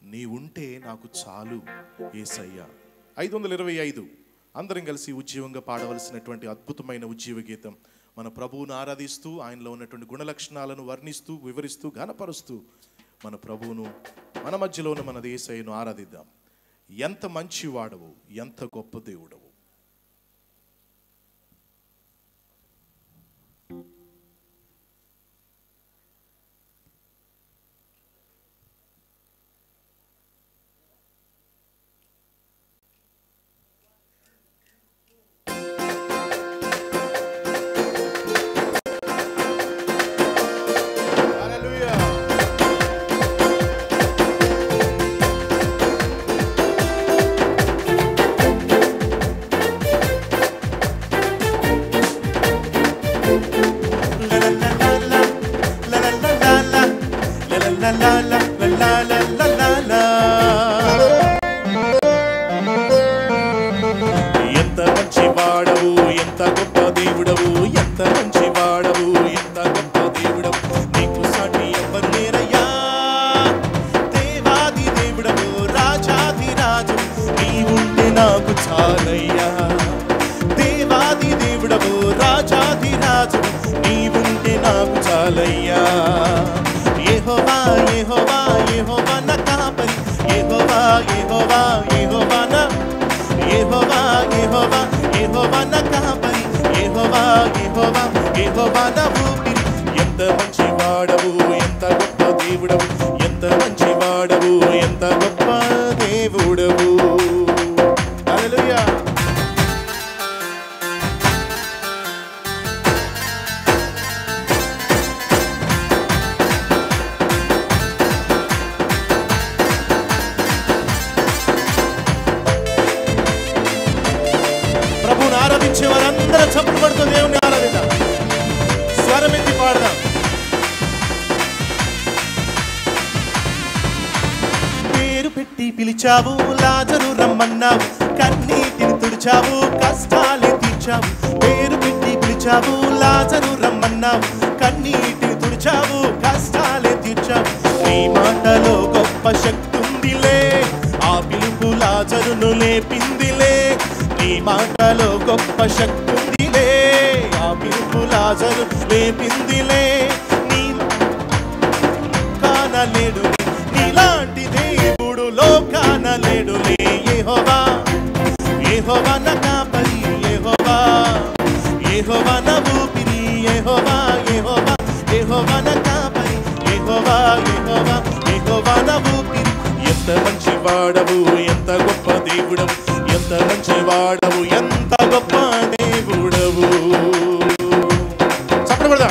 నీ ఉంటే నాకు చాలు ఏసయ్యా ఐదు వందల ఇరవై ఐదు అందరం కలిసి ఉజ్జీవంగా పాడవలసినటువంటి అద్భుతమైన ఉజ్జీవ గీతం మన ప్రభువును ఆరాధిస్తూ ఆయనలో ఉన్నటువంటి గుణలక్షణాలను వర్ణిస్తూ వివరిస్తూ ఘనపరుస్తూ మన ప్రభువును మన మధ్యలో ఉన్న మన దేశయ్యను ఆరాధిద్దాం ఎంత మంచి వాడవు ఎంత గొప్ప దేవుడవు ఎంత మంచి వాడవు ఎంత గొప్ప దేవుడవు ఎంత మంచి వాడవు ఎంత గొప్ప దేవుడవు నీకు సాటి ఎవరు లేరయ్యా దేవాది దేవుడవు రాజాది రాజు నీవుంటే నాకు చాలయ్యా దేవాది దేవుడవు రాజాది రాజు నీవుంటే నాకు చాలయ్యా యెహోవా యెహోవా యెహోవా నా కాపరి యెహోవా యెహోవా యెహోవా నా యెహోవా యెహోవా యెహోవా నా కాపరి యెహోవా యెహోవా యెహోవా నా ఊపిరి ఎంత మంచి వాడవు ఎంత గొప్ప దేవుడవు ఎంత మంచి వాడవు ఎంత గొప్ప దేవుడవు హల్లెలూయా ప్రభువుని ఆరాధించే వారందరూ చప్పుడు పడుతూ దేవుని ఆరాధిద్దాం స్వరమెత్తి పాడదాం పేరు పెట్టి పిలిచావు లాజరు రమ్మన్నావు కన్నీటిని తుడిచావు కష్టాలే తీర్చావు పేరు పెట్టి పిలిచావు లాజరు రమ్మన్నావు కన్నీటిని తుడిచావు కష్టాలే తీర్చావు నీ మాటలో గొప్ప శక్తి ఉందిలే ఆ పిలుపు లాజరును లేపిందిలే నీ మాటలో గొప్ప శక్తి ఉందిలే ఆ పిలుపు లాజరు లేపిందిలే నీ కానలేడు నీలాంటి దేవుడు లోకాన లేడులే యెహోవా యెహోవా నా కాపరి యెహోవా యెహోవా నా ఊపిరి యెహోవా యెహోవా యెహోవా నా కాపరి యెహోవా యెహోవా యెహోవా నా ఊపిరి ఎంత మంచి వాడవు ఎంత గొప్ప దేవుడవు ఎంత మంచి వాడవు ఎంత గొప్ప దేవుడవు చప్పట్లు కొడదాం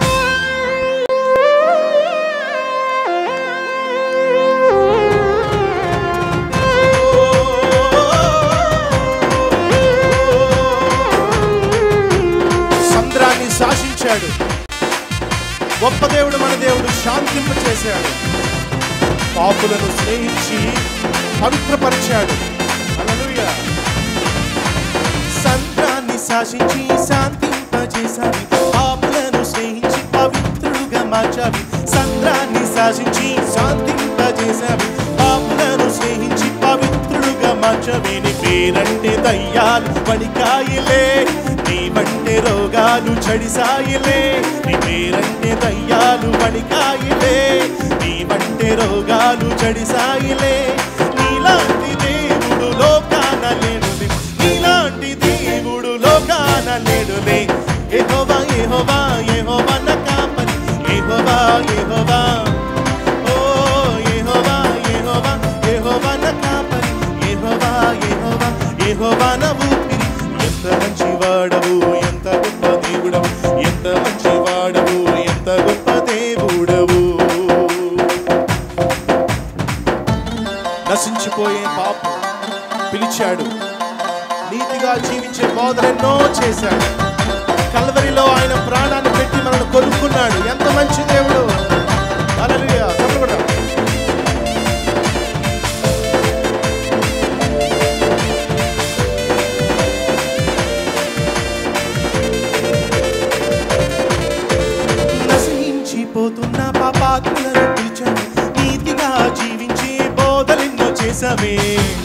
సంద్రాన్ని శాసించాడు గొప్ప దేవుడు మన దేవుడు శాంతింప చేశాడు పాపులను స్నేహించి పవిత్రపరిచాడు హల్లెలూయా సంద్రాన్ని శాసించి శాంతింపజేశావి పాపులను స్నేహించి పవిత్రుడుగా మార్చావి సంద్రాన్ని శాసించి శాంతింపజేశావి పాపులను స్నేహించి పవిత్రుడుగా మార్చవి నీ పేరంటే దయ్యాలు వణికాయిలే నీవంటే రోగాలు చడిసాయిలే నీ పేరంటే దయ్యాలు వణికాయిలే నీవంటే రోగాలు చడిసాయిలే నీలాంటి దేవుడు లోకాన లేడులే నీలాంటి దేవుడు లోకాన లేడులే యెహోవా యెహోవా యెహోవా నా కాపరి యెహోవా యెహోవా ఓ యెహోవా యెహోవా యెహోవా నా కాపరి యెహోవా యెహోవా యెహోవా నా ఊపిరి ఎంత మంచి వాడవు ఎంత గొప్ప దేవుడవు ఎంత మంచి వాడవు ఎంత గొప్ప దేవుడవు నశించిపోయే పాపం పిలిచాడు నీతిగా జీవించే బోధనెన్నో చేశాడు కల్వరిలో ఆయన ప్రాణాన్ని పెట్టి మనల్ని కొనుక్కున్నాడు ఎంత మంచి దేవుడు హల్లెలూయా. చప్పట్లు కొడదాం. నశించిపోతున్న పాపాత్ములను పిలిచాడు నీతిగా జీవించే బోధ దేశమే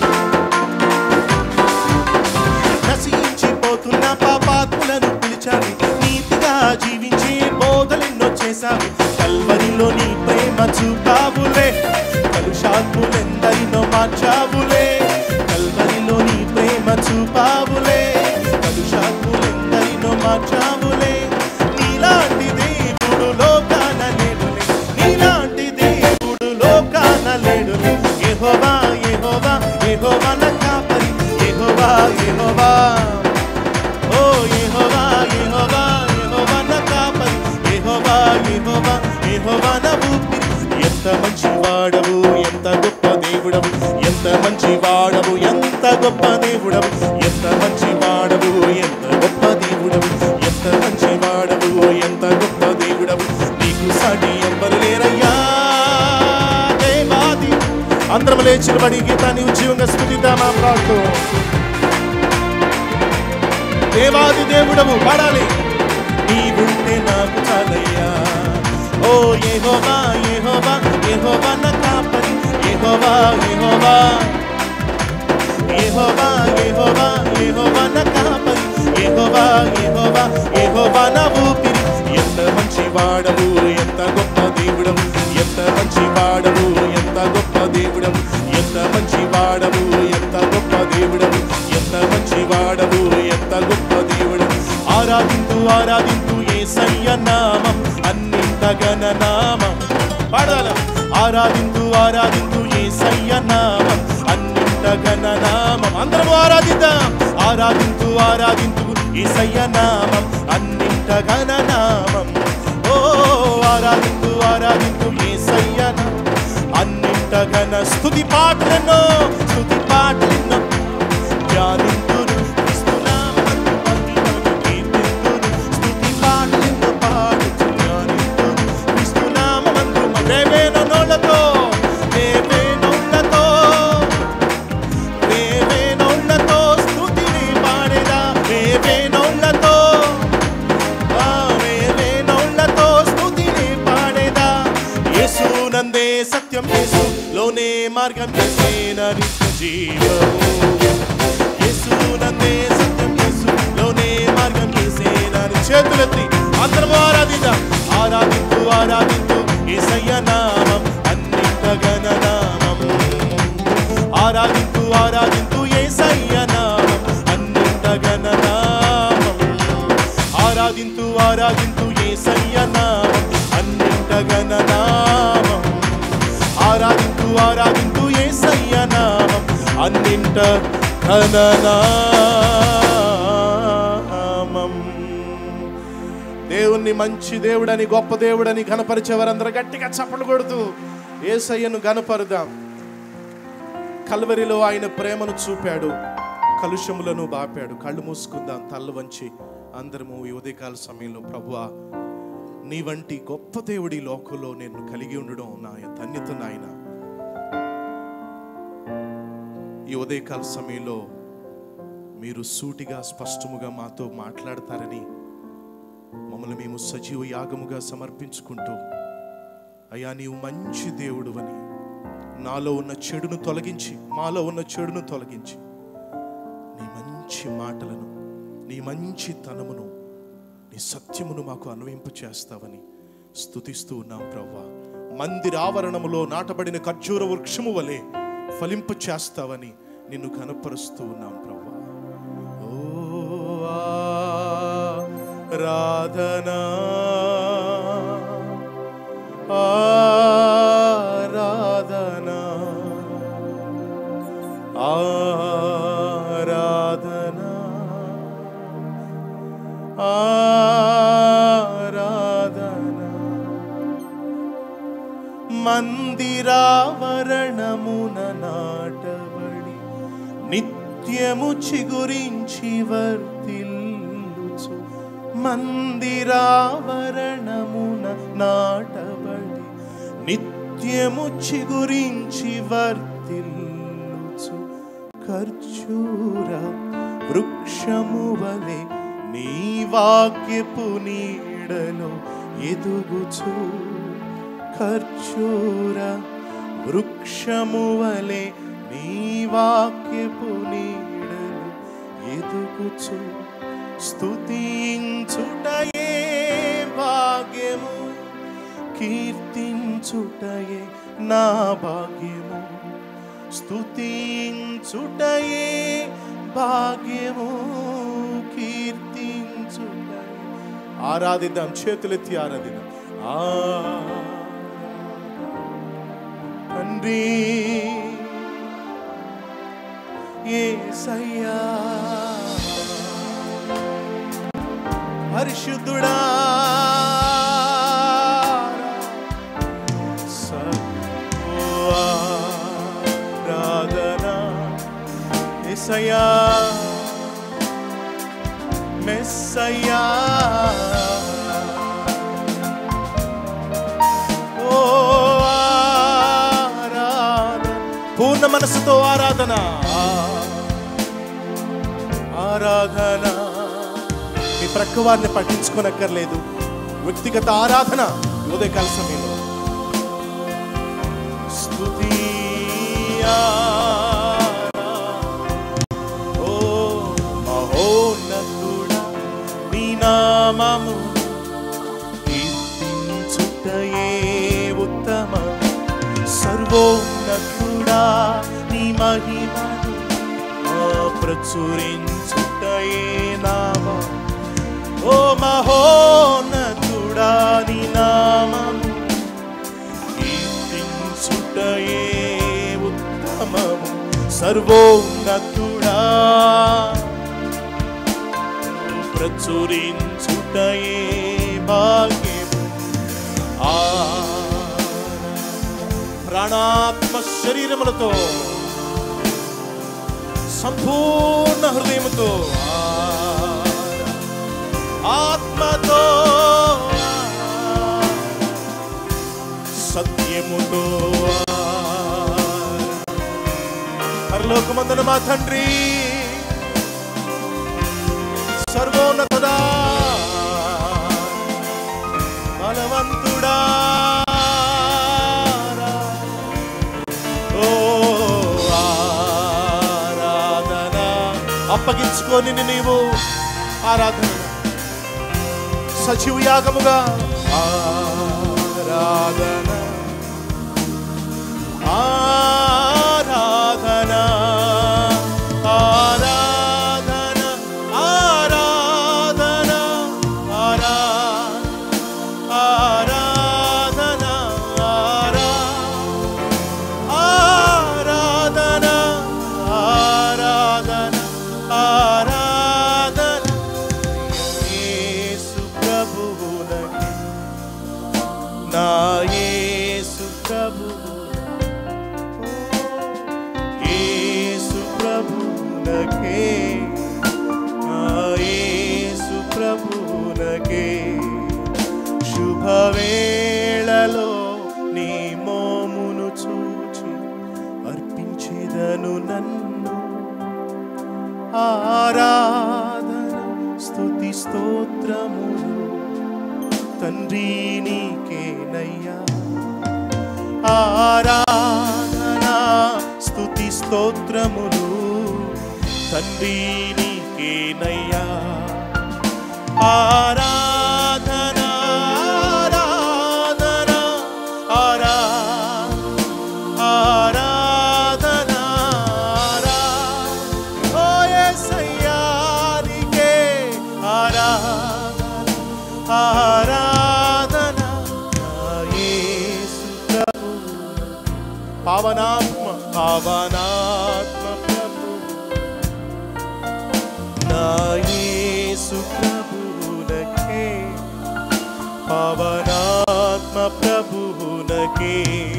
నశించిపోతున్న పాపాత్ములను పిలిచావి నీతిగా జీవించే బోధలెన్నో చేశావి కల్వరిలో నీ ప్రేమ చూపావులే కలుషాత్ములెందరినో మార్చావులే కల్వరిలో నీ ప్రేమ చూపావులే కలుషాత్ములెందరినో మార్చావులే నీలాంటి దేవుడు లోకాన లేడులే నీలాంటి దేవుడు లోకాన లేడులే యెహోవా యెహోవా యెహోవా నా కాపరి యెహోవా యెహోవా ఓ యెహోవా యెహోవా యెహోవా నా కాపరి యెహోవా యెహోవా యెహోవా నా ఊపిరి ఎంత మంచి వాడవు ఎంత గొప్ప దేవుడవు ఎంత మంచి వాడవు ఎంత గొప్ప దేవుడవు ఎంత మంచి వాడవు ఎంత గొప్ప దేవుడవు ఎంత మంచి వాడవు ఎంత గొప్ప దేవుడవు నీకు సాటి ఎవ్వరు లేరయ్యా దేవాది అందరం లేచిన బడి గీతాన్ని ఉద్యోగంగా స్థుతిద్దామా ప్రార్థన దేవాది దేవుడవు పాడాలి నీవుంటే నాకు చాలయ్యా ఓ యెహోవా యెహోవా యెహోవా నా కాపరి యెహోవా యెహోవా యెహోవా యెహోవా యెహోవా నా కాపరి యెహోవా యెహోవా యెహోవా నా ఊపిరి ఎంత మంచి వాడవు ఎంత గొప్ప దేవుడవు ఎంత మంచి వాడవు ఎంత గొప్ప దేవుడవు ఎంత మంచి వాడవు ఎంత గొప్ప దేవుడవు ఎంత మంచి వాడవు ఎంత గొప్ప దేవుడవు ఆరాధింతు ఆరాధింతు యేసయ్య నామం అన్నింట గణ నామం పాడాల ఆరాధింతు ఆరాధింతు యేసయ్య నామం అన్నింట గణ నామం అందరము ఆరాధిద్దాం ఆరాధింతు ఆరాధింతు యేసయ్య నామం అన్నింట గణ నామం ఓ ఆరాధింతు ఆరాధింతు యేసయ్య నామం అన్నింట ఘన స్తుతి పాటలను స్తుతి పాటలను ధ్యానింతురు క్రీస్తునామమందు మహిమను కీర్తింతురు స్తుతి పాటలను పాడుచు ధ్యానింతురు క్రీస్తునామమందు మ- వేవేన నోళ్ళతో వేవేనోళ్ళతో వేవేనోళ్ళతో స్తుతిని పాడేదా వేవేనోళ్ళతో ఆ వేవేనోళ్ళతో స్తుతిని పాడేదా యేసు నందే సత్యం యేసు లోనే మార్గం యేసేన నిత్య జీవము యేసు నందే సత్యం యేసు లోనే మార్గం యేసేన ని- చేతులెత్తి అందరం ఆరాధిద్దాం ఆరాధింతు ఆరాధింతు యేసయ్య నామం అన్నింట ఘన నామం ఆరాధింతు ఆరాధింతు యేసయ్య నామం అన్నింట ఘన నామం ఆరాధింతు ఆరాధింతు యేసయ్య నామం అన్నింట ఘన నామం ఆరాధింతు ఆరాధింతు యేసయ్య నామం అన్నింట ఘన నామం దేవుణ్ణి మంచి దేవుడని గొప్ప దేవుడని ఘనపరిచేవారందరూ గట్టిగా చప్పట్లు కొడుతూ ఏసయ్యను ఘనపరుదాం కల్వరిలో ఆయన ప్రేమను చూపాడు కలుషములను బాపాడు కళ్ళు మూసుకుందాం తల్ల వంచి అందరము ఈ ఉదయకాల సమయంలో ప్రభువా నీ వంటి గొప్ప దేవుడి లోకంలో నేను కలిగి ఉండడం నా ధన్యత నాయన ఈ ఉదయకాల సమయంలో మీరు సూటిగా స్పష్టముగా మాతో మాట్లాడతారని మమ్మల్ని మేము సజీవ యాగముగా సమర్పించుకుంటూ అయ్యా నీవు మంచి దేవుడు అని నాలో ఉన్న చెడును తొలగించి మాలో ఉన్న చెడును తొలగించి నీ మంచి మాటలను నీ మంచి తనమును నీ సత్యమును మాకు అన్వయింపు చేస్తావని స్తుతిస్తూ ఉన్నాం ప్రవ్వా మందిరావరణములో నాటబడిన ఖర్జూర వృక్షము వలె ఫలింపు చేస్తావని నిన్ను కనపరుస్తూ ఉన్నాం ప్రవ్వా ఓ ఆరాధనా ఆరాధనా ఆరాధనా ఆరాధనా మందిరావరణమున నాటబడి నిత్యము చిగురించి వర్తిల్లుచు మందిరావరణమున నాటబడి నిత్యము చిగురించి వర్తిల్లుచు ఖర్చూర వృక్షము వలె నీ వాక్యపు నీడలో ఎదుగుచు ఖర్చూర వృక్షము వలె నీ వాక్యపు నీడలు ఎదుగుచు స్తుతించుటయే భాగ్యము కీర్తించుటయే నా భాగ్యము స్తుతించుటయే భాగ్యము కీర్తించుటయే ఆరాధిద్దాం చేతులెత్తి ఆరాధిద్దాం ఆ తండ్రి యేసయ్యా పరిశుద్ధుడా రాధన యేసయ్యా మెస్సయ్యా ఓ ఆరాధన పూర్ణ మనసుతో ఆరాధన ఆరాధన మీ ప్రక్క వారిని పట్టించుకోనక్కర్లేదు వ్యక్తిగత ఆరాధన ఉదయకాల సమయంలో స్తుతి ఓ మహోన్నతుడా నీ నామము కీర్తించుటయే ఉత్తమ సర్వోన్నతుడా నీ మహిమను ఆ ప్రచురించుటయే నామ ఓ మహోన్నతుడా నీ నామము కీర్తించుటయే ఉత్తమము సర్వోన్నతుడా ప్రచురించుటయే భాగ్యము ఆ ప్రాణాత్మ శరీరములతో సంపూర్ణ హృదయముతో ఆత్మతో సత్యముతో పరలోకమందున మా తండ్రి సర్వోన్నతుడా బలవంతుడా ఓ ఆరాధన అప్పగించుకొని నీవు ఆరాధన సజీవ యాగముగా ఆరాధన ఆరాధన ఆరాధన ఆరాధన ఆరాధన ఆరాధన ఆరాధన ఆరాధన ఆరాధన యేసు ప్రభువునకి నా యేసు ప్రభువు యేసు ప్రభువునకే నా యేసు ప్రభువునకే శుభవేళలో నీ మోమును చూచి అర్పించేదను నన్ను ఆరాధన స్తుతి స్తోత్రములు తండ్రి నీకేనయ్యా ఆరాధన స్తుతి స్తోత్రములు తండ్రి నీకేనయ్యా ఆరాధన ఆరాధన ఆరా ఆరాధన ఆరా ఓ యేసయ్యా నీకే ఆరాధన ఆరాధన నా యేసు ప్రభు పావనాత్మ పావనాత్మ ప్రభు నా యేసు ప్రభువునకే పవనాత్మ ప్రభువునకే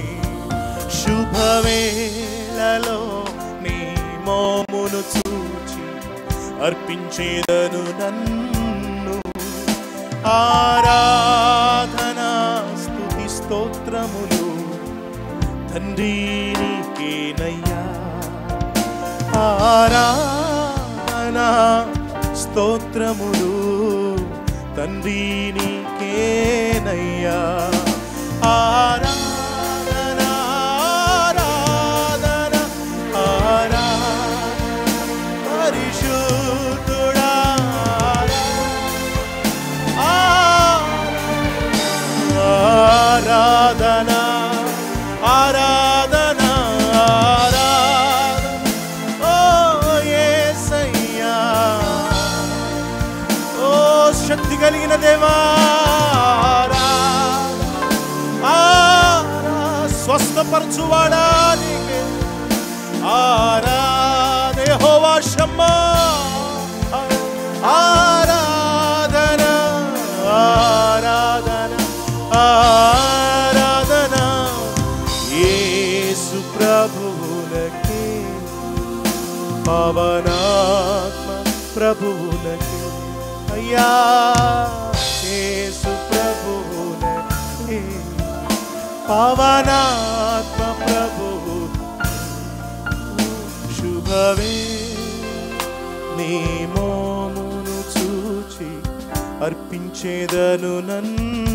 శుభవేళలో నీ మోమును చూచి అర్పించేదను నన్ను ఆరాధన స్తుతి స్తోత్రములు తండ్రి నీకేనయ్యా ఆరాధన స్తోత్రములు తండ్రి నీకేనయ్యా ఆరాధన తీర్చువాడా నీకే ఆరాధ యెహోవా షమ్మా ఆరాధన ఆరాధన ఆరాధన యేసు ప్రభువులకే పవనాత్మ ప్రభువులకే అయ్యా యేసు ప్రభువులకే పవనాత్మ ప్రభువు శుభవే నీ మోమును చూచి అర్పించేదను నన్ను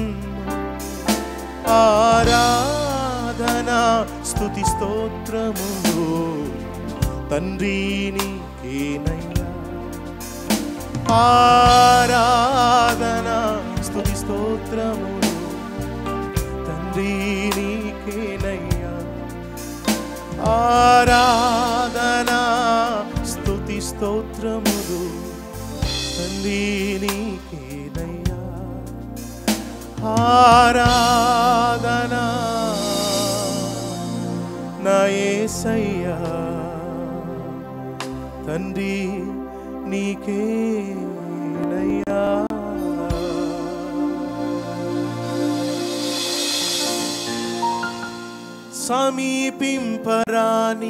ఆరాధన స్తుతి స్తోత్రములు తండ్రి నీకేనయ్యా ఆరాధన స్తుతి స్తోత్రములు తండ్రి నీకేనయ్యా ఆరాధన స్తుతి స్తోత్రములు తండ్రి నీకేనయ్యా ఆరాధన నా యేసయ్యా తండ్రి నీకేనయ్యా సమీపింపరాని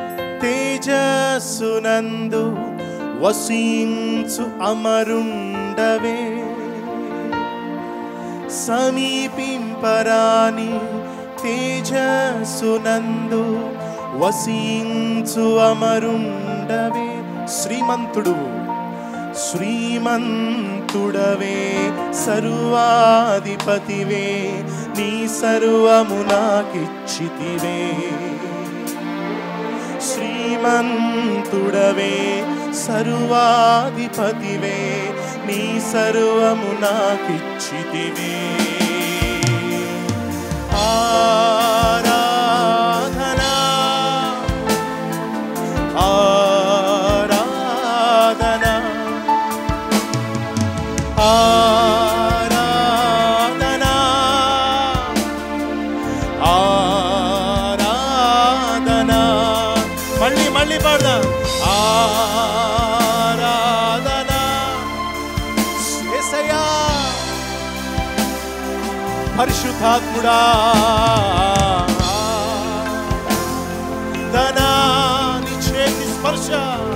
తేజస్సునందు వసించు అమరుండవే సమీపింపరాని తేజస్సునందు వసించు అమరుండవే శ్రీమంతుడు శ్రీమంతుడవే సర్వాధిపతివే నీ సర్వము నాకిచ్చితివే శ్రీమంతుడవే సర్వాధిపతివే నీ సర్వము నాకిచ్చితివే ఆరాధనా ఆరాధనా ఆరాధనా ఆరాధనా మళ్ళీ మళ్ళీ పాడదాం ఆరాధనా యేసయ్యా పరిశుద్ధాత్ముడా ధనా నీ చేతి స్పర్శ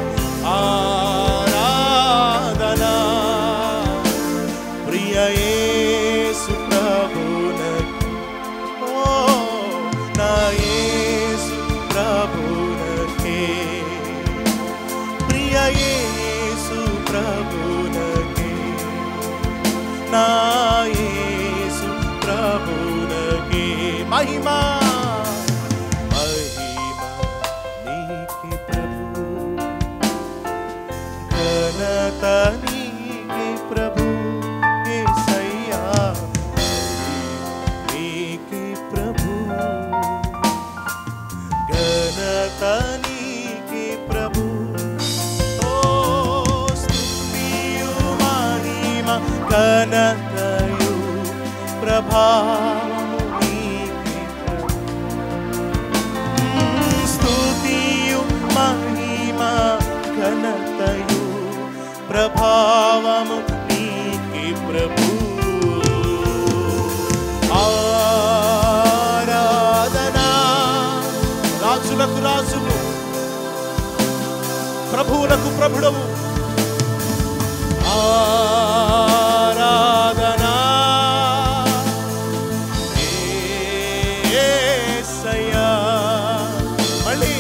ఆరాధనా ప్రియ యేసు ప్రభునకు ఓ నా యేసు ప్రభునకే ప్రియ యేసు ప్రభునకే నా యేసు ప్రభునకే మహిమా మహిమ నీకే ప్రభు ఘనత నీకే ప్రభు యేసయ్యా నీకే ప్రభు ఘనత నీకే ప్రభు ఓ స్తుతియు మహిమ ఘనతయు ప్రభావము నీకే ప్రభు స్తుతియు మహిమ ఘనతయు ప్రభావము నీకే ప్రభు ఆరాధనా రాజులకు రాజువు ప్రభువులకు ప్రభుడవు ఆరాధనా యేసయ్యా. మళ్ళీ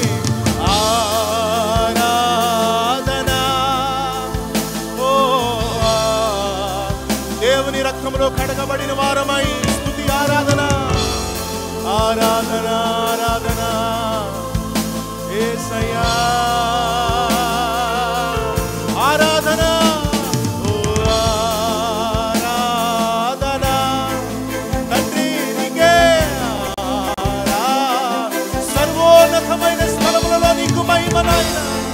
ఆరాధనా. ఓ, ఆ, దేవుని రక్తంలో కడగబడిన వారమై స్తుతి ఆరాధన ఆరాధన ఆరాధన యేసయ్యా. ఆరాధన ఓ, ఆరాధన తండ్రి నీకే ఆరా. సర్వోన్నతమైన స్థలములలో నీకు మహిమ నాయన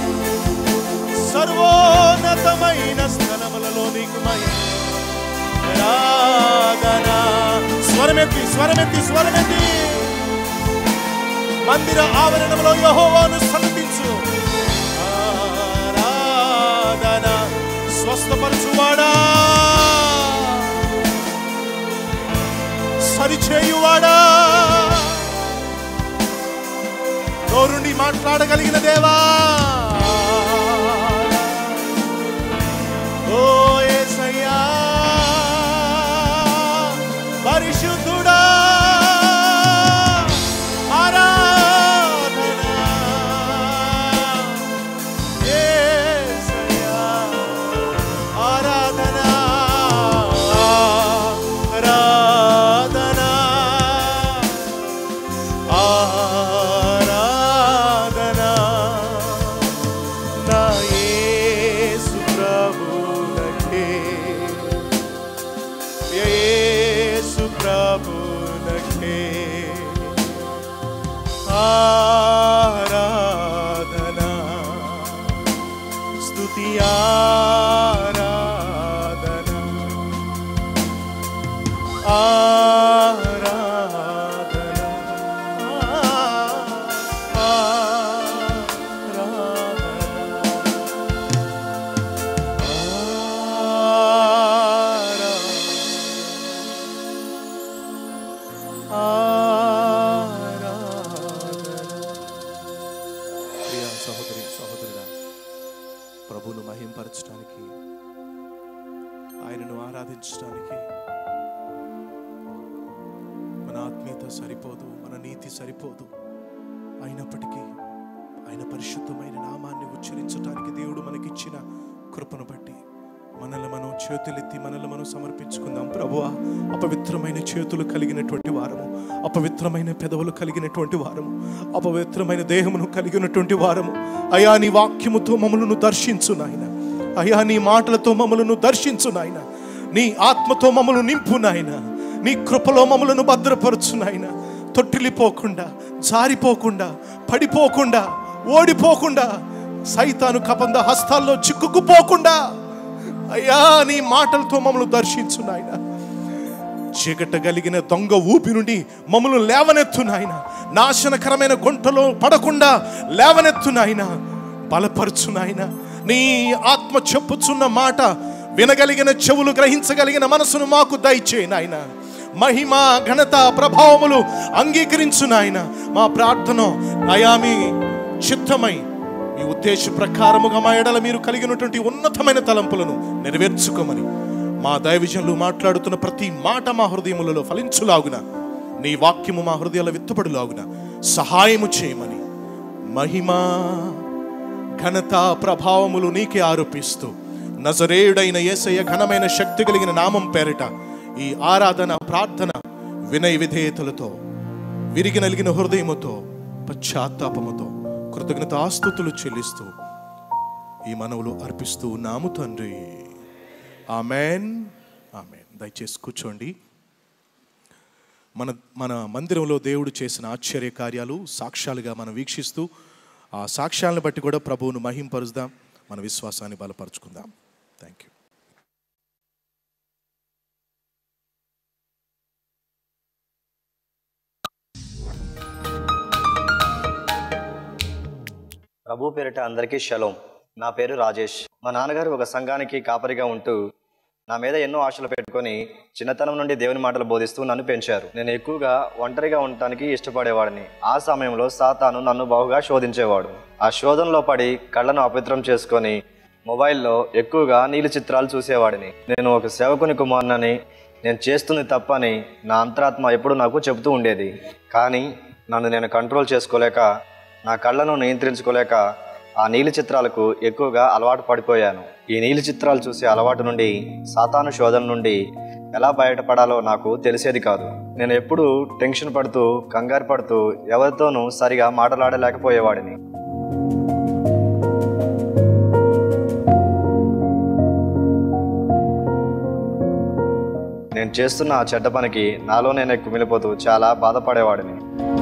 సర్వోన్నతమైన స్థలములలో నీకు మహిమ ఆరాధన స్వరమెత్తి స్వరమెత్తి స్వరమెత్తి మందిర ఆవరణంలో యెహోవాను సన్నిధించు ఆరాధన స్వస్థపరచువాడా సరిచేయువాడా నోరుండి మాట్లాడగలిగిన దేవా ఓ యేసయ్యా పరిశుద్ధుడా ఆరాధన యేసయ్యా ఆరాధన ఆరాధన ఆరాధన నా యేసు ప్రభునకే యేసు ప్రభునకే ఆరాధన స్తుతి ఆరాధన ఆరాధన ప్రియా సహోదరి సహోదరుడా ప్రభువును మహింపరచడానికి ఆయనను ఆరాధించడానికి మన ఆత్మీయత సరిపోదు మన నీతి సరిపోదు అయినప్పటికీ ఆయన పరిశుద్ధమైన నామాన్ని ఉచ్చరించడానికి దేవుడు మనకిచ్చిన కృపను బట్టి మనల్ని మనం చేతులెత్తి మనల్ని మనం సమర్పించుకుందాం ప్రభువా అపవిత్రమైన చేతులు కలిగినటువంటి వారము అపవిత్రమైన పెదవులు కలిగినటువంటి వారము అపవిత్రమైన దేహమును కలిగినటువంటి వారము అయా నీ వాక్యముతో మమ్మలను దర్శించు నాయన అయా నీ మాటలతో మమ్మలను దర్శించు నాయన నీ ఆత్మతో మమ్మల్ని నింపు నాయన నీ కృపలో మమ్మలను భద్రపరచు నాయన తొట్టిల్లిపోకుండా జారిపోకుండా పడిపోకుండా ఓడిపోకుండా సైతాను కబంధ హస్తాల్లో చిక్కుకుపోకుండా అయ్యా నీ మాటలతో మమ్మల్ని దర్శించు నాయన చీకట కలిగిన దొంగ ఊపి నుండి మమ్మల్ని లేవనెత్తు నాయన నాశనకరమైన గుంటలో పడకుండా లేవనెత్తు నాయన బలపరచు నాయన నీ ఆత్మ చెప్పుచున్న మాట వినగలిగిన చెవులు గ్రహించగలిగిన మనసును మాకు దయచేయి నాయన మహిమ ఘనత ప్రభావములు అంగీకరించు నాయన మా ప్రార్థన అయా మీ చిత్తమై మీ ఉద్దేశ ప్రకారముగా మా ఎడల మీరు కలిగినటువంటి ఉన్నతమైన తలంపులను నెరవేర్చుకోమని మా దైవజనులు మాట్లాడుతున్న ప్రతి మాట మా హృదయములలో ఫలించులాగున నీ వాక్యము మా హృదయాల విత్తబడులాగున సహాయము చేయమని మహిమ ఘనత ప్రభావములు నీకే ఆరోపిస్తూ నజరేయుడైన యేసయ్య ఘనమైన శక్తి కలిగిన నామం పేరిట ఈ ఆరాధన ప్రార్థన వినయ విధేయతలతో విరిగి నలిగిన హృదయముతో పశ్చాత్తాపముతో కృతజ్ఞత ఆస్తుతులు చెల్లిస్తూ ఈ మనవులు అర్పిస్తూ ఉన్నాము తండ్రి ఆమెన్ ఆమెన్ దయచేసి కూర్చోండి మన మన మందిరంలో దేవుడు చేసిన ఆశ్చర్య కార్యాలు సాక్ష్యాలుగా మనం వీక్షిస్తూ ఆ సాక్ష్యాలను బట్టి కూడా ప్రభువును మహింపరుద్దాం మన విశ్వాసాన్ని బలపరుచుకుందాం థ్యాంక్ యూ ప్రభు పేరిట అందరికీ షలోం నా పేరు రాజేష్ మా నాన్నగారు ఒక సంఘానికి కాపరిగా ఉంటూ నా మీద ఎన్నో ఆశలు పెట్టుకొని చిన్నతనం నుండి దేవుని మాటలు బోధిస్తూ నన్ను పెంచారు నేను ఎక్కువగా ఒంటరిగా ఉండటానికి ఇష్టపడేవాడిని ఆ సమయంలో సాతాను నన్ను బాగుగా శోధించేవాడు ఆ శోధనలో పడి కళ్ళను అపవిత్రం చేసుకొని మొబైల్లో ఎక్కువగా నీలి చిత్రాలు చూసేవాడిని నేను ఒక సేవకుని కుమారునని నేను చేస్తుంది తప్పని నా అంతరాత్మ ఎప్పుడు నాకు చెబుతూ ఉండేది కానీ నన్ను నేను కంట్రోల్ చేసుకోలేక నా కళ్ళను నియంత్రించుకోలేక ఆ నీలి చిత్రాలకు ఎక్కువగా అలవాటు పడిపోయాను ఈ నీలి చిత్రాలు చూసే అలవాటు నుండి సాతాను శోధన నుండి ఎలా బయటపడాలో నాకు తెలిసేది కాదు నేను ఎప్పుడూ టెన్షన్ పడుతూ కంగారు పడుతూ ఎవరితోనూ సరిగా మాట్లాడలేకపోయేవాడిని నేను చేస్తున్న ఆ చెడ్డ పనికి నాలో నేను కుమిలిపోతూ చాలా బాధపడేవాడిని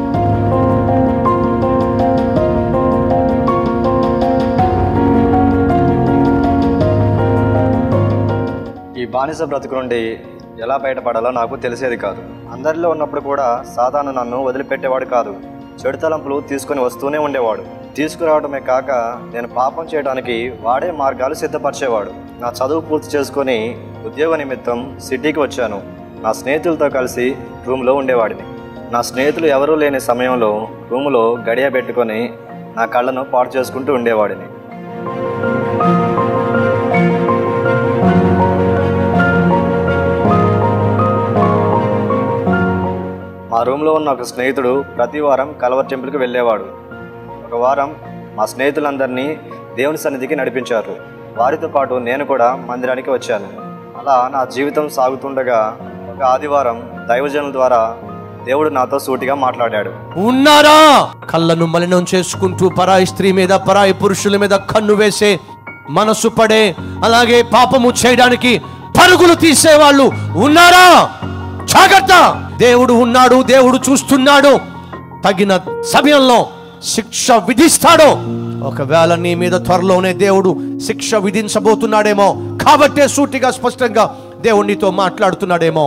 ఈ బానిస బ్రతుకు నుండి ఎలా బయటపడాలో నాకు తెలిసేది కాదు అందరిలో ఉన్నప్పుడు కూడా సాధారణ నన్ను వదిలిపెట్టేవాడు కాదు చెడు తలంపులు తీసుకొని వస్తూనే ఉండేవాడు తీసుకురావడమే కాక నేను పాపం చేయడానికి వాడే మార్గాలు సిద్ధపరిచేవాడు నా చదువు పూర్తి చేసుకొని ఉద్యోగ నిమిత్తం సిటీకి వచ్చాను నా స్నేహితులతో కలిసి రూమ్లో ఉండేవాడిని నా స్నేహితులు ఎవరూ లేని సమయంలో రూములో గడియ పెట్టుకొని నా కళ్ళను పాడు చేసుకుంటూ ఉండేవాడిని మా రూమ్లో ఉన్న ఒక స్నేహితుడు ప్రతి వారం కలవర్ టెంపుల్కి వెళ్ళేవాడు ఒక వారం మా స్నేహితులందరినీ దేవుని సన్నిధికి నడిపించారు వారితో పాటు నేను కూడా మందిరానికి వచ్చాను అలా నా జీవితం సాగుతుండగా ఒక ఆదివారం దైవజనుల ద్వారా దేవుడు నాతో సూటిగా మాట్లాడాడు ఉన్నారా కళ్ళను మలినం చేసుకుంటూ పరాయి స్త్రీ మీద పరాయి పురుషుల మీద కన్ను వేసే మనసు పడే అలాగే పాపము చేయడానికి పరుగులు తీసేవాళ్ళు ఉన్నారా జాగ్రత్త దేవుడు ఉన్నాడు దేవుడు చూస్తున్నాడు తగిన సమయంలో శిక్ష విధిస్తాడు ఒకవేళ నీ మీద త్వరలోనే దేవుడు శిక్ష విధించబోతున్నాడేమో కాబట్టే సూటిగా స్పష్టంగా దేవుడు నీతో మాట్లాడుతున్నాడేమో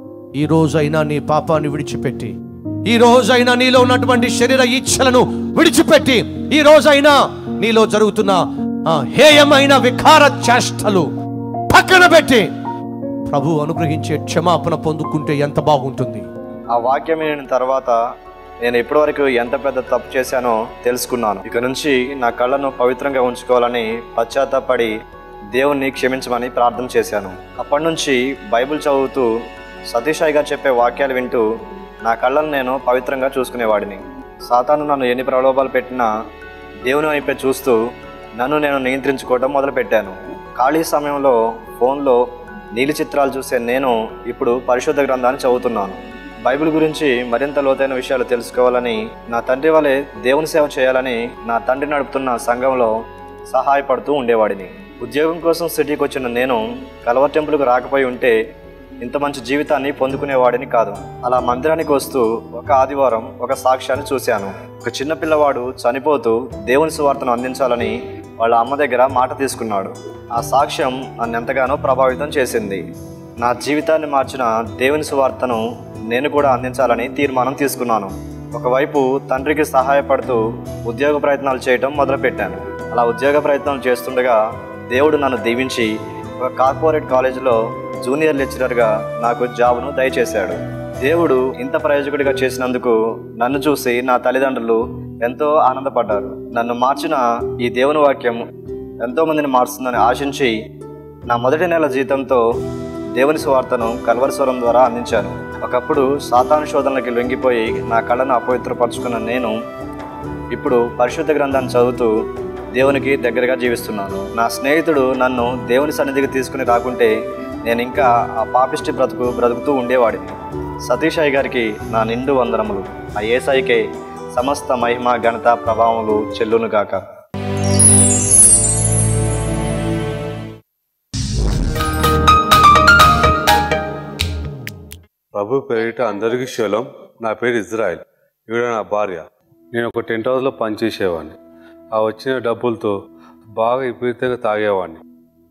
ఈ రోజైనా నీ పాపాన్ని విడిచిపెట్టి ఈ రోజైనా నీలో ఉన్నటువంటి శరీర ఇచ్ఛలను విడిచిపెట్టి ఈ రోజైనా నీలో జరుగుతున్న ఆ హేయమైన వికార చేష్టలు పక్కన పెట్టి ప్రభు అనుగ్రహించే క్షమాపణ పొందుకుంటే ఎంత బాగుంటుంది ఆ వాక్యం వినిన తర్వాత నేను ఇప్పటివరకు ఎంత పెద్ద తప్పు చేశానో తెలుసుకున్నాను ఇక నుంచి నా కళ్ళను పవిత్రంగా ఉంచుకోవాలని పశ్చాత్తాపడి దేవుణ్ణి క్షమించమని ప్రార్థన చేశాను అప్పటి నుంచి బైబిల్ చదువుతూ సతీషాయి గారు చెప్పే వాక్యాలు వింటూ నా కళ్ళను నేను పవిత్రంగా చూసుకునేవాడిని సాతాను నన్ను ఎన్ని ప్రలోభాలు పెట్టినా దేవుని వైపే చూస్తూ నన్ను నేను నియంత్రించుకోవడం మొదలుపెట్టాను ఖాళీ సమయంలో ఫోన్లో నీలి చిత్రాలు చూసే నేను ఇప్పుడు పరిశుద్ధ గ్రంథాన్ని చదువుతున్నాను బైబిల్ గురించి మరింత లోతైన విషయాలు తెలుసుకోవాలని నా తండ్రి వలె దేవుని సేవ చేయాలని నా తండ్రి నడుపుతున్న సంఘంలో సహాయపడుతూ ఉండేవాడిని ఉద్యోగం కోసం సిటీకి వచ్చిన నేను కలవర్ టెంపుల్కి రాకపోయి ఉంటే ఇంత మంచి జీవితాన్ని పొందుకునేవాడిని కాదు అలా మందిరానికి వస్తూ ఒక ఆదివారం ఒక సాక్ష్యాన్ని చూశాను ఒక చిన్న పిల్లవాడు చనిపోతూ దేవుని సువార్తను అందించాలని వాళ్ళ అమ్మ దగ్గర మాట తీసుకున్నాడు ఆ సాక్ష్యం నన్ను ఎంతగానో ప్రభావితం చేసింది నా జీవితాన్ని మార్చిన దేవుని సువార్తను నేను కూడా అందించాలని తీర్మానం తీసుకున్నాను ఒకవైపు తండ్రికి సహాయపడుతూ ఉద్యోగ ప్రయత్నాలు చేయటం మొదలుపెట్టాను అలా ఉద్యోగ ప్రయత్నాలు చేస్తుండగా దేవుడు నన్ను దీవించి ఒక కార్పొరేట్ కాలేజీలో జూనియర్ లెక్చరర్గా నాకు జాబ్ను దయచేశాడు దేవుడు ఇంత ప్రయోజకుడిగా చేసినందుకు నన్ను చూసి నా తల్లిదండ్రులు ఎంతో ఆనందపడ్డారు నన్ను మార్చిన ఈ దేవుని వాక్యం ఎంతో మందిని మారుస్తుందని ఆశించి నా మొదటి నెల జీతంతో దేవుని సువార్తను కల్వరస్వరం ద్వారా అందించాను ఒకప్పుడు సాతాను శోధనలకి లొంగిపోయి నా కళ్ళను అపవిత్రపరచుకున్న నేను ఇప్పుడు పరిశుద్ధ గ్రంథాన్ని చదువుతూ దేవునికి దగ్గరగా జీవిస్తున్నాను నా స్నేహితుడు నన్ను దేవుని సన్నిధికి తీసుకుని రాకుంటే నేను ఇంకా ఆ పాపిష్టి బ్రతుకు బ్రతుకుతూ ఉండేవాడిని సతీష్ అయ్య గారికి నా నిండు వందనములు ఆ ఏసాయికే సమస్త మహిమ ఘనత ప్రభావములు చెల్లునుగాక ప్రభు పేరిట అందరికీ శలం నా పేరు ఇజ్రాయెల్ ఈవిడ నా భార్య నేను ఒక టెంట్ హౌస్లో పనిచేసేవాడిని ఆ వచ్చిన డబ్బులతో బాగా విపరీతంగా తాగేవాడిని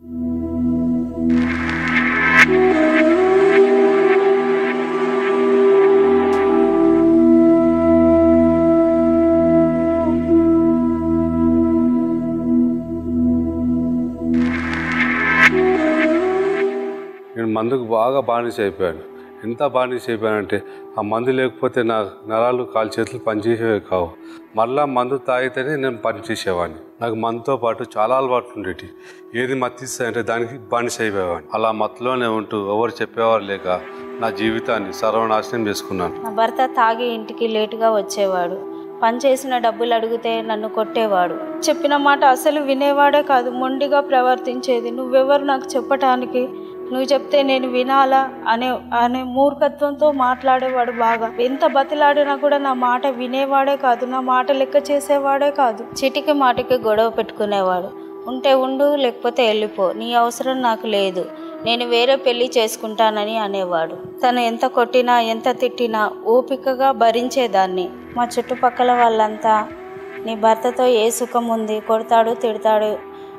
నేను మందుకు బాగా బానిస అయిపోయాను ఎంత బానిస అయిపోయానంటే ఆ మందు లేకపోతే నా నరాలు కాలు చేతులు పనిచేసేవి కావు మళ్ళా మందు తాగితేనే నేను పనిచేసేవాడిని నాకు మందుతో పాటు చాలా అలవాట్లు ఉండేవి ఏది మత్తిస్తాయంటే దానికి బానిస అయిపోయేవాడిని అలా మత్తులోనే ఉంటూ ఎవరు చెప్పేవారు లేక నా జీవితాన్ని సర్వనాశనం చేసుకున్నాను నా భర్త తాగి ఇంటికి లేటుగా వచ్చేవాడు పని చేసిన డబ్బులు అడిగితే నన్ను కొట్టేవాడు చెప్పిన మాట అసలు వినేవాడే కాదు మొండిగా ప్రవర్తించేది నువ్వెవరు నాకు చెప్పటానికి నువ్వు చెప్తే నేను వినాలా అనే అనే మూర్ఖత్వంతో మాట్లాడేవాడు బాగా ఎంత బతిలాడినా కూడా నా మాట వినేవాడే కాదు నా మాట లెక్క చేసేవాడే కాదు చిటికి మాటికి గొడవ పెట్టుకునేవాడు ఉంటే ఉండు లేకపోతే వెళ్ళిపో నీ అవసరం నాకు లేదు నేను వేరే పెళ్లి చేసుకుంటానని అనేవాడు తను ఎంత కొట్టినా ఎంత తిట్టినా ఓపికగా భరించేదాన్ని మా చుట్టుపక్కల వాళ్ళంతా నీ భర్తతో ఏ సుఖం ఉంది కొడతాడు తిడతాడు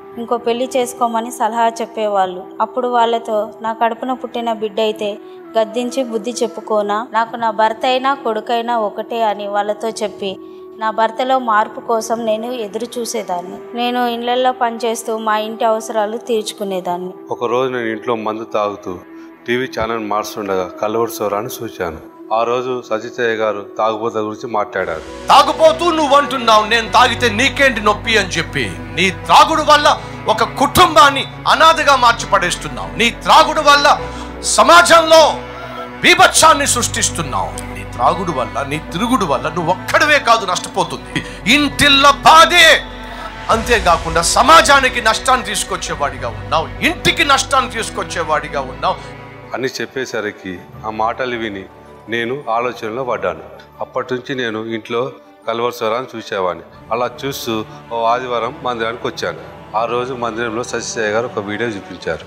ఇంకో పెళ్లి చేసుకోమని సలహా చెప్పేవాళ్ళు అప్పుడు వాళ్ళతో నా కడుపున పుట్టిన బిడ్డ అయితే గద్దించి బుద్ధి చెప్పుకోనా నాకు నా భర్త అయినా కొడుకైనా ఒకటే అని వాళ్ళతో చెప్పి నా భర్తలో మార్పు కోసం నేను ఎదురు చూసేదాన్ని నేను ఇళ్లల్లో పనిచేస్తూ మా ఇంటి అవసరాలు తీర్చుకునేదాన్ని ఒకరోజు నేను ఇంట్లో మందు తాగుతూ టీవీ ఛానల్ మార్చుండగా కల్వర్ స్వరాన్ని చూశాను ఆ రోజు సచితయ్య గారు తాగుబోత గురించి మాట్లాడారు తాగుపోతూ నువ్వు అంటున్నావు నేను తాగితే నీకేంటి నొప్పి అని చెప్పి నీ త్రాగుడు వల్ల ఒక కుటుంబాన్ని అనాథగా మార్చి పడేస్తున్నావు నీ త్రాగుడు వల్ల సమాజంలో బీభత్సాన్ని సృష్టిస్తున్నావు నీ త్రాగుడు వల్ల నీ తిరుగుడు వల్ల నువ్వు ఒక్కడవే కాదు నష్టపోతుంది ఇంటిల్ల బాధే అంతేకాకుండా సమాజానికి నష్టాన్ని తీసుకొచ్చేవాడిగా ఉన్నావు ఇంటికి నష్టాన్ని తీసుకొచ్చేవాడిగా ఉన్నావు అని చెప్పేసరికి ఆ మాటలు విని నేను ఆలోచనలో పడ్డాను అప్పటి నుంచి నేను ఇంట్లో కల్వర్ స్వరాన్ని చూసేవాడిని అలా చూస్తూ ఓ ఆదివారం మందిరానికి వచ్చాను ఆ రోజు మందిరంలో సత్యసాయి గారు ఒక వీడియో చూపించారు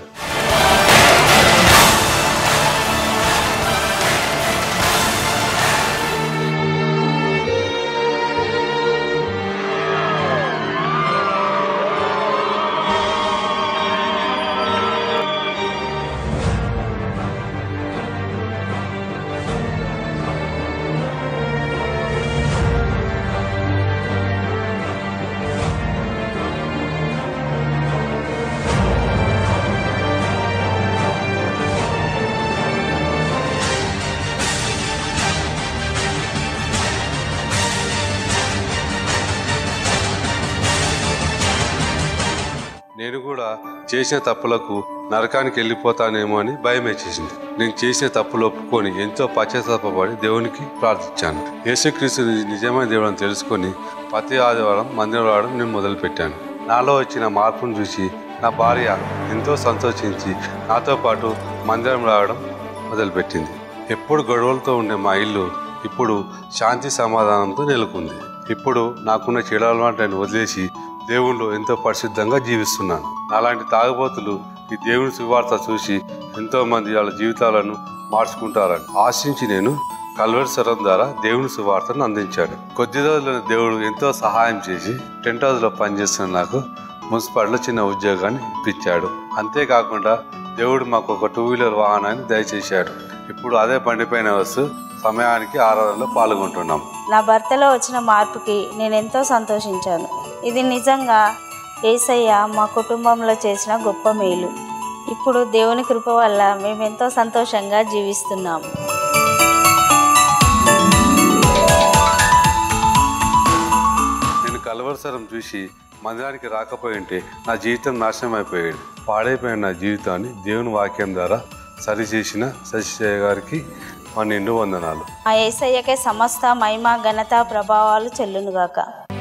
నేను కూడా చేసిన తప్పులకు నరకానికి వెళ్ళిపోతానేమో అని భయం వేసేసింది నేను చేసిన తప్పులు ఒప్పుకొని ఎంతో పశ్చాత్తాపడి దేవునికి ప్రార్థించాను యేసుక్రీస్తు నిజమైన దేవుడు అని తెలుసుకొని ప్రతి ఆదివారం మందిరం రావడం నేను మొదలుపెట్టాను నాలో వచ్చిన మార్పును చూసి నా భార్య ఎంతో సంతోషించి నాతో పాటు మందిరం రావడం మొదలుపెట్టింది ఎప్పుడు గొడవలతో ఉండే మా ఇల్లు ఇప్పుడు శాంతి సమాధానంతో నెలకొంది ఇప్పుడు నాకున్న చెడు అలవాట్లను వదిలేసి దేవుళ్ళు ఎంతో పరిశుద్ధంగా జీవిస్తున్నాను అలాంటి తాగుబోతులు ఈ దేవుని సువార్త చూసి ఎంతో మంది వాళ్ళ జీవితాలను మార్చుకుంటారని ఆశించి నేను కల్వరి స్వరం ద్వారా దేవుని సువార్తను అందించాడు కొద్ది రోజుల్లో దేవుడు ఎంతో సహాయం చేసి టెంట్ హౌస్లో పనిచేస్తున్న నాకు మున్సిపాలిటీలో చిన్న ఉద్యోగాన్ని ఇప్పించాడు అంతేకాకుండా దేవుడు మాకు ఒక టూ వీలర్ వాహనాన్ని దయచేశాడు ఇప్పుడు అదే బండిపైన వస్తూ సమయానికి ఆరాధనలో పాల్గొంటున్నాం నా భర్తలో వచ్చిన మార్పుకి నేను ఎంతో సంతోషించాను ఇది నిజంగా ఏసయ్య మా కుటుంబంలో చేసిన గొప్ప మేలు ఇప్పుడు దేవుని కృప వల్ల మేము ఎంతో సంతోషంగా జీవిస్తున్నాము నేను కలవరసరం చూసి మందిరానికి రాకపోయి ఉంటే నా జీవితం నాశనం అయిపోయాడు పాడైపోయిన నా జీవితాన్ని దేవుని వాక్యం ద్వారా సరిచేసిన శశిశయ్య గారికి మా నిండు వందనాలు ఆ ఏసయ్యకే సమస్త మహిమ ఘనత ప్రభావాలు చెల్లునుగాక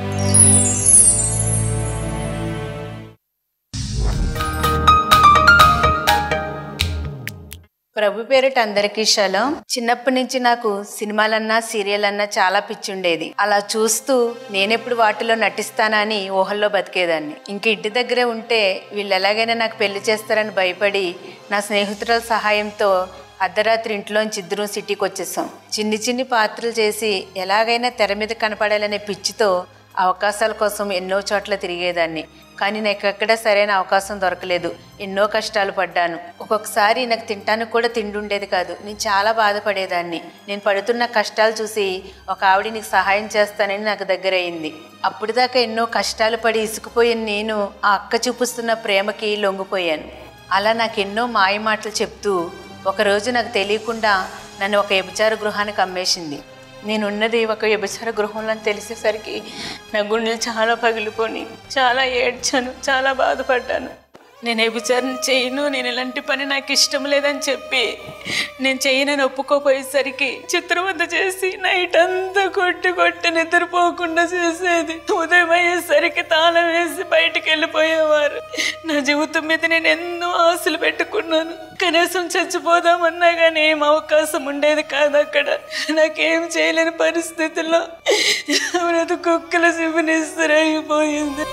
ప్రభు పేరిట అందరికీ శలం చిన్నప్పటి నుంచి నాకు సినిమాలన్నా సీరియల్ అన్నా చాలా పిచ్చుండేది అలా చూస్తూ నేనెప్పుడు వాటిలో నటిస్తానని ఊహల్లో బతికేదాన్ని ఇంక ఇంటి దగ్గరే ఉంటే వీళ్ళు ఎలాగైనా నాకు పెళ్లి చేస్తారని భయపడి నా స్నేహితుల సహాయంతో అర్ధరాత్రి ఇంట్లోంచి ఇద్దరం సిటీకి వచ్చేసాం చిన్ని చిన్ని పాత్రలు చేసి ఎలాగైనా తెర మీద కనపడాలనే పిచ్చితో అవకాశాల కోసం ఎన్నో చోట్ల తిరిగేదాన్ని కానీ నాకు ఎక్కడ సరైన అవకాశం దొరకలేదు ఎన్నో కష్టాలు పడ్డాను ఒక్కొక్కసారి నాకు తినటానికి కూడా తిండి ఉండేది కాదు నేను చాలా బాధపడేదాన్ని నేను పడుతున్న కష్టాలు చూసి ఒక ఆవిడ నీకు సహాయం చేస్తానని నాకు దగ్గర అయింది అప్పటిదాకా ఎన్నో కష్టాలు పడి ఇసుకుపోయిన నేను ఆ అక్క చూపిస్తున్న ప్రేమకి లొంగిపోయాను అలా నాకు ఎన్నో మాయ మాటలు చెప్తూ ఒకరోజు నాకు తెలియకుండా నన్ను ఒక వ్యభిచార గృహానికి అమ్మేసింది నేనున్నది ఒక వ్యభిచార గృహంలో అని తెలిసేసరికి నా గుండెలు చాలా పగిలిపోయి చాలా ఏడ్చాను చాలా బాధపడ్డాను నేను వ్యభిచారం చేయను నేను ఇలాంటి పని నాకు ఇష్టం లేదని చెప్పి నేను చేయనని ఒప్పుకోపోయేసరికి చిత్రవద్ద చేసి నైట్ అంతా కొట్టి కొట్టి నిద్రపోకుండా చేసేది ఉదయం అయ్యేసరికి తాళం వేసి బయటికి వెళ్ళిపోయేవారు నా జీవితం మీద నేను ఎన్నో ఆశలు పెట్టుకున్నాను కనీసం చచ్చిపోదామన్నా కానీ ఏం అవకాశం ఉండేది కాదు అక్కడ నాకేం చేయలేని పరిస్థితుల్లో బ్రతు కుక్కల అయిపోయింది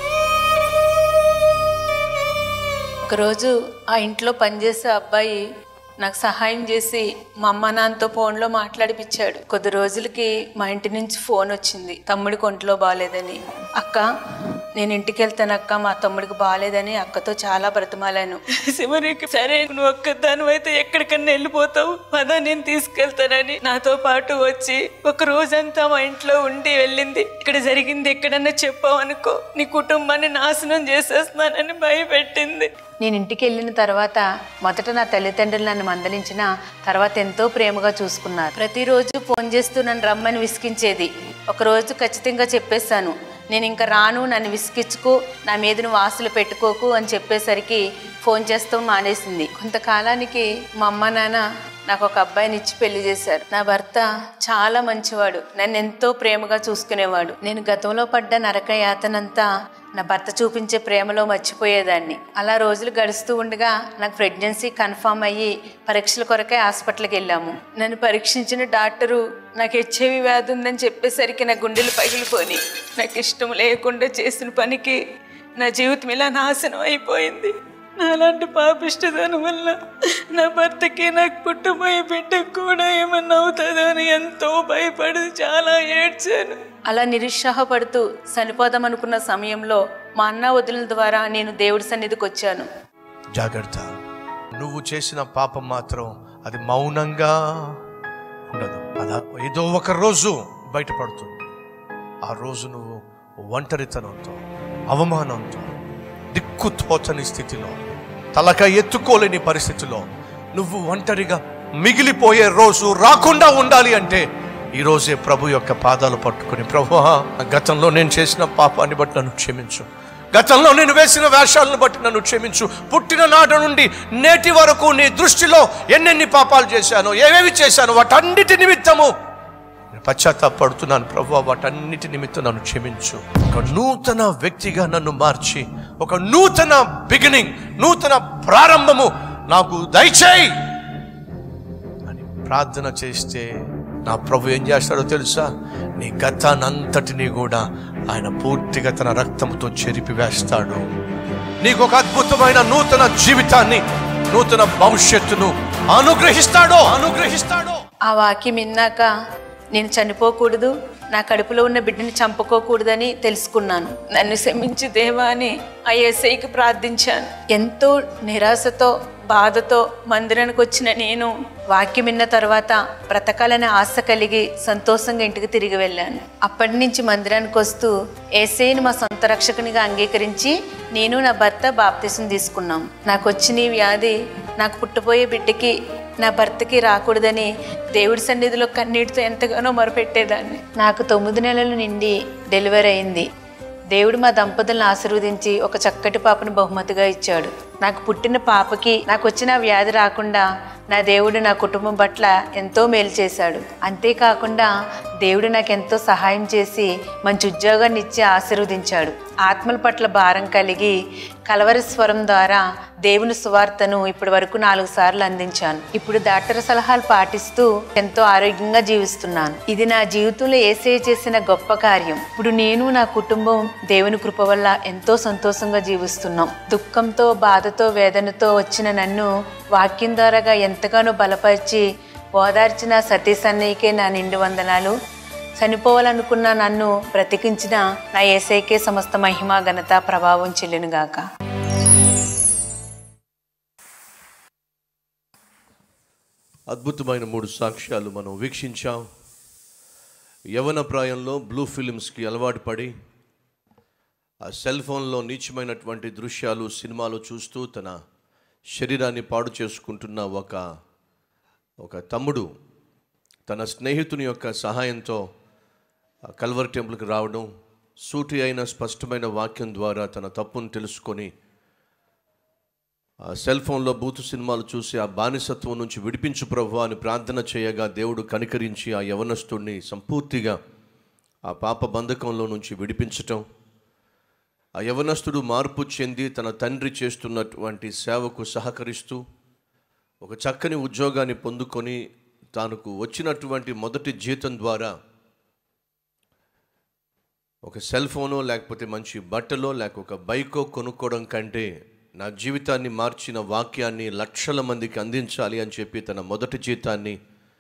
ఒకరోజు ఆ ఇంట్లో పనిచేసే అబ్బాయి నాకు సహాయం చేసి మా అమ్మ నాన్నతో ఫోన్లో మాట్లాడిపించాడు కొద్ది రోజులకి మా ఇంటి నుంచి ఫోన్ వచ్చింది తమ్ముడి కొంట్లో బాగాలేదని అక్క నేను ఇంటికి వెళ్తాను అక్క మా తమ్ముడికి బాగాలేదని అక్కతో చాలా బ్రతమాలాను శివరికి సరే నువ్వు ఒక్కదాని అయితే ఎక్కడికన్నా వెళ్ళిపోతావు పద నేను తీసుకెళ్తానని నాతో పాటు వచ్చి ఒక రోజంతా మా ఇంట్లో ఉండి వెళ్ళింది ఇక్కడ జరిగింది ఎక్కడన్నా చెప్పావు అనుకో నీ కుటుంబాన్ని నాశనం చేసేస్తున్నానని భయపెట్టింది నేను ఇంటికి వెళ్ళిన తర్వాత మొదట నా తల్లిదండ్రులు నన్ను మందలించిన తర్వాత ఎంతో ప్రేమగా చూసుకున్నారు ప్రతిరోజు ఫోన్ చేస్తూ నన్ను రమ్మని విసిగించేది ఒకరోజు ఖచ్చితంగా చెప్పేశాను నేను ఇంకా రాను నన్ను విసిగించుకో నా మీద నువ్వు ఆశలు పెట్టుకోకు అని చెప్పేసరికి ఫోన్ చేస్తాం మానేసింది కొంతకాలానికి మా అమ్మ నాన్న నాకు ఒక అబ్బాయిని ఇచ్చి పెళ్లి చేశారు నా భర్త చాలా మంచివాడు నన్ను ఎంతో ప్రేమగా చూసుకునేవాడు నేను గతంలో పడ్డ నరక యాతనంతా నా భర్త చూపించే ప్రేమలో మర్చిపోయేదాన్ని అలా రోజులు గడుస్తూ ఉండగా నాకు ప్రెగ్నెన్సీ కన్ఫామ్ అయ్యి పరీక్షల కొరకే హాస్పిటల్కి వెళ్ళాము నన్ను పరీక్షించిన డాక్టరు నాకు హెచ్ఐవి వ్యాధి ఉందని చెప్పేసరికి నా గుండెలు పగిలిపోయి నాకు ఇష్టం లేకుండా చేసిన పనికి నా జీవితం ఇలా నాశనం అయిపోయింది నాలాంటి పాపిష్టదనం వల్ల నా భర్తకి నాకు పుట్టబోయే బిడ్డకు కూడా ఏమన్నా అవుతుందో అని ఎంతో భయపడి చాలా ఏడ్చాను అలా నిరుత్సాహపడుతూ చనిపోదాం అనుకున్న సమయంలో మా అన్న వదిలిన ద్వారా నేను దేవుడి సన్నిధికి వచ్చాను జాగ్రత్త నువ్వు చేసిన పాపం మాత్రం అది మౌనంగా ఉండదు అలా ఏదో ఒక రోజు బయటపడుతుంది ఆ రోజు నువ్వు ఒంటరితనంతో అవమానంతో దిక్కు తోచని స్థితిలో తలక ఎత్తుకోలేని పరిస్థితిలో నువ్వు ఒంటరిగా మిగిలిపోయే రోజు రాకుండా ఉండాలి అంటే ఈ రోజే ప్రభు యొక్క పాదాలు పట్టుకుని ప్రభు గతంలో నేను చేసిన పాపాన్ని బట్టి నన్ను క్షమించు గతంలో నేను వేసిన వేషాలను బట్టి నన్ను క్షమించు పుట్టిన నాటి నుండి నేటి వరకు నీ దృష్టిలో ఎన్నెన్ని పాపాలు చేశాను ఏవేవి చేశాను వాటన్నిటి నిమిత్తము నేను పశ్చాత్తాపడుతున్నాను ప్రభు వాటన్నిటి నిమిత్తం నన్ను క్షమించు ఒక నూతన వ్యక్తిగా నన్ను మార్చి ఒక నూతన బిగినింగ్ నూతన ప్రారంభము నాకు దయచేయి అని ప్రార్థన చేస్తే నా ప్రభు ఏం చేస్తాడో తెలుసా నీ గతానంతటినీ కూడా ఆయన పూర్తిగా తన రక్తంతో చెరిపి వేస్తాడు నీకు ఒక అద్భుతమైన నూతన జీవితాన్ని నూతన భవిష్యత్తును అనుగ్రహిస్తాడో అనుగ్రహిస్తాడో ఆ వాక్యం విన్నాక నేను చనిపోకూడదు నా కడుపులో ఉన్న బిడ్డని చంపుకోకూడదని తెలుసుకున్నాను నన్ను క్షమించి దేవా అని ఆ ఏసైకి ప్రార్థించాను ఎంతో నిరాశతో బాధతో మందిరానికి వచ్చిన నేను వాక్యం విన్న తర్వాత బ్రతకాలనే ఆశ కలిగి సంతోషంగా ఇంటికి తిరిగి వెళ్ళాను అప్పటి నుంచి మందిరానికి వస్తూ ఏసైని మా సొంత రక్షకునిగా అంగీకరించి నేను నా భర్త బాప్తిసం తీసుకున్నాం నాకు వచ్చిన ఈ వ్యాధి నాకు పుట్టబోయే బిడ్డకి నా భర్తకి రాకూడదని దేవుడి సన్నిధిలో కన్నీటితో ఎంతగానో మొరపెట్టేదాన్ని నాకు తొమ్మిది నెలలు నిండి డెలివరీ అయింది దేవుడు మా దంపతులను ఆశీర్వదించి ఒక చక్కటి పాపను బహుమతిగా ఇచ్చాడు నాకు పుట్టిన పాపకి నాకు వచ్చిన వ్యాధి రాకుండా నా దేవుడు నా కుటుంబం పట్ల ఎంతో మేలు చేశాడు అంతేకాకుండా దేవుడు నాకు ఎంతో సహాయం చేసి మంచి ఉద్యోగాన్ని ఇచ్చి ఆశీర్వదించాడు ఆత్మల పట్ల భారం కలిగి కలవరి స్వరం ద్వారా దేవుని సువార్తను ఇప్పటి వరకు నాలుగు సార్లు అందించాను ఇప్పుడు డాక్టర్ సలహాలు పాటిస్తూ ఎంతో ఆరోగ్యంగా జీవిస్తున్నాను ఇది నా జీవితంలో ఏసే చేసిన గొప్ప కార్యం ఇప్పుడు నేను నా కుటుంబం దేవుని కృప వల్ల ఎంతో సంతోషంగా జీవిస్తున్నాం దుఃఖంతో బాధతో వేదనతో వచ్చిన నన్ను వాక్యం ద్వారాగా ఎంతగానో బలపరిచి ఓదార్చిన సతీష్ అన్నయ్యకే నా నిండు వందనాలు చనిపోవాలనుకున్న నన్ను బ్రతికించిన నా ఏసైకే సమస్త మహిమ ఘనత ప్రభావం చెల్లునుగాక అద్భుతమైన మూడు సాక్ష్యాలు మనం వీక్షించాం యవన ప్రాయంలో బ్లూ ఫిలిమ్స్కి అలవాటు పడి ఆ సెల్ ఫోన్లో నీచమైనటువంటి దృశ్యాలు సినిమాలు చూస్తూ తన శరీరాన్ని పాడు చేసుకుంటున్న ఒక ఒక తమ్ముడు తన స్నేహితుని యొక్క సహాయంతో ఆ కల్వర్ టెంపుల్కి రావడం సూటి అయిన స్పష్టమైన వాక్యం ద్వారా తన తప్పును తెలుసుకొని ఆ సెల్ ఫోన్లో బూతు సినిమాలు చూసి ఆ బానిసత్వం నుంచి విడిపించు ప్రభు అని ప్రార్థన చేయగా దేవుడు కనికరించి ఆ యవనస్తుడిని సంపూర్తిగా ఆ పాప బంధకంలో నుంచి విడిపించటం ఆ యవనస్తుడు మార్పు చెంది తన తండ్రి చేస్తున్నటువంటి సేవకు సహకరిస్తూ ఒక చక్కని ఉద్యోగాన్ని పొందుకొని తనకు వచ్చినటువంటి మొదటి జీతం ద్వారా ఒక సెల్ ఫోనో లేకపోతే మంచి బట్టలో లేక ఒక బైకో కొనుక్కోవడం కంటే నా జీవితాన్ని మార్చిన వాక్యాన్ని లక్షల మందికి అందించాలి అని చెప్పి తన మొదటి జీతాన్ని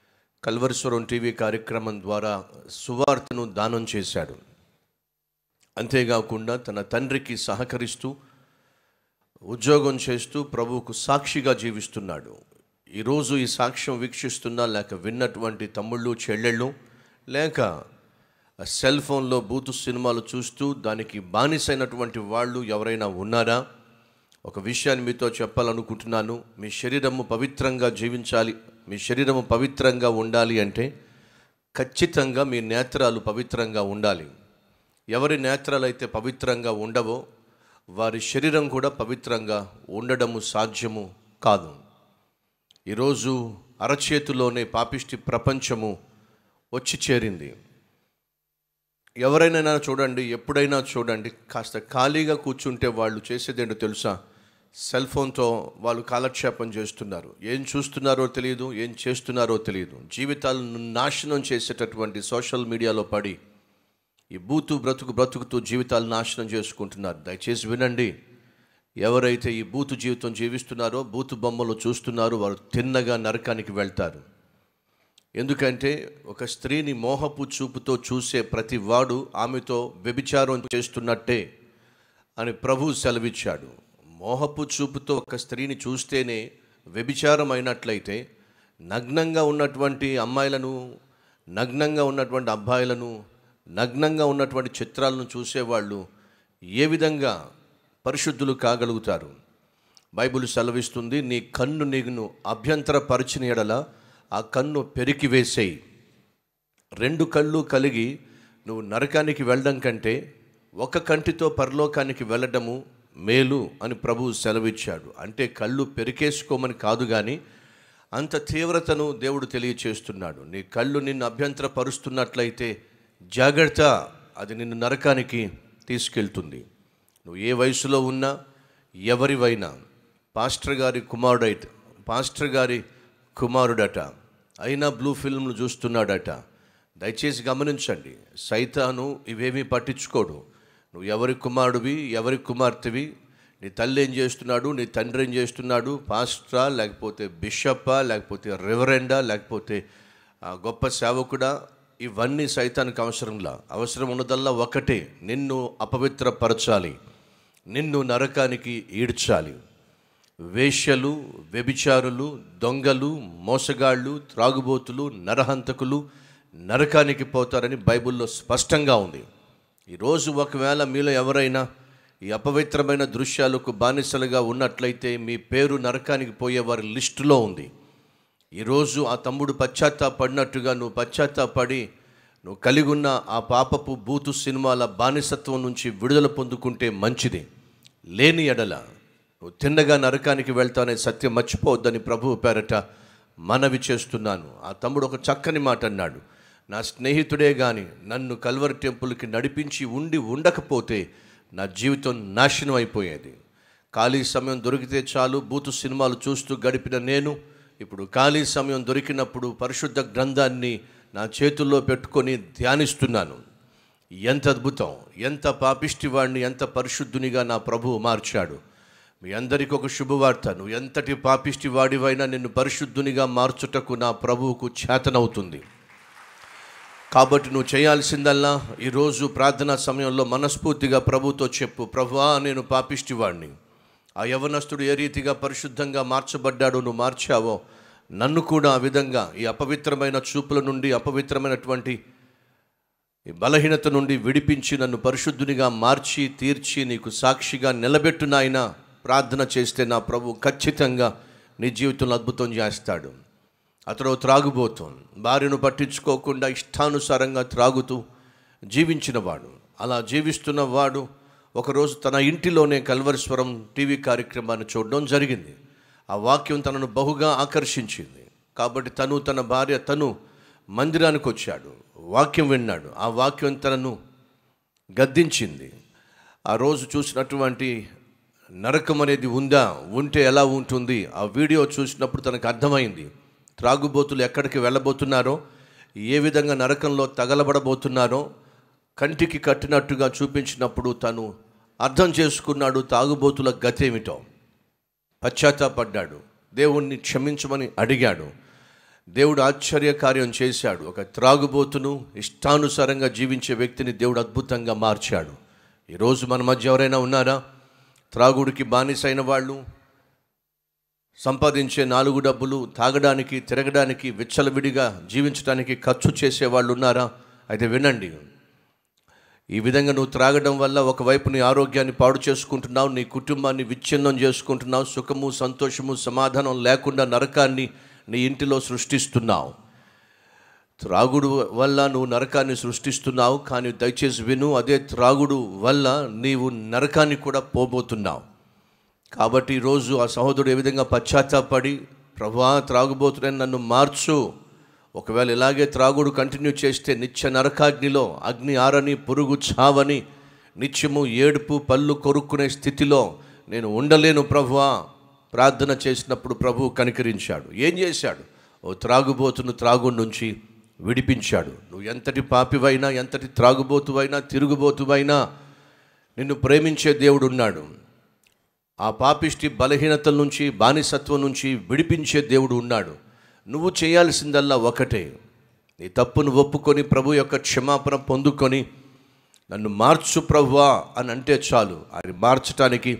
కల్వరిస్వరం టీవీ కార్యక్రమం ద్వారా సువార్తను దానం చేశాడు అంతేకాకుండా తన తండ్రికి సహకరిస్తూ ఉద్యోగం చేస్తూ ప్రభువుకు సాక్షిగా జీవిస్తున్నాడు ఈరోజు ఈ సాక్ష్యం వీక్షిస్తున్నా లేక విన్నటువంటి తమ్ముళ్ళు చెల్లెళ్ళు లేక ఆ సెల్ ఫోన్లో బూతు సినిమాలు చూస్తూ దానికి బానిసైనటువంటి వాళ్ళు ఎవరైనా ఉన్నారా ఒక విషయాన్ని మీతో చెప్పాలనుకుంటున్నాను మీ శరీరము పవిత్రంగా జీవించాలి మీ శరీరము పవిత్రంగా ఉండాలి అంటే ఖచ్చితంగా మీ నేత్రాలు పవిత్రంగా ఉండాలి ఎవరి నేత్రాలు అయితే పవిత్రంగా ఉండవో వారి శరీరం కూడా పవిత్రంగా ఉండడము సాధ్యము కాదు ఈరోజు అరచేతిలోనే పాపిష్టి ప్రపంచము వచ్చి చేరింది ఎవరైనా చూడండి ఎప్పుడైనా చూడండి కాస్త ఖాళీగా కూర్చుంటే వాళ్ళు చేసేదేంటో తెలుసా సెల్ ఫోన్తో వాళ్ళు కాలక్షేపం చేస్తున్నారు ఏం చూస్తున్నారో తెలియదు ఏం చేస్తున్నారో తెలియదు జీవితాలను నాశనం చేసేటటువంటి సోషల్ మీడియాలో పడి ఈ బూతు బ్రతుకు బ్రతుకుతూ జీవితాలు నాశనం చేసుకుంటున్నారు దయచేసి వినండి ఎవరైతే ఈ బూతు జీవితం జీవిస్తున్నారో బూతు బొమ్మలు చూస్తున్నారో వారు తిన్నగా నరకానికి వెళ్తారు ఎందుకంటే ఒక స్త్రీని మోహపు చూపుతో చూసే ప్రతి వాడు ఆమెతో వ్యభిచారం చేస్తున్నట్టే అని ప్రభు సెలవిచ్చాడు మోహపు చూపుతో ఒక స్త్రీని చూస్తేనే వ్యభిచారం అయినట్లయితే నగ్నంగా ఉన్నటువంటి అమ్మాయిలను నగ్నంగా ఉన్నటువంటి అబ్బాయిలను నగ్నంగా ఉన్నటువంటి చిత్రాలను చూసేవాళ్ళు ఏ విధంగా పరిశుద్ధులు కాగలుగుతారు బైబిల్ సెలవిస్తుంది నీ కన్ను నీగును అభ్యంతరపరిచిన ఎడల ఆ కన్ను పెరికి వేసేయి రెండు కళ్ళు కలిగి నువ్వు నరకానికి వెళ్ళడం కంటే ఒక కంటితో పరలోకానికి వెళ్ళడము మేలు అని ప్రభువు సెలవిచ్చాడు అంటే కళ్ళు పెరికేసుకోమని కాదు కానీ అంత తీవ్రతను దేవుడు తెలియచేస్తున్నాడు నీ కళ్ళు నిన్ను అభ్యంతరపరుస్తున్నట్లయితే జాగ్రత్త అది నిన్ను నరకానికి తీసుకెళ్తుంది నువ్వు ఏ వయసులో ఉన్నా ఎవరివైనా పాస్టర్ గారి కుమారుడైతే పాస్టర్ గారి కుమారుడట అయినా బ్లూ ఫిల్మ్లు చూస్తున్నాడట దయచేసి గమనించండి సైతాను ఇవేమీ పట్టించుకోడు నువ్వు ఎవరి కుమారుడివి ఎవరి కుమార్తెవి నీ తల్లి ఏం చేస్తున్నాడు నీ తండ్రి ఏం చేస్తున్నాడు పాస్టరా లేకపోతే బిషప్పా లేకపోతే రెవరెండా లేకపోతే ఆ, గొప్ప సేవకుడా ఇవన్నీ సైతానికి అవసరంలా అవసరం ఉన్నదల్లా ఒకటే నిన్ను అపవిత్రపరచాలి నిన్ను నరకానికి ఈడ్చాలి వేశ్యలు వ్యభిచారులు దొంగలు మోసగాళ్ళు త్రాగుబోతులు నరహంతకులు నరకానికి పోతారని బైబిల్లో స్పష్టంగా ఉంది ఈరోజు ఒకవేళ మీలో ఎవరైనా ఈ అపవిత్రమైన దృశ్యాలకు బానిసలుగా ఉన్నట్లయితే మీ పేరు నరకానికి పోయే వారి లిస్టులో ఉంది ఈరోజు ఆ తమ్ముడు పశ్చాత్తాపడినట్టుగా నువ్వు పశ్చాత్తాపడి నువ్వు కలిగి ఉన్న ఆ పాపపు బూతు సినిమాల బానిసత్వం నుంచి విడుదల పొందుకుంటే మంచిది లేని ఎడల నువ్వు తిన్నగా నరకానికి వెళ్తానే సత్యం మర్చిపోవద్దని ప్రభువు పేరట మనవి చేస్తున్నాను ఆ తమ్ముడు ఒక చక్కని మాట అన్నాడు నా స్నేహితుడే గాని నన్ను కల్వరి టెంపుల్కి నడిపించి ఉండి ఉండకపోతే నా జీవితం నాశనం అయిపోయేది ఖాళీ సమయం దొరికితే చాలు బూతు సినిమాలు చూస్తూ గడిపిన నేను ఇప్పుడు ఖాళీ సమయం దొరికినప్పుడు పరిశుద్ధ గ్రంథాన్ని నా చేతుల్లో పెట్టుకొని ధ్యానిస్తున్నాను ఎంత అద్భుతం ఎంత పాపిష్టివాడిని ఎంత పరిశుద్ధునిగా నా ప్రభువు మార్చాడు మీ అందరికీ ఒక శుభవార్త నువ్వు ఎంతటి పాపిష్టి వాడివైనా నిన్ను పరిశుద్ధునిగా మార్చుటకు నా ప్రభువుకు చేతనవుతుంది కాబట్టి నువ్వు చేయాల్సిందల్లా ఈరోజు ప్రార్థనా సమయంలో మనస్ఫూర్తిగా ప్రభుతో చెప్పు ప్రభువా నేను పాపిష్టివాడిని ఆ యవనస్తుడు ఏ రీతిగా పరిశుద్ధంగా మార్చబడ్డాడో నువ్వు మార్చావో నన్ను కూడా ఆ విధంగా ఈ అపవిత్రమైన చూపుల నుండి అపవిత్రమైనటువంటి ఈ బలహీనత నుండి విడిపించి నన్ను పరిశుద్ధునిగా మార్చి తీర్చి నీకు సాక్షిగా నిలబెట్టు నాయన ప్రార్థన చేస్తే నా ప్రభు ఖచ్చితంగా నీ జీవితంలో అద్భుతం చేస్తాడు అతడు త్రాగుబోతూ భార్యను పట్టించుకోకుండా ఇష్టానుసారంగా త్రాగుతూ జీవించినవాడు అలా జీవిస్తున్న వాడు ఒకరోజు తన ఇంటిలోనే కల్వరిస్వరం టీవీ కార్యక్రమాన్ని చూడడం జరిగింది ఆ వాక్యం తనను బహుగా ఆకర్షించింది కాబట్టి తను తన భార్య తను మందిరానికి వచ్చాడు వాక్యం విన్నాడు ఆ వాక్యం తనను గద్దించింది ఆ రోజు చూసినటువంటి నరకం అనేది ఉందా ఉంటే ఎలా ఉంటుంది ఆ వీడియో చూసినప్పుడు తనకు అర్థమైంది త్రాగుబోతులు ఎక్కడికి వెళ్ళబోతున్నారో ఏ విధంగా నరకంలో తగలబడబోతున్నారో కంటికి కట్టినట్టుగా చూపించినప్పుడు తను అర్థం చేసుకున్నాడు తాగుబోతుల గతేమిటో పశ్చాత్తాపడ్డాడు దేవుణ్ణి క్షమించమని అడిగాడు దేవుడు ఆశ్చర్య కార్యం చేశాడు ఒక త్రాగుబోతును ఇష్టానుసారంగా జీవించే వ్యక్తిని దేవుడు అద్భుతంగా మార్చాడు ఈరోజు మన మధ్య ఎవరైనా ఉన్నారా త్రాగుడికి బానిసైన వాళ్ళు సంపాదించే నాలుగు డబ్బులు తాగడానికి తిరగడానికి విచ్చలవిడిగా జీవించడానికి ఖర్చు చేసే వాళ్ళు ఉన్నారా అయితే వినండి ఈ విధంగా నువ్వు త్రాగడం వల్ల ఒకవైపు నీ ఆరోగ్యాన్ని పాడు చేసుకుంటున్నావు నీ కుటుంబాన్ని విచ్ఛిన్నం చేసుకుంటున్నావు సుఖము సంతోషము సమాధానం లేకుండా నరకాన్ని నీ ఇంటిలో సృష్టిస్తున్నావు త్రాగుడు వల్ల నువ్వు నరకాన్ని సృష్టిస్తున్నావు కానీ దయచేసి విను అదే త్రాగుడు వల్ల నీవు నరకాన్ని కూడా పోబోతున్నావు కాబట్టి ఈరోజు ఆ సహోదరుడు ఏ విధంగా పశ్చాత్తాపడి ప్రభా త్రాగుబోతున్నాను నన్ను మార్చు ఒకవేళ ఇలాగే త్రాగుడు కంటిన్యూ చేస్తే నిత్య నరకాగ్నిలో అగ్ని ఆరని పురుగు చావని నిత్యము ఏడుపు పళ్ళు కొరుక్కునే స్థితిలో నేను ఉండలేను ప్రభువా ప్రార్థన చేసినప్పుడు ప్రభు కనికరించాడు ఏం చేశాడు ఓ త్రాగుబోతును త్రాగు నుంచి విడిపించాడు నువ్వు ఎంతటి పాపివైనా ఎంతటి త్రాగుబోతువైనా తిరుగుబోతువైనా నిన్ను ప్రేమించే దేవుడు ఉన్నాడు ఆ పాపిష్టి బలహీనతల నుంచి బానిసత్వం నుంచి విడిపించే దేవుడు ఉన్నాడు నువ్వు చేయాల్సిందల్లా ఒకటే నీ తప్పును ఒప్పుకొని ప్రభు యొక్క క్షమాపణ పొందుకొని నన్ను మార్చు ప్రభువా అని అంటే చాలు ఆయన మార్చటానికి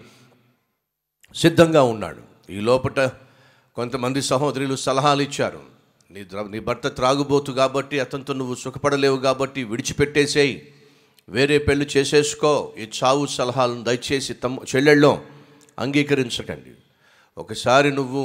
సిద్ధంగా ఉన్నాడు ఈ లోపట కొంతమంది సహోదరులు సలహాలు ఇచ్చారు నీ ద్ర- నీ భర్త త్రాగుబోతు కాబట్టి అతనితో నువ్వు సుఖపడలేవు కాబట్టి విడిచిపెట్టేసేయి వేరే పెళ్లి చేసేసుకో ఈ చావు సలహాలను దయచేసి తమ చెల్లెళ్ళో అంగీకరించకండి ఒకసారి నువ్వు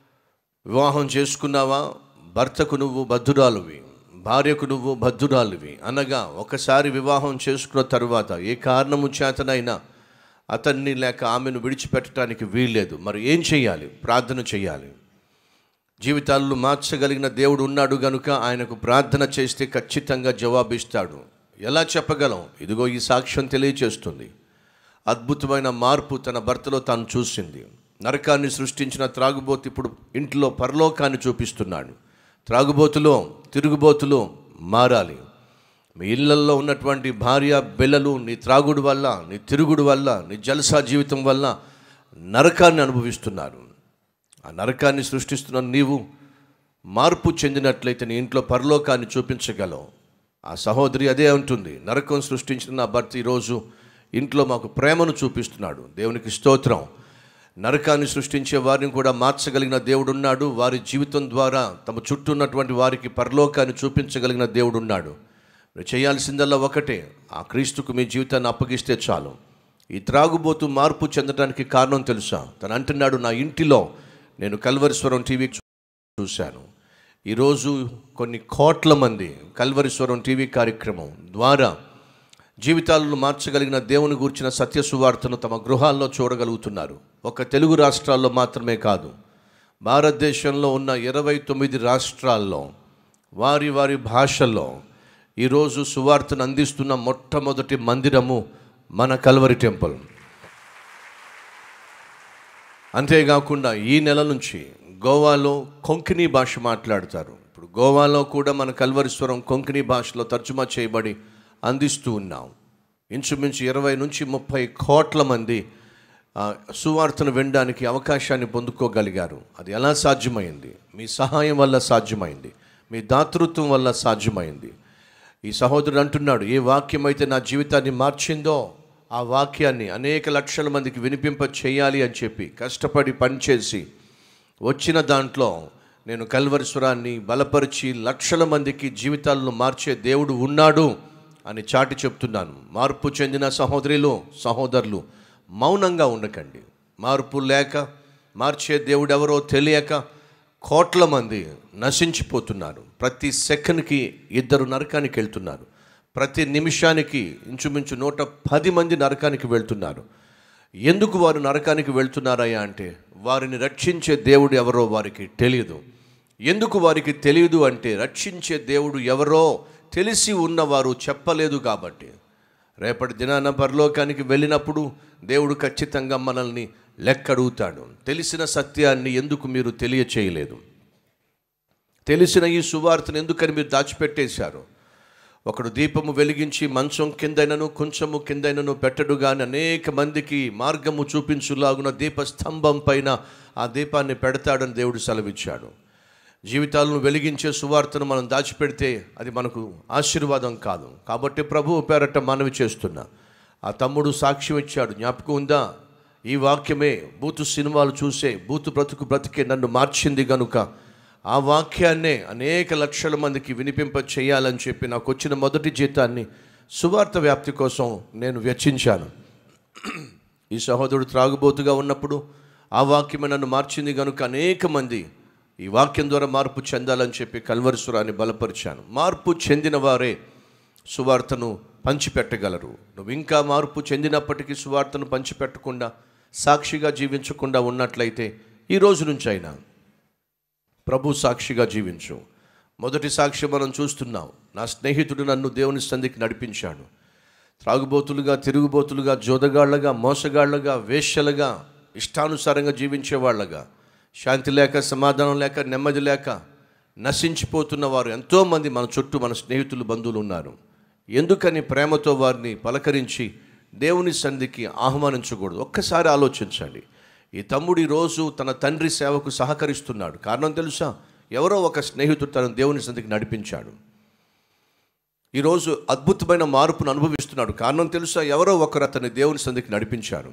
వివాహం చేసుకున్నావా భర్తకు నువ్వు బద్ధురాలువి భార్యకు నువ్వు బద్ధురాలువి అనగా ఒకసారి వివాహం చేసుకున్న తరువాత ఏ కారణము చేతనైనా అతన్ని లేక ఆమెను విడిచిపెట్టడానికి వీల్లేదు మరి ఏం చేయాలి ప్రార్థన చేయాలి జీవితాలను మార్చగలిగిన దేవుడు ఉన్నాడు గనుక ఆయనకు ప్రార్థన చేస్తే ఖచ్చితంగా జవాబిస్తాడు ఎలా చెప్పగలం ఇదిగో ఈ సాక్ష్యం తెలియచేస్తుంది అద్భుతమైన మార్పు తన భర్తలో తాను చూసింది నరకాన్ని సృష్టించిన త్రాగుబోతు ఇప్పుడు ఇంట్లో పరలోకాన్ని చూపిస్తున్నాడు త్రాగుబోతులో తిరుగుబోతులో మారాలి మీ ఇళ్లల్లో ఉన్నటువంటి భార్య బిల్లలు నీ త్రాగుడు వల్ల నీ తిరుగుడు వల్ల నీ జలసా జీవితం వల్ల నరకాన్ని అనుభవిస్తున్నారు ఆ నరకాన్ని సృష్టిస్తున్న నీవు మార్పు చెందినట్లయితే నీ ఇంట్లో పరలోకాన్ని చూపించగలవు ఆ సహోదరి అదే అంటుంది నరకం సృష్టించిన నా భర్త ఈరోజు ఇంట్లో మాకు ప్రేమను చూపిస్తున్నాడు దేవునికి స్తోత్రం నరకాన్ని సృష్టించే వారిని కూడా మార్చగలిగిన దేవుడు ఉన్నాడు వారి జీవితం ద్వారా తమ చుట్టూ ఉన్నటువంటి వారికి పరలోకాన్ని చూపించగలిగిన దేవుడు ఉన్నాడు మీరు చేయాల్సిందల్లా ఒకటే ఆ క్రీస్తుకు మీ జీవితాన్ని అప్పగిస్తే చాలు ఈ త్రాగుబోతు మార్పు చెందడానికి కారణం తెలుసా తను అంటున్నాడు నా ఇంటిలో నేను కల్వరిస్వరం టీవీ చూశాను ఈరోజు కొన్ని కోట్ల మంది కల్వరిస్వరం టీవీ కార్యక్రమం ద్వారా జీవితాలను మార్చగలిగిన దేవుని గూర్చిన సత్య సువార్తను తమ గృహాల్లో చూడగలుగుతున్నారు ఒక తెలుగు రాష్ట్రాల్లో మాత్రమే కాదు భారతదేశంలో ఉన్న ఇరవై తొమ్మిది రాష్ట్రాల్లో వారి వారి భాషల్లో ఈరోజు సువార్తను అందిస్తున్న మొట్టమొదటి మందిరము మన కల్వరి టెంపుల్ అంతేకాకుండా ఈ నెల నుంచి గోవాలో కొంకణి భాష మాట్లాడతారు ఇప్పుడు గోవాలో కూడా మన కల్వరిస్వరం కొంకణి భాషలో తర్జుమా చేయబడి అందిస్తూ ఉన్నాం ఇంచుమించు ఇరవై నుంచి ముప్పై కోట్ల మంది ఆ, సువార్తను వినడానికి అవకాశాన్ని పొందుకోగలిగారు అది ఎలా సాధ్యమైంది మీ సహాయం వల్ల సాధ్యమైంది మీ దాతృత్వం వల్ల సాధ్యమైంది ఈ సహోదరుడు అంటున్నాడు ఏ వాక్యం అయితే నా జీవితాన్ని మార్చిందో ఆ వాక్యాన్ని అనేక లక్షల మందికి వినిపింప చేయాలి అని చెప్పి కష్టపడి పనిచేసి వచ్చిన దాంట్లో నేను కల్వరిస్వరాన్ని బలపరిచి లక్షల మందికి జీవితాలను మార్చే దేవుడు ఉన్నాడు అని చాటి చెప్తున్నాను మార్పు చెందిన సహోదరులు సహోదరులు మౌనంగా ఉండకండి మార్పు లేక మార్చే దేవుడు ఎవరో తెలియక కోట్ల మంది నశించిపోతున్నారు ప్రతి సెకండ్కి ఇద్దరు నరకానికి వెళ్తున్నారు ప్రతి నిమిషానికి ఇంచుమించు నూట పది మంది నరకానికి వెళ్తున్నారు ఎందుకు వారు నరకానికి వెళ్తున్నారయ్యా అంటే వారిని రక్షించే దేవుడు ఎవరో వారికి తెలియదు ఎందుకు వారికి తెలియదు అంటే రక్షించే దేవుడు ఎవరో తెలిసి ఉన్నవారు చెప్పలేదు కాబట్టి రేపటి దినాన పరలోకానికి వెళ్ళినప్పుడు దేవుడు ఖచ్చితంగా మనల్ని లెక్కడుగుతాడు తెలిసిన సత్యాన్ని ఎందుకు మీరు తెలియచేయలేదు తెలిసిన ఈ సువార్తను ఎందుకని మీరు దాచిపెట్టేశారు ఒకడు దీపము వెలిగించి మంచం కిందైనను కొంచెము కిందైనను పెట్టడు గాని అనేక మందికి మార్గము చూపించులాగున దీపస్తంభం పైన ఆ దీపాన్ని పెడతాడని దేవుడు సెలవిచ్చాడు జీవితాలను వెలిగించే సువార్తను మనం దాచిపెడితే అది మనకు ఆశీర్వాదం కాదు కాబట్టి ప్రభువు పేరట మనవి చేస్తున్నా ఆ తమ్ముడు సాక్ష్యం ఇచ్చాడు జ్ఞాపకం ఉందా ఈ వాక్యమే బూతు సినిమాలు చూసే బూతు బ్రతుకు బ్రతికే నన్ను మార్చింది గనుక ఆ వాక్యాన్నే అనేక లక్షల మందికి వినిపింప చేయాలని చెప్పి నాకు వచ్చిన మొదటి జీతాన్ని సువార్త వ్యాప్తి కోసం నేను వెచ్చించాను ఈ సహోదరుడు త్రాగుబోతుగా ఉన్నప్పుడు ఆ వాక్యమే నన్ను మార్చింది కనుక అనేక మంది ఈ వాక్యం ద్వారా మార్పు చెందాలని చెప్పి కల్వరిసురాన్ని బలపరిచాను మార్పు చెందిన వారే సువార్తను పంచిపెట్టగలరు నువ్వు ఇంకా మార్పు చెందినప్పటికీ సువార్తను పంచిపెట్టకుండా సాక్షిగా జీవించకుండా ఉన్నట్లయితే ఈ రోజు నుంచి అయినా ప్రభు సాక్షిగా జీవించు మొదటి సాక్ష్యం మనం చూస్తున్నాం నా స్నేహితుడు నన్ను దేవుని సంధికి నడిపించాడు త్రాగుబోతులుగా తిరుగుబోతులుగా జోదగాళ్లగా మోసగాళ్లగా వేశ్యలుగా ఇష్టానుసారంగా జీవించే వాళ్ళగా శాంతి లేక సమాధానం లేక నెమ్మది లేక నశించిపోతున్న వారు ఎంతోమంది మన చుట్టూ మన స్నేహితులు బంధువులు ఉన్నారు ఎందుకని ప్రేమతో వారిని పలకరించి దేవుని సంధికి ఆహ్వానించకూడదు ఒక్కసారి ఆలోచించండి ఈ తమ్ముడు రోజు తన తండ్రి సేవకు సహకరిస్తున్నాడు కారణం తెలుసా ఎవరో ఒక స్నేహితుడు తన దేవుని సంధికి నడిపించాడు ఈరోజు అద్భుతమైన మార్పును అనుభవిస్తున్నాడు కారణం తెలుసా ఎవరో ఒకరు అతని దేవుని సంధికి నడిపించారు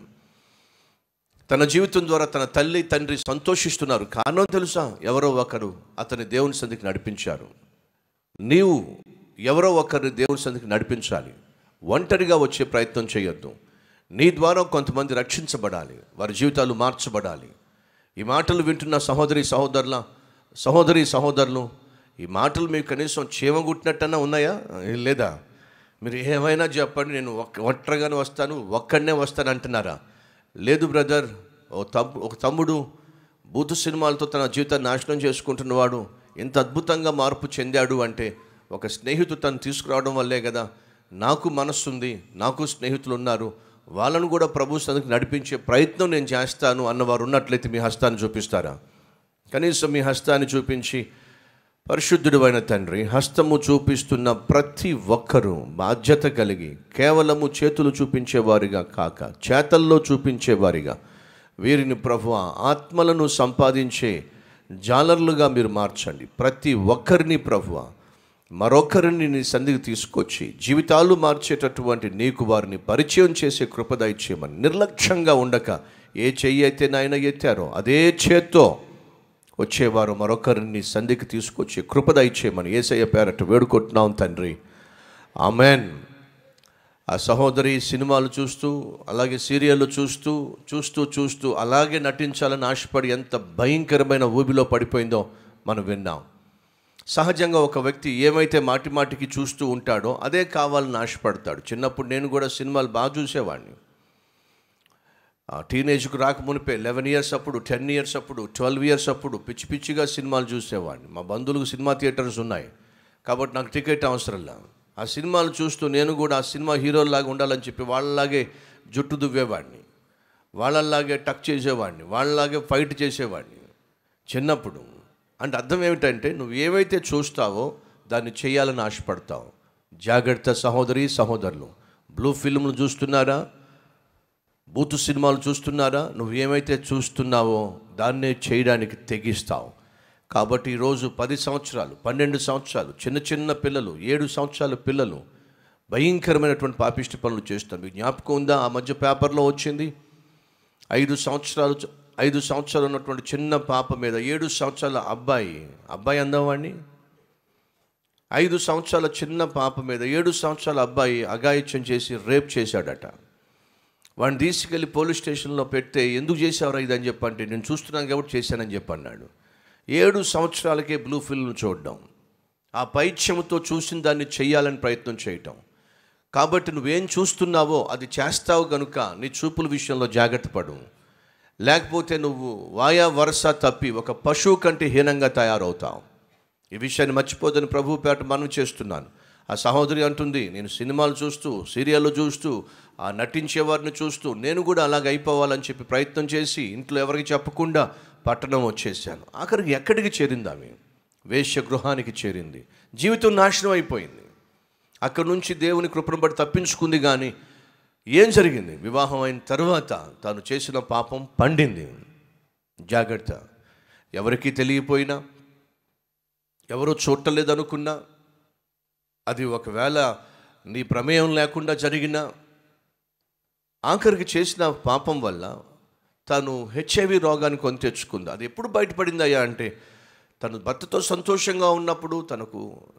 తన జీవితం ద్వారా తన తల్లి తండ్రి సంతోషిస్తున్నారు కారణం తెలుసా ఎవరో ఒకరు అతని దేవుని సంధికి నడిపించారు నీవు ఎవరో ఒకరిని దేవుని సంధికి నడిపించాలి ఒంటరిగా వచ్చే ప్రయత్నం చేయొద్దు నీ ద్వారా కొంతమంది రక్షించబడాలి వారి జీవితాలు మార్చబడాలి ఈ మాటలు వింటున్న సహోదరి సహోదరుల సహోదరి సహోదరులు ఈ మాటలు మీకు కనీసం చీమగుట్టినట్టన్నా ఉన్నాయా ఏ, లేదా మీరు ఏమైనా చెప్పండి నేను ఒక్క ఒంటరిగానే వస్తాను ఒక్కడనే వస్తాను అంటున్నారా లేదు బ్రదర్ ఓ తమ్ము ఒక తమ్ముడు బూతు సినిమాలతో తన జీవితాన్ని నాశనం చేసుకుంటున్నవాడు ఇంత అద్భుతంగా మార్పు చెందాడు అంటే ఒక స్నేహితుడు తను తీసుకురావడం వల్లే కదా నాకు మనస్సుంది నాకు స్నేహితులు ఉన్నారు వాళ్ళను కూడా ప్రభు సన్నిధికి నడిపించే ప్రయత్నం నేను చేస్తాను అన్నవారు ఉన్నట్లయితే మీ హస్తాన్ని చూపిస్తారా కనీసం మీ హస్తాన్ని చూపించి పరిశుద్ధుడైన తండ్రి హస్తము చూపిస్తున్న ప్రతి ఒక్కరూ బాధ్యత కలిగి కేవలము చేతులు చూపించేవారిగా కాక చేతల్లో చూపించేవారిగా వీరిని ప్రభు ఆత్మలను సంపాదించే జాలర్లుగా మీరు మార్చండి ప్రతి ఒక్కరిని ప్రభువ మరొకరిని నీ సంధికి తీసుకొచ్చి జీవితాలు మార్చేటటువంటి నీకు వారిని పరిచయం చేసే కృప దయచేయమని నిర్లక్ష్యంగా ఉండక ఏ చెయ్యి అయితే నాయన ఎత్తారో అదే చేత్తో వచ్చేవారు మరొకరిని సంధికి తీసుకొచ్చి కృప దయచేయమని ఏసయ్య పేరట వేడుకుంటున్నాం తండ్రి ఆమెన్ ఆ సహోదరి సినిమాలు చూస్తూ అలాగే సీరియళ్ళు చూస్తూ చూస్తూ చూస్తూ అలాగే నటించాలని ఆశపడి ఎంత భయంకరమైన ఊబిలో పడిపోయిందో మనం విన్నాం సహజంగా ఒక వ్యక్తి ఏమైతే మాటి మాటికి చూస్తూ ఉంటాడో అదే కావాలని ఆశపడతాడు చిన్నప్పుడు నేను కూడా సినిమాలు బాగా చూసేవాడిని ఆ టీనేజ్కు రాక మునిపే లెవెన్ ఇయర్స్ అప్పుడు టెన్ ఇయర్స్ అప్పుడు ట్వెల్వ్ ఇయర్స్ అప్పుడు పిచ్చి పిచ్చిగా సినిమాలు చూసేవాడిని మా బంధువులకు సినిమా థియేటర్స్ ఉన్నాయి కాబట్టి నాకు టికెట్ అవసరం లేదు ఆ సినిమాలు చూస్తూ నేను కూడా ఆ సినిమా హీరోలాగా ఉండాలని చెప్పి వాళ్ళలాగే జుట్టు దువ్వేవాడిని వాళ్ళలాగే టక్ చేసేవాడిని వాళ్ళలాగే ఫైట్ చేసేవాడిని చిన్నప్పుడు అంటే అర్థం ఏమిటంటే నువ్వు ఏవైతే చూస్తావో దాన్ని చేయాలని ఆశపడతావు జాగ్రత్త సహోదరి సహోదరులు బ్లూ ఫిల్మ్లు చూస్తున్నారా బూతు సినిమాలు చూస్తున్నారా నువ్వు ఏమైతే చూస్తున్నావో దాన్నే చేయడానికి తెగిస్తావు కాబట్టి ఈరోజు పది సంవత్సరాలు పన్నెండు సంవత్సరాలు చిన్న చిన్న పిల్లలు ఏడు సంవత్సరాల పిల్లలు భయంకరమైనటువంటి పాపిష్టి పనులు చేస్తారు మీకు జ్ఞాపకం ఉందా ఆ మధ్య పేపర్లో వచ్చింది ఐదు సంవత్సరాలు ఐదు సంవత్సరాలు ఉన్నటువంటి చిన్న పాప మీద ఏడు సంవత్సరాల అబ్బాయి అబ్బాయి అందవాడిని ఐదు సంవత్సరాల చిన్న పాప మీద ఏడు సంవత్సరాల అబ్బాయి అఘాయిత్యం చేసి రేప్ చేశాడట వాడిని తీసుకెళ్ళి పోలీస్ స్టేషన్లో పెడితే ఎందుకు చేసావురా ఇది అని చెప్పంటే నేను చూస్తున్నాను కాబట్టి చేశానని చెప్పి అన్నాడు ఏడు సంవత్సరాలకే బ్లూ ఫిల్మ్ చూడడం ఆ పైత్యముతో చూసిన దాన్ని చెయ్యాలని ప్రయత్నం చేయటం కాబట్టి నువ్వేం చూస్తున్నావో అది చేస్తావు కనుక నీ చూపుల విషయంలో జాగ్రత్త పడు లేకపోతే నువ్వు వాయా వరుస తప్పి ఒక పశువు కంటే హీనంగా తయారవుతావు ఈ విషయాన్ని మర్చిపోదని ప్రభు పేట మనం చేస్తున్నాను ఆ సహోదరి అంటుంది నేను సినిమాలు చూస్తూ సీరియళ్ళు చూస్తూ ఆ నటించే వారిని చూస్తూ నేను కూడా అలాగ అయిపోవాలని చెప్పి ప్రయత్నం చేసి ఇంట్లో ఎవరికి చెప్పకుండా పట్టణం వచ్చేసాను ఆఖరికి ఎక్కడికి చేరింది ఆమె వేశ్య గృహానికి చేరింది జీవితం నాశనం అయిపోయింది అక్కడి నుంచి దేవుని కృపను బట్టి తప్పించుకుంది కానీ ఏం జరిగింది వివాహం అయిన తర్వాత తాను చేసిన పాపం పండింది జాగ్రత్త ఎవరికీ తెలియపోయినా ఎవరో చూడలేదనుకున్నా అది ఒకవేళ నీ ప్రమేయం లేకుండా జరిగినా ఆఖరికి చేసిన పాపం వల్ల తను హెచ్ఐవి రోగాన్ని కొని తెచ్చుకుంది అది ఎప్పుడు బయటపడిందయ్యా అంటే తను భర్తతో సంతోషంగా ఉన్నప్పుడు తనకు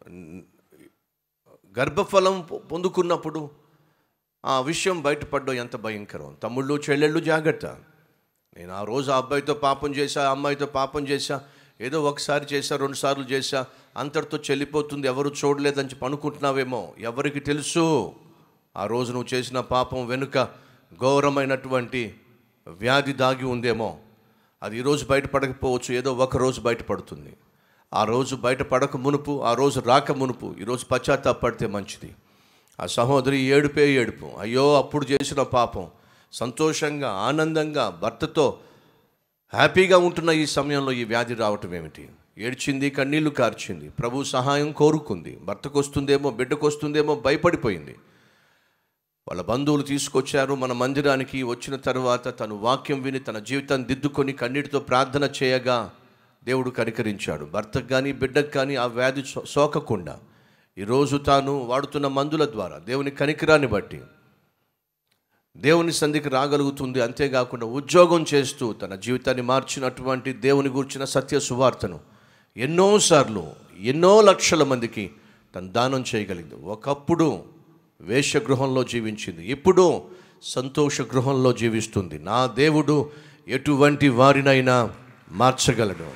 గర్భఫలం పొ- పొందుకున్నప్పుడు ఆ విషయం బయటపడడం ఎంత భయంకరం తమ్ముళ్ళు చెల్లెళ్ళు జాగ్రత్త నేను ఆ రోజు ఆ అబ్బాయితో పాపం చేశా ఆ అమ్మాయితో పాపం చేశా ఏదో ఒకసారి చేశా రెండు సార్లు చేశా అంతటితో చెల్లిపోతుంది ఎవరు చూడలేదని చెప్పి అనుకుంటున్నావేమో ఎవరికి తెలుసు ఆ రోజు నువ్వు చేసిన పాపం వెనుక ఘోరమైనటువంటి వ్యాధి దాగి ఉందేమో అది ఈరోజు బయటపడకపోవచ్చు ఏదో ఒక రోజు బయటపడుతుంది ఆ రోజు బయటపడక మునుపు ఆ రోజు రాక మునుపు ఈరోజు పశ్చాత్తాపడితే మంచిది ఆ సహోదరి ఏడుపే ఏడుపు అయ్యో అప్పుడు చేసిన పాపం సంతోషంగా ఆనందంగా భర్తతో హ్యాపీగా ఉంటున్న ఈ సమయంలో ఈ వ్యాధి రావటం ఏమిటి ఏడ్చింది కన్నీళ్లు కార్చింది ప్రభు సహాయం కోరుకుంది భర్తకు వస్తుందేమో బిడ్డకు వస్తుందేమో భయపడిపోయింది వాళ్ళ బంధువులు తీసుకొచ్చారు మన మందిరానికి వచ్చిన తర్వాత తను వాక్యం విని తన జీవితాన్ని దిద్దుకొని కన్నీటితో ప్రార్థన చేయగా దేవుడు కనికరించాడు భర్తకు కానీ బిడ్డకు కానీ ఆ వ్యాధి సో- సోకకుండా ఈరోజు తాను వాడుతున్న మందుల ద్వారా దేవుని కనికరాన్ని బట్టి దేవుని సంధికి రాగలుగుతుంది అంతేకాకుండా ఉద్యోగం చేస్తూ తన జీవితాన్ని మార్చినటువంటి దేవుని గురించిన సత్య సువార్తను ఎన్నోసార్లు ఎన్నో లక్షల మందికి తను దానం చేయగలిగింది ఒకప్పుడు వేషగృహంలో జీవించింది ఇప్పుడు సంతోష గృహంలో జీవిస్తుంది నా దేవుడు ఎటువంటి వారినైనా మార్చగలడు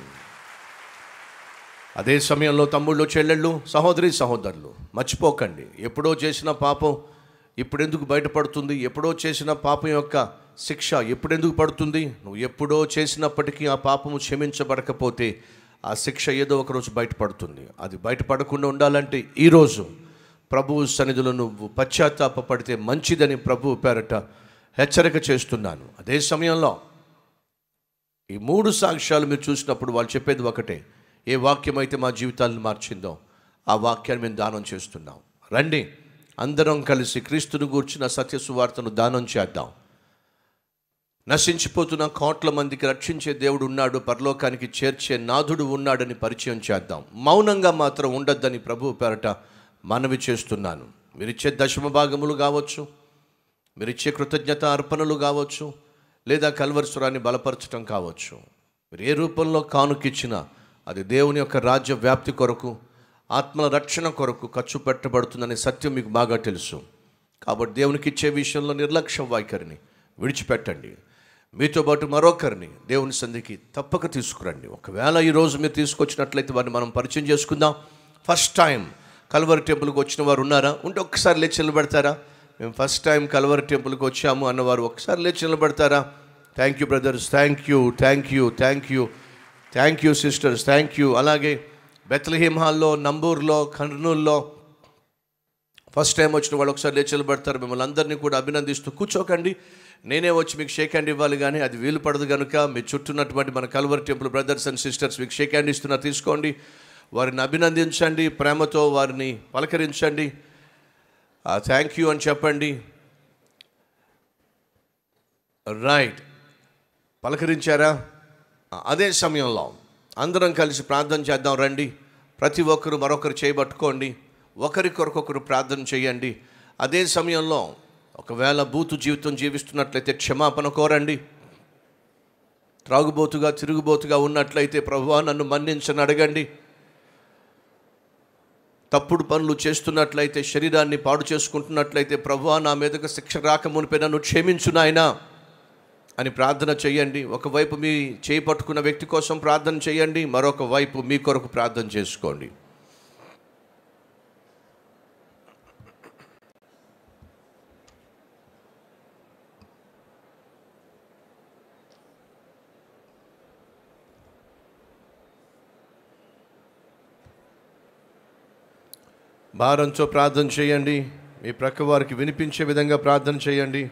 అదే సమయంలో తమ్ముళ్ళు చెల్లెళ్ళు సహోదరి సహోదరులు మర్చిపోకండి ఎప్పుడో చేసిన పాపం ఇప్పుడెందుకు బయటపడుతుంది ఎప్పుడో చేసిన పాపం యొక్క శిక్ష ఎప్పుడెందుకు పడుతుంది నువ్వు ఎప్పుడో చేసినప్పటికీ ఆ పాపము క్షమించబడకపోతే ఆ శిక్ష ఏదో ఒక రోజు బయటపడుతుంది అది బయటపడకుండా ఉండాలంటే ఈరోజు ప్రభువు సన్నిధిలో నువ్వు పశ్చాత్తాపడితే మంచిదని ప్రభువు పేరట హెచ్చరిక చేస్తున్నాను అదే సమయంలో ఈ మూడు సాక్ష్యాలు మీరు చూసినప్పుడు వాళ్ళు చెప్పేది ఒకటే ఏ వాక్యం అయితే మా జీవితాలను మార్చిందో ఆ వాక్యాన్ని మేము దానం చేస్తున్నాం రండి అందరం కలిసి క్రీస్తుని గూర్చిన సత్య సువార్తను దానం చేద్దాం నశించిపోతున్న కోట్ల మందికి రక్షించే దేవుడు ఉన్నాడు పరలోకానికి చేర్చే నాథుడు ఉన్నాడని పరిచయం చేద్దాం మౌనంగా మాత్రం ఉండొద్దని ప్రభు పేరట మనవి చేస్తున్నాను మీరిచ్చే దశమ భాగములు కావచ్చు మీరిచ్చే కృతజ్ఞత అర్పణలు కావచ్చు లేదా కల్వరిస్వరాన్ని బలపరచడం కావచ్చు మీరు ఏ రూపంలో కానుకిచ్చినా అది దేవుని యొక్క రాజ్య వ్యాప్తి కొరకు ఆత్మల రక్షణ కొరకు ఖర్చు పెట్టబడుతుందనే సత్యం మీకు బాగా తెలుసు కాబట్టి దేవునికి ఇచ్చే విషయంలో నిర్లక్ష్యం వైఖరిని విడిచిపెట్టండి మీతో పాటు మరొకరిని దేవుని సంధికి తప్పక తీసుకురండి ఒకవేళ ఈరోజు మీరు తీసుకొచ్చినట్లయితే వారిని మనం పరిచయం చేసుకుందాం ఫస్ట్ టైం కల్వరి టెంపుల్కి వచ్చిన వారు ఉన్నారా ఉంటే ఒక్కసారి లేచి నిలబెడతారా మేము ఫస్ట్ టైం కల్వరి టెంపుల్కి వచ్చాము అన్నవారు ఒకసారి లేచి నిలబెడతారా thank you brothers thank you thank you thank you thank you sisters thank you అలాగే బెత్లహేమ్ హాల్లో నంబూర్లో కర్నూల్లో ఫస్ట్ టైం వచ్చిన వాళ్ళు ఒకసారి లేచి నిలబడతారు మిమ్మల్ని అందరినీ కూడా అభినందిస్తూ కూర్చోకండి నేనే వచ్చి మీకు షేక్ హ్యాండ్ ఇవ్వాలి కానీ అది వీలు పడదు కనుక మీ చుట్టూన్నటువంటి మన Calvary temple brothers and sisters మీకు షేక్ హ్యాండ్ ఇస్తున్నారు తీసుకోండి వారిని అభినందించండి ప్రేమతో వారిని పలకరించండి థ్యాంక్ యూ అని చెప్పండి రైట్ పలకరించారా ఆ, అదే సమయంలో అందరం కలిసి ప్రార్థన చేద్దాం రండి ప్రతి ఒక్కరు మరొకరు చేయబట్టుకోండి ఒకరికొరకొకరు ప్రార్థన చేయండి అదే సమయంలో ఒకవేళ బూతు జీవితం జీవిస్తున్నట్లయితే క్షమాపణ కోరండి త్రాగుబోతుగా తిరుగుబోతుగా ఉన్నట్లయితే ప్రభువా నన్ను మన్నించని అడగండి తప్పుడు పనులు చేస్తున్నట్లయితే శరీరాన్ని పాడు చేసుకుంటున్నట్లయితే ప్రభువా నా మీదకు శిక్ష రాక మునిపే నన్ను క్షమించు నాయనా అని ప్రార్థన చేయండి ఒకవైపు మీ చేయి పట్టుకున్న వ్యక్తి కోసం ప్రార్థన చేయండి మరొక వైపు మీ కొరకు ప్రార్థన చేసుకోండి భారంతో ప్రార్థన చేయండి మీ ప్రక్క వారికి వినిపించే విధంగా ప్రార్థన చేయండి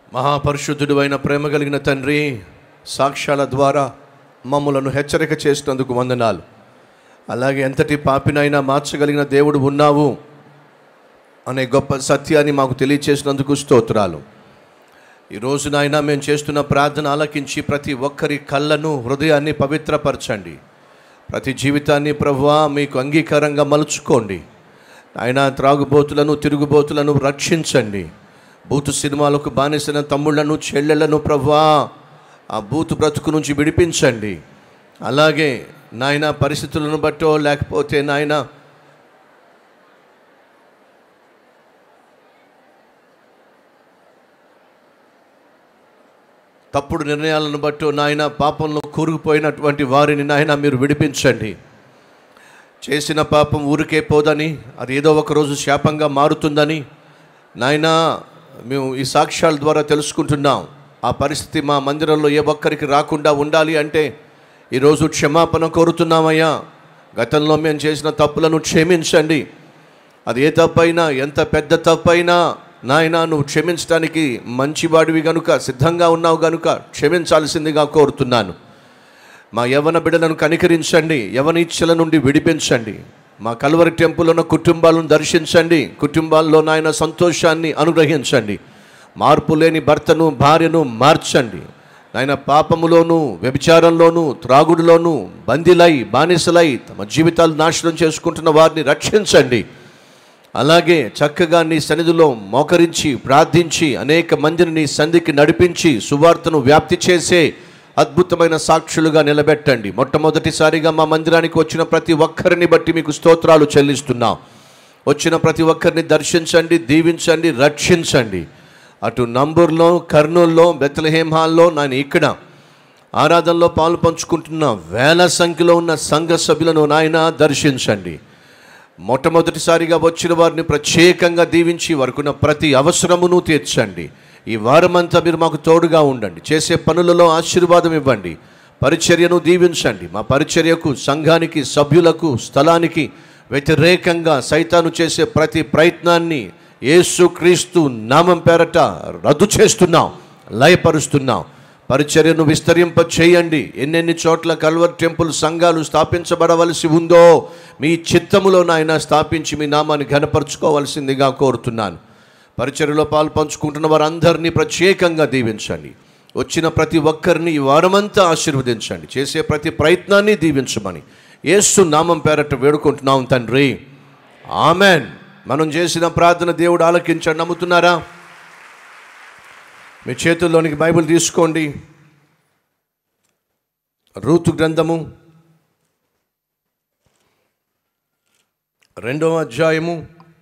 మహాపరిశుద్ధుడు అయిన ప్రేమ కలిగిన తండ్రి సాక్ష్యాల ద్వారా మమ్మలను హెచ్చరిక చేసినందుకు వందనాలు అలాగే ఎంతటి పాపినైనా మార్చగలిగిన దేవుడు ఉన్నావు అనే గొప్ప సత్యాన్ని మాకు తెలియచేసినందుకు స్తోత్రాలు ఈ రోజు నాయన మేము చేస్తున్న ప్రార్థన ఆలకించి ప్రతి ఒక్కరి కళ్ళను హృదయాన్ని పవిత్రపరచండి ప్రతి జీవితాన్ని ప్రభువా మీకు అంగీకారంగా మలుచుకోండి ఆయన త్రాగుబోతులను తిరుగుబోతులను రక్షించండి బూతు సినిమాలకు బానిసిన తమ్ముళ్లను చెల్లెళ్లను ప్రభువా ఆ బూతు బ్రతుకు నుంచి విడిపించండి అలాగే నాయన పరిస్థితులను బట్టో లేకపోతే నాయన తప్పుడు నిర్ణయాలను బట్టి నాయన పాపంలో కూరుకుపోయినటువంటి వారిని నాయన మీరు విడిపించండి చేసిన పాపం ఊరికే పోదని అది ఏదో ఒక రోజు శాపంగా మారుతుందని నాయన మేము ఈ సాక్ష్యాల ద్వారా తెలుసుకుంటున్నాం ఆ పరిస్థితి మా మందిరంలో ఏ ఒక్కరికి రాకుండా ఉండాలి అంటే ఈరోజు క్షమాపణ కోరుతున్నామయ్యా గతంలో మేము చేసిన తప్పులను క్షమించండి అది ఏ తప్పైనా ఎంత పెద్ద తప్పైనా నాయన నువ్వు క్షమించడానికి మంచివాడివి గనుక సిద్ధంగా ఉన్నావు గనుక క్షమించాల్సిందిగా కోరుతున్నాను మా యవన బిడ్డలను కనికరించండి యవన ఇచ్చల నుండి విడిపించండి మా కల్వరి టెంపుల్ ఉన్న కుటుంబాలను దర్శించండి కుటుంబాల్లో నాయన సంతోషాన్ని అనుగ్రహించండి మార్పు లేని భర్తను భార్యను మార్చండి నాయన పాపములోను వ్యభిచారంలోను త్రాగుడులోను బందిలై బానిసలై తమ జీవితాలు నాశనం చేసుకుంటున్న వారిని రక్షించండి అలాగే చక్కగా నీ సన్నిధిలో మోకరించి ప్రార్థించి అనేక మందిని నీ సంధికి నడిపించి సువార్తను వ్యాప్తి చేసే అద్భుతమైన సాక్షులుగా నిలబెట్టండి మొట్టమొదటిసారిగా మా మందిరానికి వచ్చిన ప్రతి ఒక్కరిని బట్టి మీకు స్తోత్రాలు చెల్లిస్తున్నాం వచ్చిన ప్రతి ఒక్కరిని దర్శించండి దీవించండి రక్షించండి అటు నంబూర్లో కర్నూల్లో బెత్తలహేమ్ హాల్లో నేను ఇక్కడ ఆరాధనలో పాలు పంచుకుంటున్న వేల సంఖ్యలో ఉన్న సంఘ సభ్యులను నాయన దర్శించండి మొట్టమొదటిసారిగా వచ్చిన వారిని ప్రత్యేకంగా దీవించి వరకున్న ప్రతి అవసరమును తీర్చండి ఈ వారమంతా మీరు మాకు తోడుగా ఉండండి చేసే పనులలో ఆశీర్వాదం ఇవ్వండి పరిచర్యను దీవించండి మా పరిచర్యకు సంఘానికి సభ్యులకు స్థలానికి వ్యతిరేకంగా సైతాను చేసే ప్రతి ప్రయత్నాన్ని యేసుక్రీస్తు నామం పేరట రద్దు చేస్తున్నాం లయపరుస్తున్నాం పరిచర్యను విస్తరింప చేయండి ఎన్నెన్ని చోట్ల కల్వర్ టెంపుల్ సంఘాలు స్థాపించబడవలసి ఉందో మీ చిత్తములో నాయన స్థాపించి మీ నామాన్ని ఘనపరుచుకోవలసిందిగా కోరుతున్నాను పరిచర్యలో పాలు పంచుకుంటున్న వారందరినీ ప్రత్యేకంగా దీవించండి వచ్చిన ప్రతి ఒక్కరిని ఈ వారమంతా ఆశీర్వదించండి చేసే ప్రతి ప్రయత్నాన్ని దీవించమని యేసు నామం పేరట వేడుకుంటున్నాం తండ్రి ఆమెన్ మనం చేసిన ప్రార్థన దేవుడు ఆలకించండి నమ్ముతున్నారా మీ చేతుల్లోనికి బైబిల్ తీసుకోండి రూతు గ్రంథము రెండవ అధ్యాయము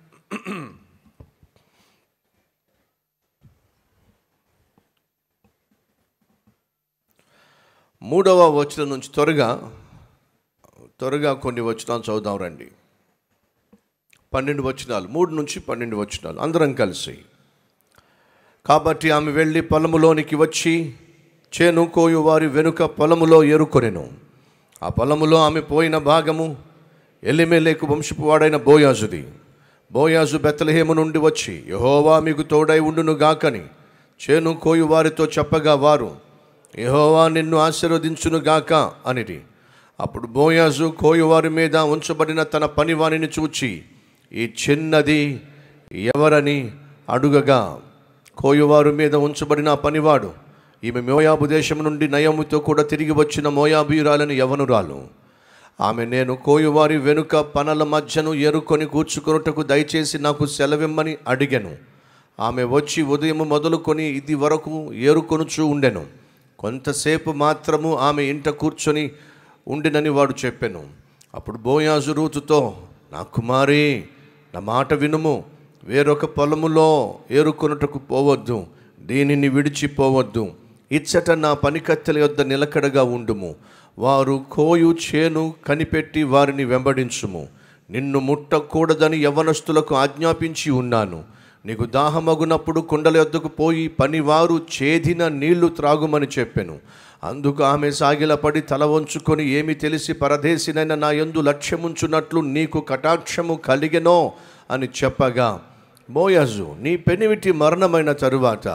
మూడవ వచనం నుంచి త్వరగా త్వరగా కొన్ని వచనాలు చదువుదాం రండి పన్నెండు వచనాలు మూడు నుంచి పన్నెండు వచనాలు అందరం కలిసి కాబట్టి ఆమె వెళ్ళి పొలములోనికి వచ్చి చేను కోయు వారి వెనుక పొలములో ఎరుకొనెను ఆ పొలములో ఆమె పోయిన భాగము ఎల్లిమెల్లేకు వంశపు వాడైన బోయాజుది బోయాజు బెత్తలహేము నుండి వచ్చి యహోవా మీకు తోడై ఉండును గాకని చేను కోయు వారితో చెప్పగా వారు యహోవా నిన్ను ఆశీర్వదించును గాక అనిది అప్పుడు బోయాజు కోయువారి మీద ఉంచబడిన తన పనివాణిని చూచి ఈ చిన్నది ఎవరని అడుగగా కోయువారు మీద ఉంచబడిన ఆ పనివాడు ఈమె మోయాబు దేశం నుండి నయముతో కూడా తిరిగి వచ్చిన మోయాబీరాలని యవనురాలు ఆమె నేను కోయువారి వెనుక పనల మధ్యను ఎరుకొని కూర్చుకొనుటకు దయచేసి నాకు సెలవిమ్మని అడిగాను ఆమె వచ్చి ఉదయం మొదలుకొని ఇది వరకు ఏరుకొనుచూ ఉండెను కొంతసేపు మాత్రము ఆమె ఇంట కూర్చొని ఉండినని వాడు చెప్పాను అప్పుడు బోయాజు రూతుతో నా కుమారి నా మాట వినుము వేరొక పొలములో ఏరుకొనుటకు పోవద్దు దీనిని విడిచిపోవద్దు ఇచ్చట నా పనికత్తెల యొద్ద నిలకడగా ఉండుము వారు కోయు చేను కనిపెట్టి వారిని వెంబడించుము నిన్ను ముట్టకూడదని యవనస్తులకు ఆజ్ఞాపించి ఉన్నాను నీకు దాహమగునప్పుడు కుండల యొద్దకు పోయి పనివారు చేదిన నీళ్లు త్రాగుమని చెప్పెను అందుకు ఆమె సాగిలపడి తల వంచుకొని ఏమి తెలిసి పరదేశినైన నా యందు లక్ష్యముంచున్నట్లు నీకు కటాక్షము కలిగెనో అని చెప్పగా బోయజు నీ పెనివిటి మరణమైన తరువాత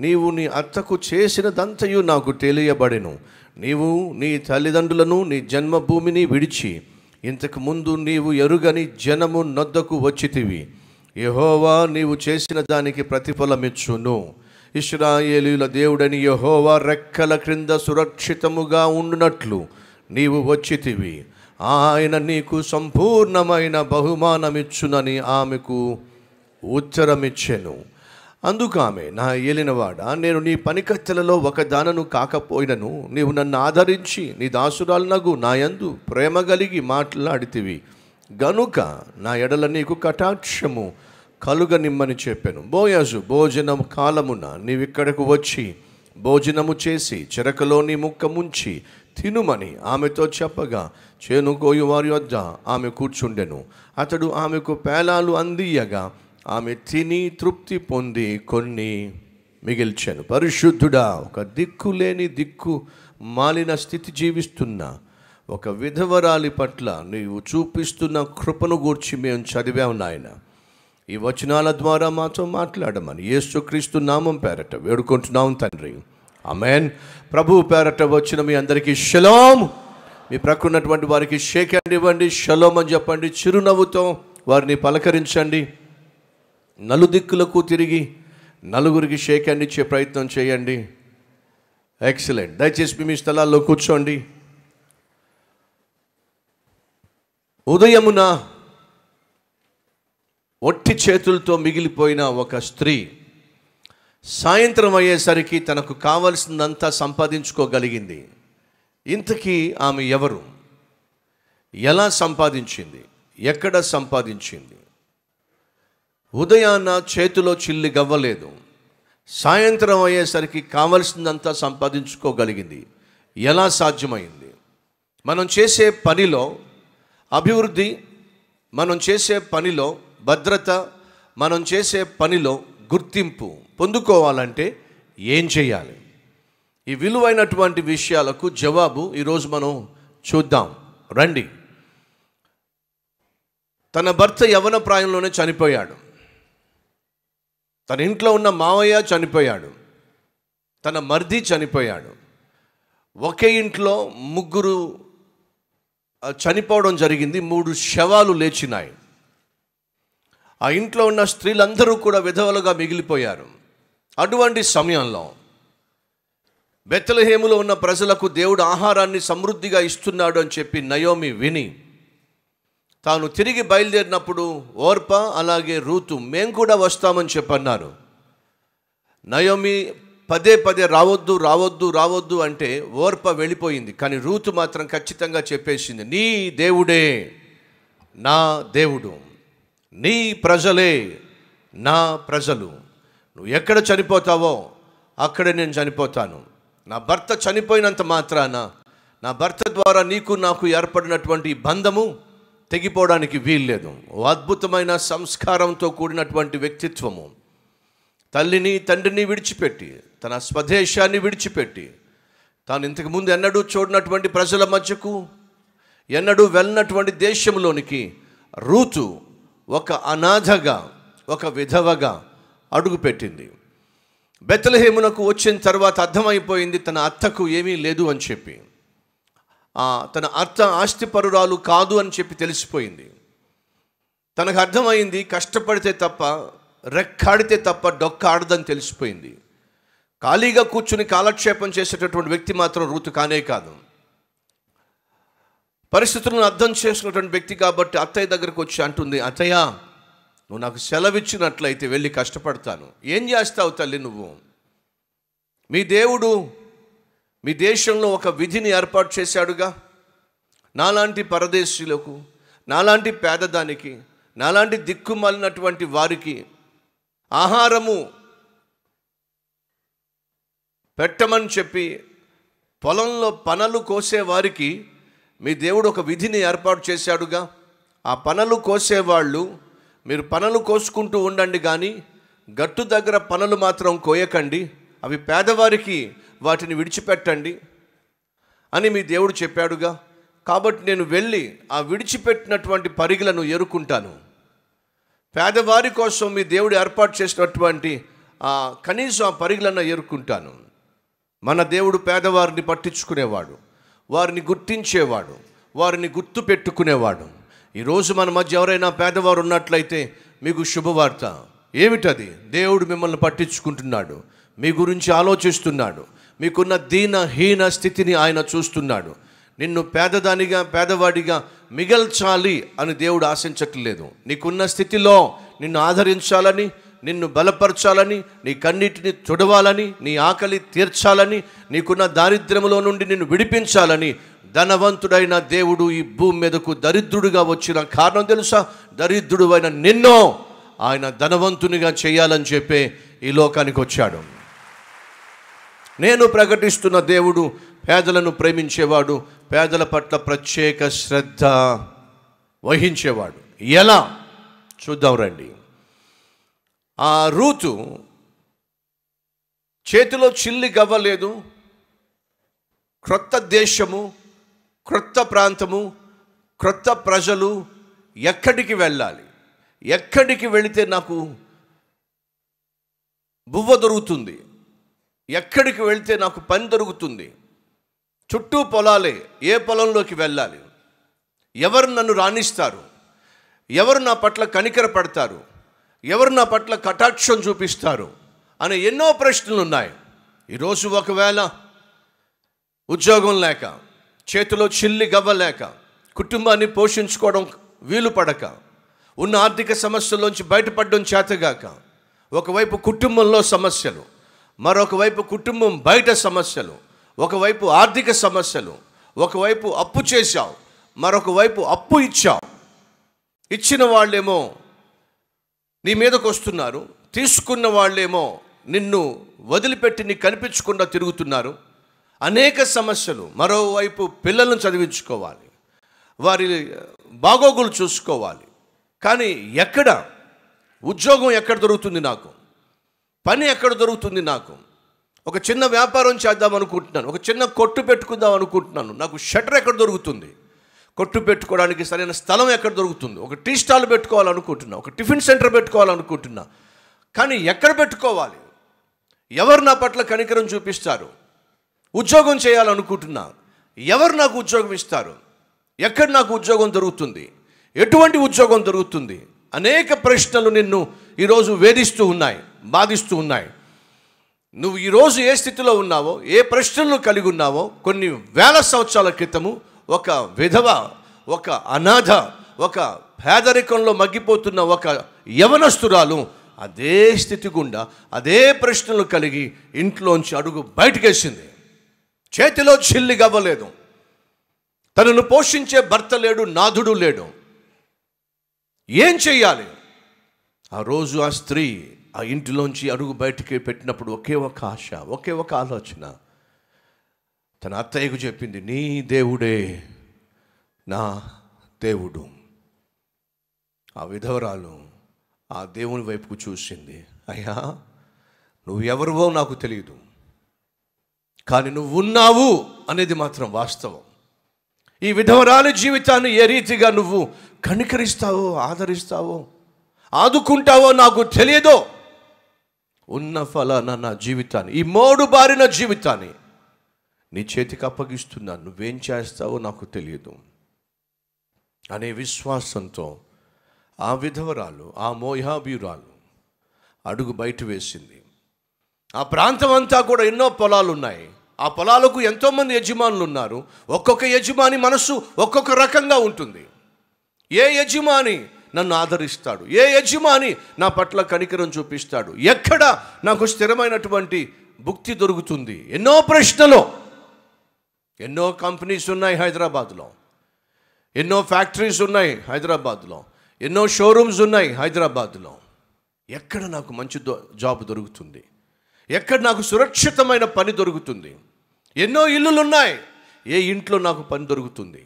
నీవు నీ అత్తకు చేసినదంతయు నాకు తెలియబడెను నీవు నీ తల్లిదండ్రులను నీ జన్మభూమిని విడిచి ఇంతకు ముందు నీవు ఎరుగని జనము నొద్దకు వచ్చితివి యహోవా నీవు చేసిన దానికి ప్రతిఫలమిచ్చును ఇస్రాయేలీల దేవుడని యహోవా రెక్కల క్రింద సురక్షితముగా ఉండునట్లు నీవు వచ్చితివి ఆయన నీకు సంపూర్ణమైన బహుమానమిచ్చునని ఆమెకు ఉత్తరమిచ్చెను అందుకు ఆమె నా ఏలినవాడ నేను నీ పనికత్తెలలో ఒక దానను కాకపోయినను నీవు నన్ను ఆదరించి నీ దాసురాలనగు నా యందు ప్రేమ కలిగి మాట్లాడితివి గనుక నా ఎడల నీకు కటాక్షము కలుగనిమ్మని చెప్పాను బోయాజు భోజనం కాలమున నీవిక్కడకు వచ్చి భోజనము చేసి చెరకలో నీ ముక్క ముంచి తినుమని ఆమెతో చెప్పగా చేనుకోయు వారి వద్ద ఆమె కూర్చుండెను అతడు ఆమెకు పేలాలు అందియగా ఆమె తిని తృప్తి పొంది కొన్ని మిగిల్చాను పరిశుద్ధుడా ఒక దిక్కు లేని దిక్కు మాలిన స్థితి జీవిస్తున్న ఒక విధవరాలి పట్ల నీవు చూపిస్తున్న కృపను గూర్చి మేము చదివాం నాయన ఈ వచనాల ద్వారా మాతో మాట్లాడమని యేసుక్రీస్తు నామం పేరట వేడుకుంటున్నాం తండ్రి అమెన్ ప్రభు పేరట వచ్చిన మీ అందరికీ షలోం మీ ప్రక్కన్నటువంటి వారికి షేక్ హ్యాండ్ ఇవ్వండి షలోం అని చెప్పండి చిరునవ్వుతో వారిని పలకరించండి నలుదిక్కులకు తిరిగి నలుగురికి షేక్ హ్యాండ్ ఇచ్చే ప్రయత్నం చేయండి ఎక్సలెంట్ దయచేసి మీ మీ స్థలాల్లో కూర్చోండి ఉదయమున ఒట్టి చేతులతో మిగిలిపోయిన ఒక స్త్రీ సాయంత్రం అయ్యేసరికి తనకు కావలసిందంతా సంపాదించుకోగలిగింది ఇంతకీ ఆమె ఎవరు ఎలా సంపాదించింది ఎక్కడ సంపాదించింది ఉదయాన్న చేతిలో చిల్లి గవ్వలేదు సాయంత్రం అయ్యేసరికి కావలసిందంతా సంపాదించుకోగలిగింది ఎలా సాధ్యమైంది మనం చేసే పనిలో అభివృద్ధి మనం చేసే పనిలో భద్రత మనం చేసే పనిలో గుర్తింపు పొందుకోవాలంటే ఏం చేయాలి ఈ విలువైనటువంటి విషయాలకు జవాబు ఈరోజు మనం చూద్దాం రండి తన భర్త యవన ప్రాయంలోనే చనిపోయాడు తన ఇంట్లో ఉన్న మావయ్య చనిపోయాడు తన మర్ది చనిపోయాడు ఒకే ఇంట్లో ముగ్గురు ఆ, చనిపోవడం జరిగింది మూడు శవాలు లేచినాయి ఆ ఇంట్లో ఉన్న స్త్రీలందరూ కూడా విధవలుగా మిగిలిపోయారు అటువంటి సమయంలో బెత్తలహేములో ఉన్న ప్రజలకు దేవుడు ఆహారాన్ని సమృద్ధిగా ఇస్తున్నాడు అని చెప్పి నయోమి విని తాను తిరిగి బయలుదేరినప్పుడు ఓర్ప అలాగే రూతు మేం కూడా వస్తామని చెప్పన్నారు నయోమి పదే పదే రావద్దు రావద్దు రావద్దు అంటే ఓర్ప వెళ్ళిపోయింది కానీ రూతు మాత్రం ఖచ్చితంగా చెప్పేసింది నీ దేవుడే నా దేవుడు నీ ప్రజలే నా ప్రజలు నువ్వు ఎక్కడ చనిపోతావో అక్కడే నేను చనిపోతాను నా భర్త చనిపోయినంత మాత్రాన నా భర్త ద్వారా నీకు నాకు ఏర్పడినటువంటి ఈ బంధము తెగిపోవడానికి వీల్లేదు ఓ అద్భుతమైన సంస్కారంతో కూడినటువంటి వ్యక్తిత్వము తల్లిని తండ్రిని విడిచిపెట్టి తన స్వదేశాన్ని విడిచిపెట్టి తాను ఇంతకు ముందు ఎన్నడూ చూడనటువంటి ప్రజల మధ్యకు ఎన్నడూ వెళ్ళినటువంటి దేశంలోనికి రూతు ఒక అనాథగా ఒక విధవగా అడుగుపెట్టింది బెత్తలహేమునకు వచ్చిన తర్వాత అర్థమైపోయింది తన అత్తకు ఏమీ లేదు అని చెప్పి ఆ, తన అత్త ఆస్తిపరురాలు కాదు అని చెప్పి తెలిసిపోయింది తనకు అర్థమైంది కష్టపడితే తప్ప రెక్కాడితే తప్ప డొక్క ఆడదని తెలిసిపోయింది ఖాళీగా కూర్చుని కాలక్షేపం చేసేటటువంటి వ్యక్తి మాత్రం రూతు కానే కాదు పరిస్థితులను అర్థం చేసుకున్నటువంటి వ్యక్తి కాబట్టి అత్తయ్య దగ్గరకు వచ్చి అంటుంది అత్తయ్య నువ్వు నాకు సెలవిచ్చినట్లయితే వెళ్ళి కష్టపడతాను ఏం చేస్తావు తల్లి నువ్వు మీ దేవుడు మీ దేశంలో ఒక విధిని ఏర్పాటు చేశాడుగా నాలాంటి పరదేశీయులకు నాలాంటి పేదదానికి నాలాంటి దిక్కుమాలినటువంటి వారికి ఆహారము పెట్టమని చెప్పి పొలంలో పనలు కోసే వారికి మీ దేవుడు ఒక విధిని ఏర్పాటు చేశాడుగా ఆ పనలు కోసేవాళ్ళు మీరు పనలు కోసుకుంటూ ఉండండి కానీ గట్టు దగ్గర పనలు మాత్రం కోయకండి అవి పేదవారికి వాటిని విడిచిపెట్టండి అని మీ దేవుడు చెప్పాడుగా కాబట్టి నేను వెళ్ళి ఆ విడిచిపెట్టినటువంటి పరిగలను ఎరుకుంటాను పేదవారి కోసం మీ దేవుడు ఏర్పాటు చేసినటువంటి ఆ, కనీసం ఆ పరుగులన్నా ఏరుకుంటాను మన దేవుడు పేదవారిని పట్టించుకునేవాడు వారిని గుర్తించేవాడు వారిని గుర్తు పెట్టుకునేవాడు ఈరోజు మన మధ్య ఎవరైనా పేదవారు ఉన్నట్లయితే మీకు శుభవార్త ఏమిటది దేవుడు మిమ్మల్ని పట్టించుకుంటున్నాడు మీ గురించి ఆలోచిస్తున్నాడు మీకున్న దీన హీన స్థితిని ఆయన చూస్తున్నాడు నిన్ను పేదదానిగా పేదవాడిగా మిగల్చాలి అని దేవుడు ఆశించట్లేదు నీకున్న స్థితిలో నిన్ను ఆదరించాలని నిన్ను బలపరచాలని నీ కన్నిటిని తుడవాలని నీ ఆకలి తీర్చాలని నీకున్న దారిద్ర్యములో నుండి నిన్ను విడిపించాలని ధనవంతుడైన దేవుడు ఈ భూమి మీదకు దరిద్రుడిగా వచ్చిన కారణం తెలుసా దరిద్రుడు అయిన నిన్నో ఆయన ధనవంతునిగా చేయాలని చెప్పే ఈ లోకానికి వచ్చాడు నేను ప్రకటిస్తున్న దేవుడు పేదలను ప్రేమించేవాడు పేదల పట్ల ప్రత్యేక శ్రద్ధ వహించేవాడు ఎలా చూద్దాం రండి ఆ రూతు చేతిలో చిల్లి గవ్వలేదు క్రొత్త దేశము క్రొత్త ప్రాంతము క్రొత్త ప్రజలు ఎక్కడికి వెళ్ళాలి ఎక్కడికి వెళితే నాకు బువ్వ దొరుకుతుంది ఎక్కడికి వెళ్తే నాకు పని దొరుకుతుంది చుట్టూ పొలాలే ఏ పొలంలోకి వెళ్ళాలి ఎవరు నన్ను రాణిస్తారు ఎవరు నా పట్ల కనికర పడతారు ఎవరు నా పట్ల కటాక్షం చూపిస్తారు అనే ఎన్నో ప్రశ్నలు ఉన్నాయి ఈరోజు ఒకవేళ ఉద్యోగం లేక చేతిలో చిల్లి గవ్వ లేక కుటుంబాన్ని పోషించుకోవడం వీలు పడక ఉన్న ఆర్థిక సమస్యల్లోంచి బయటపడడం చేతగాక ఒకవైపు కుటుంబంలో సమస్యలు మరొక వైపు కుటుంబం బయట సమస్యలు ఒకవైపు ఆర్థిక సమస్యలు ఒకవైపు అప్పు చేశావు మరొక వైపు అప్పు ఇచ్చావు ఇచ్చిన వాళ్ళేమో నీ మీదకు వస్తున్నారు తీసుకున్న వాళ్ళేమో నిన్ను వదిలిపెట్టి నీ కనిపించకుండా తిరుగుతున్నారు అనేక సమస్యలు మరోవైపు పిల్లలను చదివించుకోవాలి వారి బాగోగులు చూసుకోవాలి కానీ ఎక్కడ ఉద్యోగం ఎక్కడ దొరుకుతుంది నాకు పని ఎక్కడ దొరుకుతుంది నాకు ఒక చిన్న వ్యాపారం చేద్దాం అనుకుంటున్నాను ఒక చిన్న కొట్టు పెట్టుకుందాం అనుకుంటున్నాను నాకు షటర్ ఎక్కడ దొరుకుతుంది కొట్టు పెట్టుకోవడానికి సరైన స్థలం ఎక్కడ దొరుకుతుంది ఒక టీ స్టాల్ పెట్టుకోవాలనుకుంటున్నా ఒక టిఫిన్ సెంటర్ పెట్టుకోవాలనుకుంటున్నా కానీ ఎక్కడ పెట్టుకోవాలి ఎవరు నా పట్ల కనికరం చూపిస్తారు ఉద్యోగం చేయాలనుకుంటున్నా ఎవరు నాకు ఉద్యోగం ఇస్తారు ఎక్కడ నాకు ఉద్యోగం దొరుకుతుంది ఎటువంటి ఉద్యోగం దొరుకుతుంది అనేక ప్రశ్నలు నిన్ను ఈరోజు వేధిస్తూ ఉన్నాయి బాధిస్తూ ఉన్నాయి నువ్వు ఈరోజు ఏ స్థితిలో ఉన్నావో ఏ ప్రశ్నలను కలిగి ఉన్నావో కొన్ని వేల సంవత్సరాల క్రితము ఒక విధవ ఒక అనాథ ఒక పేదరికంలో మగ్గిపోతున్న ఒక యవనస్తురాలు అదే స్థితి గుండా అదే ప్రశ్నలు కలిగి ఇంట్లోంచి అడుగు బయటకేసింది చేతిలో చిల్లి గవ్వలేదు తనను పోషించే భర్త లేడు నాథుడు లేడు ఏం చెయ్యాలి ఆ రోజు ఆ స్త్రీ ఆ ఇంటిలోంచి అడుగు బయటికి పెట్టినప్పుడు ఒకే ఒక ఆశ ఒకే ఒక ఆలోచన తన అత్తయ్యకు చెప్పింది నీ దేవుడే నా దేవుడు ఆ విధవరాలు ఆ దేవుని వైపుకు చూసింది అయ్యా నువ్వు ఎవరివో నాకు తెలియదు కానీ నువ్వు ఉన్నావు అనేది మాత్రం వాస్తవం ఈ విధవరాలి జీవితాన్ని ఏ రీతిగా నువ్వు కనికరిస్తావో ఆదరిస్తావో ఆదుకుంటావో నాకు తెలియదో ఉన్న ఫలానా నా జీవితాన్ని ఈ మోడు బారిన జీవితాన్ని నీ చేతికి అప్పగిస్తున్నాను నువ్వేం చేస్తావో నాకు తెలియదు అనే విశ్వాసంతో ఆ విధవరాలు ఆ మోయాబీరాలు అడుగు బయట వేసింది ఆ ప్రాంతం అంతా కూడా ఎన్నో పొలాలు ఉన్నాయి ఆ పొలాలకు ఎంతోమంది యజమానులు ఉన్నారు ఒక్కొక్క యజమాని మనసు ఒక్కొక్క రకంగా ఉంటుంది ఏ యజమాని నన్ను ఆదరిస్తాడు ఏ యజమాని నా పట్ల కనికరం చూపిస్తాడు ఎక్కడ నాకు స్థిరమైనటువంటి భుక్తి దొరుకుతుంది ఎన్నో ప్రశ్నలు ఎన్నో కంపెనీస్ ఉన్నాయి హైదరాబాద్లో ఎన్నో ఫ్యాక్టరీస్ ఉన్నాయి హైదరాబాద్లో ఎన్నో షోరూమ్స్ ఉన్నాయి హైదరాబాద్లో ఎక్కడ నాకు మంచి దొ- జాబ్ దొరుకుతుంది ఎక్కడ నాకు సురక్షితమైన పని దొరుకుతుంది ఎన్నో ఇల్లులు ఉన్నాయి ఏ ఇంట్లో నాకు పని దొరుకుతుంది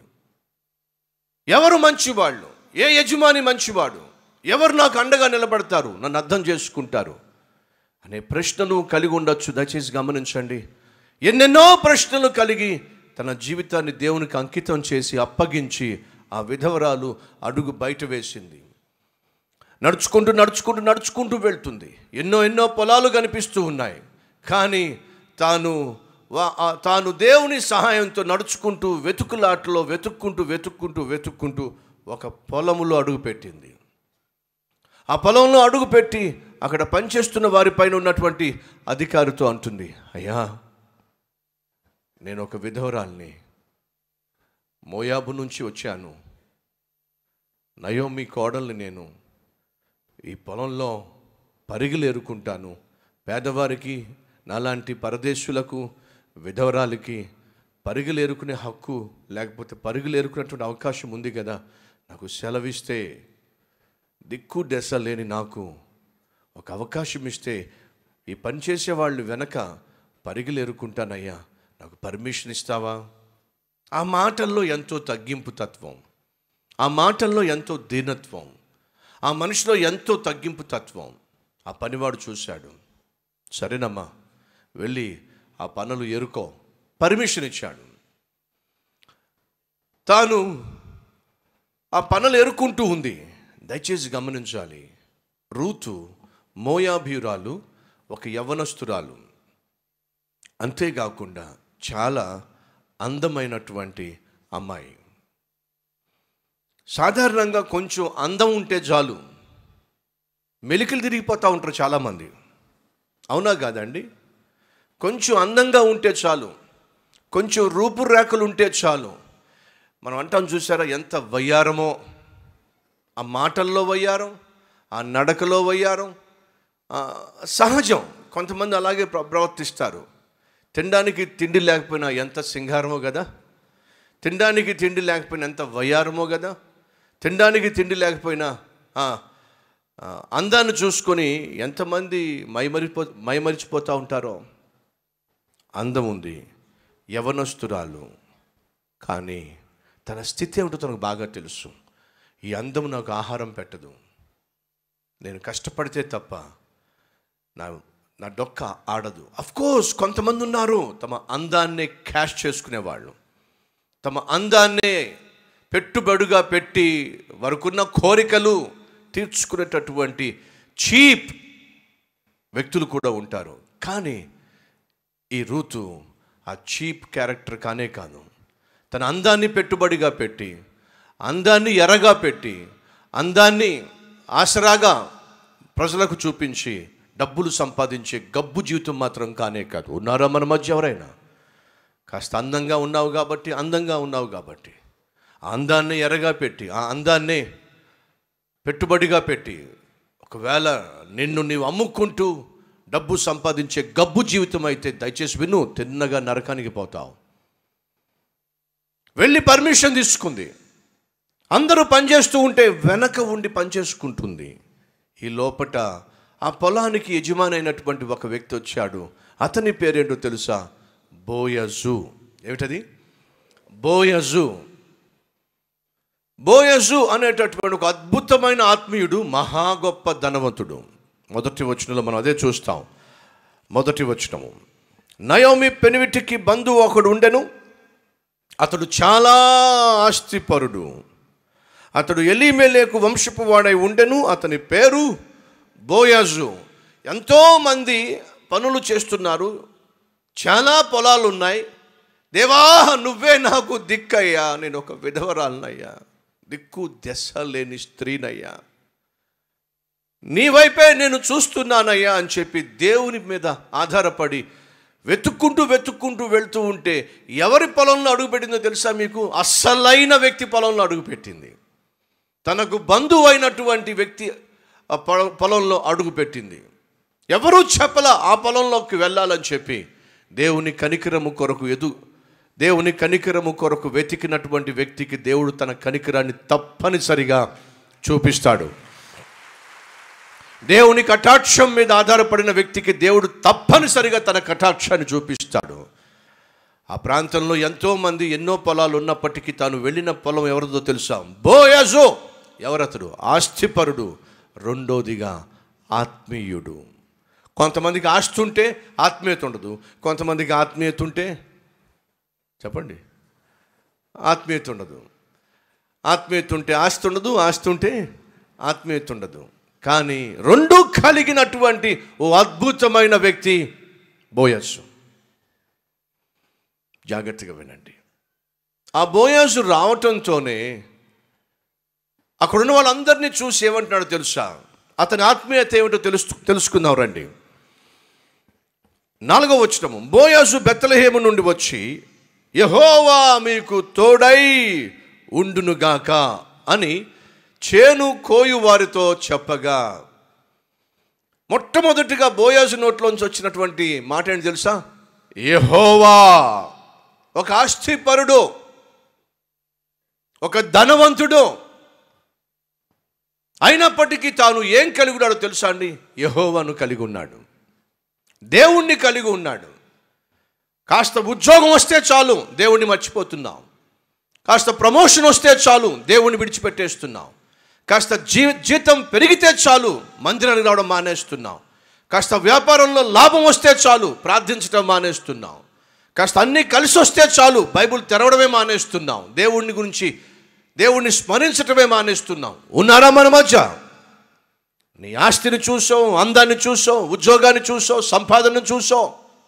ఎవరు మంచివాళ్ళు ఏ యజమాని మంచివాడు ఎవరు నాకు అండగా నిలబడతారు నన్ను అర్థం చేసుకుంటారు అనే ప్రశ్నను కలిగి ఉండొచ్చు దయచేసి గమనించండి ఎన్నెన్నో ప్రశ్నలు కలిగి తన జీవితాన్ని దేవునికి అంకితం చేసి అప్పగించి ఆ విధవరాలు అడుగు బయట వేసింది నడుచుకుంటూ నడుచుకుంటూ నడుచుకుంటూ వెళ్తుంది ఎన్నో ఎన్నో పొలాలు కనిపిస్తూ ఉన్నాయి కానీ తాను వా- ఆ తాను దేవుని సహాయంతో నడుచుకుంటూ వెతుకులాటలో వెతుక్కుంటూ వెతుక్కుంటూ వెతుక్కుంటూ ఒక పొలములో అడుగుపెట్టింది ఆ పొలంలో అడుగుపెట్టి అక్కడ పనిచేస్తున్న వారిపైన ఉన్నటువంటి అధికారితో అంటుంది అయ్యా నేను ఒక విధవరాల్ని మోయాబు నుంచి వచ్చాను నయోమి కోడల్ని నేను ఈ పొలంలో పరిగిలు ఎరుకుంటాను పేదవారికి నాలాంటి పరదేశులకు విధవరాలకి పరిగిలు ఎరుకునే హక్కు లేకపోతే పరిగిలు ఎరుకునేటువంటి అవకాశం ఉంది కదా నాకు సెలవిస్తే దిక్కు దశ లేని నాకు ఒక అవకాశం ఇస్తే ఈ పని చేసే వాళ్ళు వెనక పరిగిలు ఎరుకుంటానయ్యా నాకు పర్మిషన్ ఇస్తావా ఆ మాటల్లో ఎంతో తగ్గింపు తత్వం ఆ మాటల్లో ఎంతో దీనత్వం ఆ మనిషిలో ఎంతో తగ్గింపు తత్వం ఆ పనివాడు చూశాడు సరేనమ్మా వెళ్ళి ఆ పనులు ఎరుకో పర్మిషన్ ఇచ్చాడు తాను ఆ పనులు ఎరుకుంటూ ఉంది దయచేసి గమనించాలి రూతు మోయాభ్యురాలు ఒక యవ్వనస్తురాలు అంతేకాకుండా చాలా అందమైనటువంటి అమ్మాయి సాధారణంగా కొంచెం అందం ఉంటే చాలు మెలికలు తిరిగిపోతూ ఉంటారు చాలామంది అవునా కాదండి కొంచెం అందంగా ఉంటే చాలు కొంచెం రూపురేఖలు ఉంటే చాలు మనం అంటాం చూసారా ఎంత వయ్యారమో ఆ మాటల్లో వయ్యారం ఆ నడకలో వయ్యారం ఆ, సహజం కొంతమంది అలాగే ప్ర- ప్రవర్తిస్తారు తినడానికి తిండి లేకపోయినా ఎంత సింగారమో కదా తినడానికి తిండి లేకపోయినా ఎంత వయ్యారమో కదా తినడానికి తిండి లేకపోయినా ఆ, ఆ, అందాన్ని చూసుకొని ఎంతమంది మైమరిపో మైమరిచిపోతూ ఉంటారో అందం ఉంది యవనస్తురాలు కానీ తన స్థితి ఏమిటో తనకు బాగా తెలుసు ఈ అందం నాకు ఆహారం పెట్టదు నేను కష్టపడితే తప్ప నా నా డొక్క ఆడదు కోర్స్ కొంతమంది ఉన్నారు తమ అందాన్నే క్యాష్ చేసుకునేవాళ్ళు తమ అందాన్నే పెట్టుబడిగా పెట్టి వారికున్న కోరికలు తీర్చుకునేటటువంటి చీప్ వ్యక్తులు కూడా ఉంటారు కానీ ఈ రూతు ఆ చీప్ క్యారెక్టర్ కానే కాదు తన అందాన్ని పెట్టుబడిగా పెట్టి అందాన్ని ఎరగా పెట్టి అందాన్ని ఆసరాగా ప్రజలకు చూపించి డబ్బులు సంపాదించే గబ్బు జీవితం మాత్రం కానే కాదు ఉన్నారా మన మధ్య ఎవరైనా కాస్త అందంగా ఉన్నావు కాబట్టి అందంగా ఉన్నావు కాబట్టి ఆ అందాన్ని ఎరగా పెట్టి ఆ అందాన్ని పెట్టుబడిగా పెట్టి ఒకవేళ నిన్ను నీవు అమ్ముకుంటూ డబ్బు సంపాదించే గబ్బు జీవితం అయితే దయచేసి విను తిన్నగా నరకానికి పోతావు వెళ్ళి పర్మిషన్ తీసుకుంది అందరూ పనిచేస్తూ ఉంటే వెనక ఉండి పనిచేసుకుంటుంది ఈ లోపట ఆ పొలానికి యజమానైనటువంటి ఒక వ్యక్తి వచ్చాడు అతని పేరేంటో తెలుసా బోయజు ఏమిటది బోయజు బోయజు అనేటటువంటి ఒక అద్భుతమైన ఆత్మీయుడు మహా గొప్ప ధనవంతుడు మొదటి వచనంలో మనం అదే చూస్తాం మొదటి వచనము నయోమి పెనివిటికి బంధువు ఒకడు ఉండెను అతడు చాలా ఆస్తిపరుడు అతడు ఎలిమెలేకు వంశపు వాడై ఉండెను అతని పేరు బోయాజు ఎంతోమంది పనులు చేస్తున్నారు చాలా పొలాలు ఉన్నాయి దేవా నువ్వే నాకు దిక్కయ్యా నేను ఒక విధవరాలనయ్యా దిక్కు దెస లేని స్త్రీనయ్యా నీ వైపే నేను చూస్తున్నానయ్యా అని చెప్పి దేవుని మీద ఆధారపడి వెతుక్కుంటూ వెతుక్కుంటూ వెళ్తూ ఉంటే ఎవరి పొలంలో అడుగుపెట్టిందో తెలుసా మీకు అస్సలైన వ్యక్తి పొలంలో అడుగుపెట్టింది తనకు బంధువు అయినటువంటి వ్యక్తి ఆ పొల- పొలంలో అడుగుపెట్టింది ఎవరూ చెప్పల ఆ పొలంలోకి వెళ్ళాలని చెప్పి దేవుని కనికరము కొరకు ఎదు దేవుని కనికరము కొరకు వెతికినటువంటి వ్యక్తికి దేవుడు తన కనికరాన్ని తప్పనిసరిగా చూపిస్తాడు దేవుని కటాక్షం మీద ఆధారపడిన వ్యక్తికి దేవుడు తప్పనిసరిగా తన కటాక్షాన్ని చూపిస్తాడు ఆ ప్రాంతంలో ఎంతో మంది ఎన్నో పొలాలు ఉన్నప్పటికీ తాను వెళ్ళిన పొలం ఎవరిదో తెలుసా బోయజో ఎవరతడు ఆస్తిపరుడు రెండోదిగా ఆత్మీయుడు కొంతమందికి ఆస్తి ఉంటే ఆత్మీయత ఉండదు కొంతమందికి ఆత్మీయత ఉంటే చెప్పండి ఆత్మీయత ఉండదు ఆత్మీయత ఉంటే ఆస్తి ఉండదు ఆస్తి ఉంటే ఆత్మీయత ఉండదు కానీ రెండు కలిగినటువంటి ఓ అద్భుతమైన వ్యక్తి బోయస్సు జాగ్రత్తగా వినండి ఆ బోయాసు రావటంతోనే అక్కడున్న వాళ్ళందరినీ చూసి ఏమంటున్నాడో తెలుసా అతని ఆత్మీయత ఏమిటో తెలుసు తెలుసుకుందాం రండి నాలుగో వచ్చినము బోయాసు బెత్తలహేము నుండి వచ్చి యహోవా మీకు తోడై ఉండునుగాక అని చేను కోయు వారితో చెప్పగా మొట్టమొదటిగా బోయాసు నోట్లోంచి వచ్చినటువంటి మాట ఏంటి తెలుసా యహోవా ఒక ఆస్తిపరుడు ఒక ధనవంతుడు అయినప్పటికీ తాను ఏం కలిగి ఉన్నాడో తెలుసా అండి యహోవాను కలిగి ఉన్నాడు దేవుణ్ణి కలిగి ఉన్నాడు కాస్త ఉద్యోగం వస్తే చాలు దేవుణ్ణి మర్చిపోతున్నాం కాస్త ప్రమోషన్ వస్తే చాలు దేవుణ్ణి విడిచిపెట్టేస్తున్నాం కాస్త జీ జీతం పెరిగితే చాలు మందిరానికి రావడం మానేస్తున్నాం కాస్త వ్యాపారంలో లాభం వస్తే చాలు ప్రార్థించడం మానేస్తున్నాం కాస్త అన్నీ కలిసి వస్తే చాలు బైబుల్ తెరవడమే మానేస్తున్నాం దేవుణ్ణి గురించి దేవుణ్ణి స్మరించటమే మానేస్తున్నాం ఉన్నారా మన మధ్య నీ ఆస్తిని చూసో అందాన్ని చూసో ఉద్యోగాన్ని చూసో సంపాదనను చూసో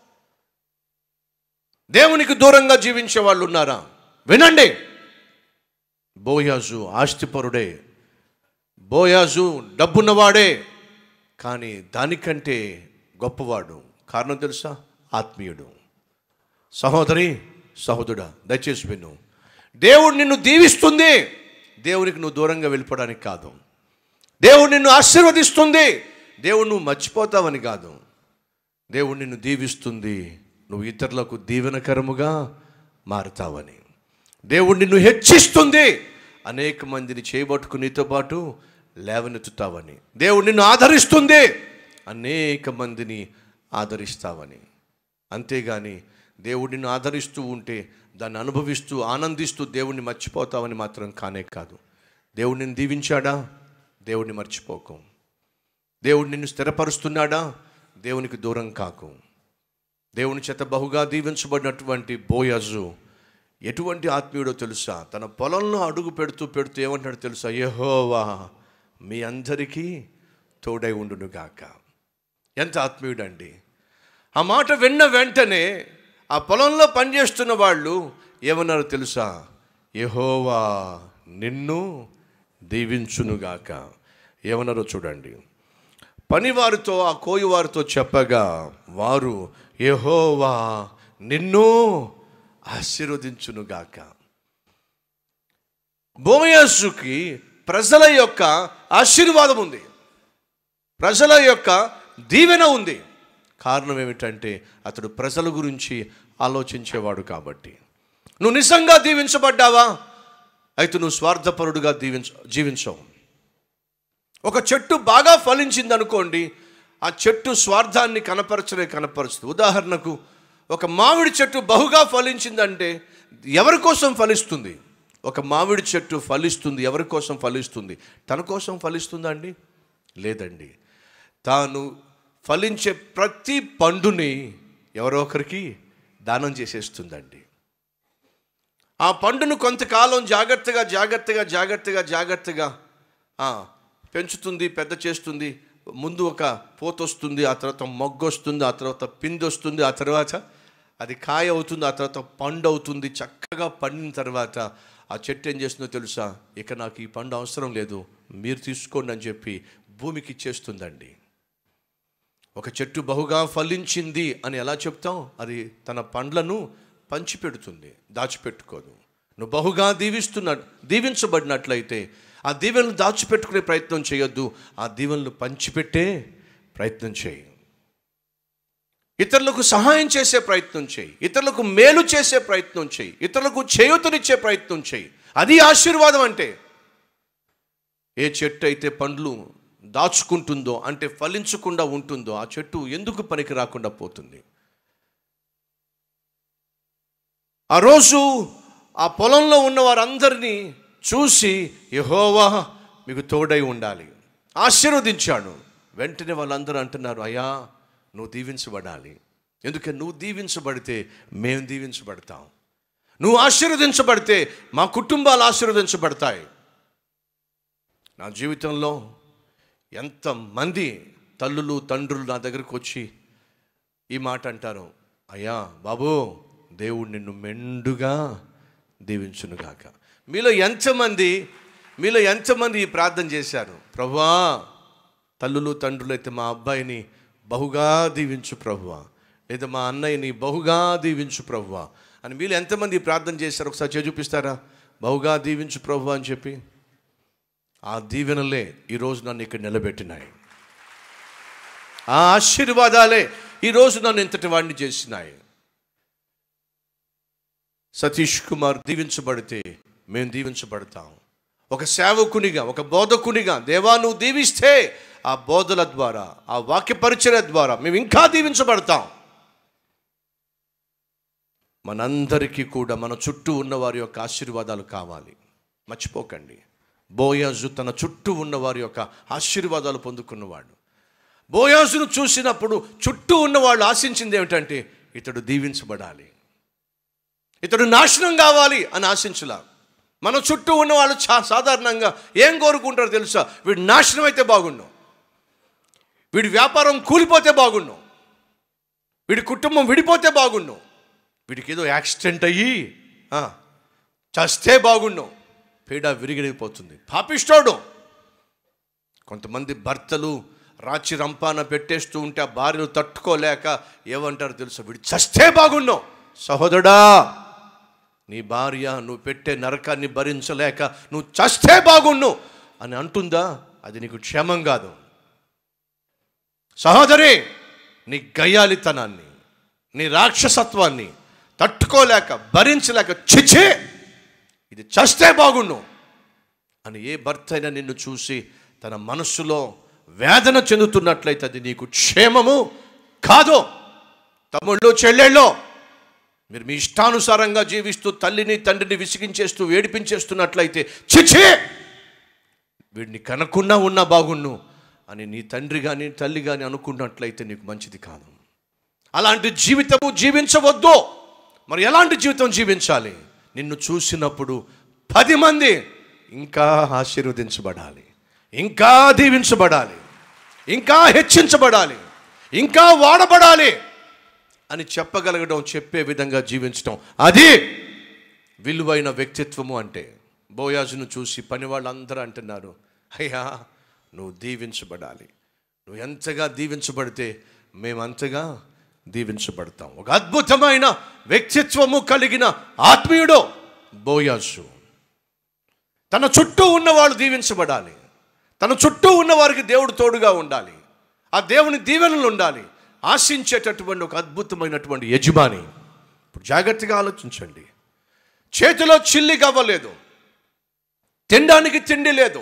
దేవునికి దూరంగా జీవించే వాళ్ళు ఉన్నారా వినండి బోయాజు ఆస్తిపరుడే బోయాజు డబ్బున్నవాడే కానీ దానికంటే గొప్పవాడు కారణం తెలుసా ఆత్మీయుడు సహోదరి సహోదరుడా దయచేసి విను దేవుడు నిన్ను దీవిస్తుంది దేవునికి నువ్వు దూరంగా వెళ్ళిపోవడానికి కాదు దేవుడు నిన్ను ఆశీర్వదిస్తుంది దేవుడు నువ్వు మర్చిపోతావని కాదు దేవుడు నిన్ను దీవిస్తుంది నువ్వు ఇతరులకు దీవెనకరముగా మారుతావని దేవుడు నిన్ను హెచ్చిస్తుంది అనేక మందిని చేయబట్టుకు నీతో పాటు లేవనెత్తుతావని దేవుడు నిన్ను ఆదరిస్తుంది అనేక మందిని ఆదరిస్తావని అంతేగాని దేవుడు నిన్ను ఆదరిస్తూ ఉంటే దాన్ని అనుభవిస్తూ ఆనందిస్తూ దేవుణ్ణి మర్చిపోతావని మాత్రం కానే కాదు దేవుడు నిన్ను దీవించాడా దేవుడిని మర్చిపోకు దేవుడు నిన్ను స్థిరపరుస్తున్నాడా దేవునికి దూరం కాకు దేవుని చేత బహుగా దీవించబడినటువంటి బోయజు ఎటువంటి ఆత్మీయుడో తెలుసా తన పొలంలో అడుగు పెడుతూ పెడుతూ ఏమంటాడు తెలుసా యెహోవా మీ అందరికీ తోడై ఉండునుగాక ఎంత ఆత్మీయుడండి ఆ మాట విన్న వెంటనే ఆ పొలంలో పనిచేస్తున్న వాళ్ళు ఏమన్నారో తెలుసా యెహోవా నిన్ను దీవించునుగాక ఏమన్నారో చూడండి పనివారితో ఆ కోయివారితో చెప్పగా వారు యెహోవా నిన్ను ఆశీర్వదించునుగాక బోమయాసుకి ప్రజల యొక్క ఆశీర్వాదం ఉంది ప్రజల యొక్క దీవెన ఉంది కారణం ఏమిటంటే అతడు ప్రజల గురించి ఆలోచించేవాడు కాబట్టి నువ్వు నిజంగా దీవించబడ్డావా అయితే నువ్వు స్వార్థపరుడుగా దీవించ జీవించవు ఒక చెట్టు బాగా ఫలించింది అనుకోండి ఆ చెట్టు స్వార్థాన్ని కనపరచనే కనపరుస్తుంది ఉదాహరణకు ఒక మామిడి చెట్టు బహుగా ఫలించిందంటే ఎవరి కోసం ఫలిస్తుంది ఒక మామిడి చెట్టు ఫలిస్తుంది ఎవరి కోసం ఫలిస్తుంది తన కోసం ఫలిస్తుందా అండి లేదండి తాను ఫలించే ప్రతి పండుని ఎవరో ఒకరికి దానం చేసేస్తుందండి ఆ పండును కొంతకాలం జాగ్రత్తగా జాగ్రత్తగా జాగ్రత్తగా జాగ్రత్తగా ఆ, పెంచుతుంది పెద్ద చేస్తుంది ముందు ఒక పోత వస్తుంది ఆ తర్వాత మొగ్గు వస్తుంది ఆ తర్వాత పిండి వస్తుంది ఆ తర్వాత అది కాయ అవుతుంది ఆ తర్వాత పండు అవుతుంది చక్కగా పండిన తర్వాత ఆ చెట్టు ఏం చేస్తుందో తెలుసా ఇక నాకు ఈ పండు అవసరం లేదు మీరు తీసుకోండి అని చెప్పి భూమికి ఇచ్చేస్తుందండి ఒక చెట్టు బహుగా ఫలించింది అని ఎలా చెప్తాం అది తన పండ్లను పంచిపెడుతుంది దాచిపెట్టుకోదు నువ్వు బహుగా దీవిస్తున్న దీవించబడినట్లయితే ఆ దీవెనలు దాచిపెట్టుకునే ప్రయత్నం చేయొద్దు ఆ దీవెనలు పంచిపెట్టే ప్రయత్నం చేయి ఇతరులకు సహాయం చేసే ప్రయత్నం చేయి ఇతరులకు మేలు చేసే ప్రయత్నం చేయి ఇతరులకు చేయూతనిచ్చే ప్రయత్నం చేయి అది ఆశీర్వాదం అంటే ఏ చెట్టు అయితే పండ్లు దాచుకుంటుందో అంటే ఫలించకుండా ఉంటుందో ఆ చెట్టు ఎందుకు పనికి రాకుండా పోతుంది ఆ రోజు ఆ పొలంలో ఉన్న వారందరినీ చూసి యహోవా మీకు తోడై ఉండాలి ఆశీర్వదించాడు వెంటనే వాళ్ళందరూ అంటున్నారు అయ్యా నువ్వు దీవించబడాలి ఎందుకంటే నువ్వు దీవించబడితే మేము దీవించబడతాం నువ్వు ఆశీర్వదించబడితే మా కుటుంబాలు ఆశీర్వదించబడతాయి నా జీవితంలో ఎంతమంది తల్లులు తండ్రులు నా దగ్గరికి వచ్చి ఈ మాట అంటారు అయ్యా బాబు దేవుడు నిన్ను మెండుగా దీవించునుగాక మీలో ఎంతమంది మీలో ఎంతమంది ఈ ప్రార్థన చేశారు ప్రభువా తల్లులు తండ్రులు అయితే మా అబ్బాయిని బహుగా దీవించు ప్రభువా లేదా మా అన్నయ్యని బహుగా దీవించు ప్రభువా అని మీరు ఎంతమంది ఈ ప్రార్థన చేశారు ఒకసారి చేయి చూపిస్తారా బహుగా దీవించు ప్రభువా అని చెప్పి ఆ దీవెనలే ఈరోజు నన్ను ఇక్కడ నిలబెట్టినాయి ఆ ఆశీర్వాదాలే ఈరోజు నన్ను ఇంతటి వాడిని చేసినాయి సతీష్ కుమార్ దీవించబడితే మేము దీవించబడతాం ఒక సేవకునిగా ఒక బోధకునిగా దేవా నువ్వు దీవిస్తే ఆ బోధల ద్వారా ఆ వాక్య పరిచయ ద్వారా మేము ఇంకా దీవించబడతాం మనందరికీ కూడా మన చుట్టూ ఉన్న వారి యొక్క ఆశీర్వాదాలు కావాలి మర్చిపోకండి బోయాజు తన చుట్టూ ఉన్న వారి యొక్క ఆశీర్వాదాలు పొందుకున్నవాడు బోయాజును చూసినప్పుడు చుట్టూ ఉన్న వాళ్ళు ఆశించింది ఏమిటంటే ఇతడు దీవించబడాలి ఇతడు నాశనం కావాలి అని ఆశించలా మన చుట్టూ ఉన్న వాళ్ళు చా సాధారణంగా ఏం కోరుకుంటారో తెలుసా వీడు నాశనం అయితే బాగుండు వీడి వ్యాపారం కూలిపోతే బాగుండు వీడి కుటుంబం విడిపోతే బాగుండు వీడికి ఏదో యాక్సిడెంట్ అయ్యి ఆ, చస్తే బాగుండు పీడ విరిగిపోతుంది పాపిస్తోడు కొంతమంది భర్తలు రాచి రంపాన పెట్టేస్తూ ఉంటే ఆ భార్యలు తట్టుకోలేక ఏమంటారు తెలుసా వీడు చస్తే బాగున్నావు సహోదరుడా నీ భార్య నువ్వు పెట్టే నరకాన్ని భరించలేక నువ్వు చస్తే బాగుండు అని అంటుందా అది నీకు క్షేమం కాదు సహోదరి నీ గయ్యాలితనాన్ని నీ రాక్షసత్వాన్ని తట్టుకోలేక భరించలేక చిచ్చే ఇది చస్తే బాగుండు అని ఏ భర్త అయినా నిన్ను చూసి తన మనస్సులో వేదన చెందుతున్నట్లయితే అది నీకు క్షేమము కాదు తమ్ముళ్ళు చెల్లెళ్ళు మీరు మీ ఇష్టానుసారంగా జీవిస్తూ తల్లిని తండ్రిని విసిగించేస్తూ ఏడిపించేస్తున్నట్లయితే చిచి వీడిని కనకుండా ఉన్నా బాగుండు అని నీ తండ్రి కానీ తల్లి కానీ అనుకున్నట్లయితే నీకు మంచిది కాదు అలాంటి జీవితము జీవించవద్దు మరి ఎలాంటి జీవితం జీవించాలి నిన్ను చూసినప్పుడు పది మంది ఇంకా ఆశీర్వదించబడాలి ఇంకా దీవించబడాలి ఇంకా హెచ్చించబడాలి ఇంకా వాడబడాలి అని చెప్పగలగడం చెప్పే విధంగా జీవించడం అది విలువైన వ్యక్తిత్వము అంటే బోయాజును చూసి పని వాళ్ళందరూ అంటున్నారు అయ్యా నువ్వు దీవించబడాలి నువ్వు ఎంతగా దీవించబడితే మేము అంతగా దీవించబడతాం ఒక అద్భుతమైన వ్యక్తిత్వము కలిగిన ఆత్మీయుడు బోయాజు తన చుట్టూ ఉన్న వాళ్ళు దీవించబడాలి తన చుట్టూ ఉన్న వారికి దేవుడు తోడుగా ఉండాలి ఆ దేవుని దీవెనలు ఉండాలి ఆశించేటటువంటి ఒక అద్భుతమైనటువంటి యజమాని ఇప్పుడు జాగ్రత్తగా ఆలోచించండి చేతిలో చిల్లి కవ్వలేదు తినడానికి తిండి లేదు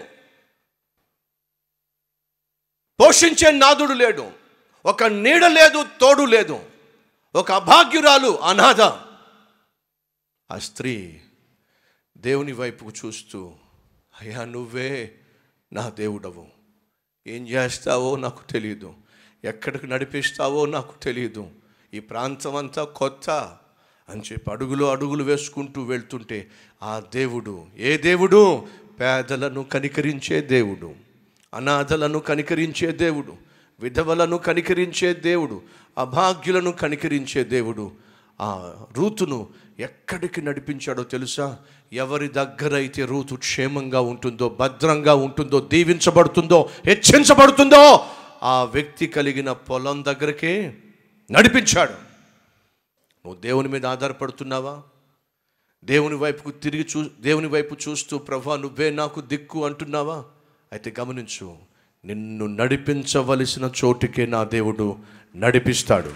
పోషించే నాదుడు లేడు ఒక నీడ లేదు తోడు లేదు ఒక అభాగ్యురాలు అనాథ ఆ స్త్రీ దేవుని వైపుకు చూస్తూ అయ్యా నువ్వే నా దేవుడవు ఏం చేస్తావో నాకు తెలియదు ఎక్కడికి నడిపిస్తావో నాకు తెలియదు ఈ ప్రాంతం అంతా కొత్త అని చెప్పి అడుగులు అడుగులు వేసుకుంటూ వెళ్తుంటే ఆ దేవుడు ఏ దేవుడు పేదలను కనికరించే దేవుడు అనాథలను కనికరించే దేవుడు విధవలను కనికరించే దేవుడు అభాగ్యులను కనికరించే దేవుడు ఆ రూతును ఎక్కడికి నడిపించాడో తెలుసా ఎవరి దగ్గర అయితే రూతు క్షేమంగా ఉంటుందో భద్రంగా ఉంటుందో దీవించబడుతుందో హెచ్చించబడుతుందో ఆ వ్యక్తి కలిగిన పొలం దగ్గరకే నడిపించాడు నువ్వు దేవుని మీద ఆధారపడుతున్నావా దేవుని వైపుకు తిరిగి చూ దేవుని వైపు చూస్తూ ప్రభా నువ్వే నాకు దిక్కు అంటున్నావా అయితే గమనించు నిన్ను నడిపించవలసిన చోటుకే నా దేవుడు నడిపిస్తాడు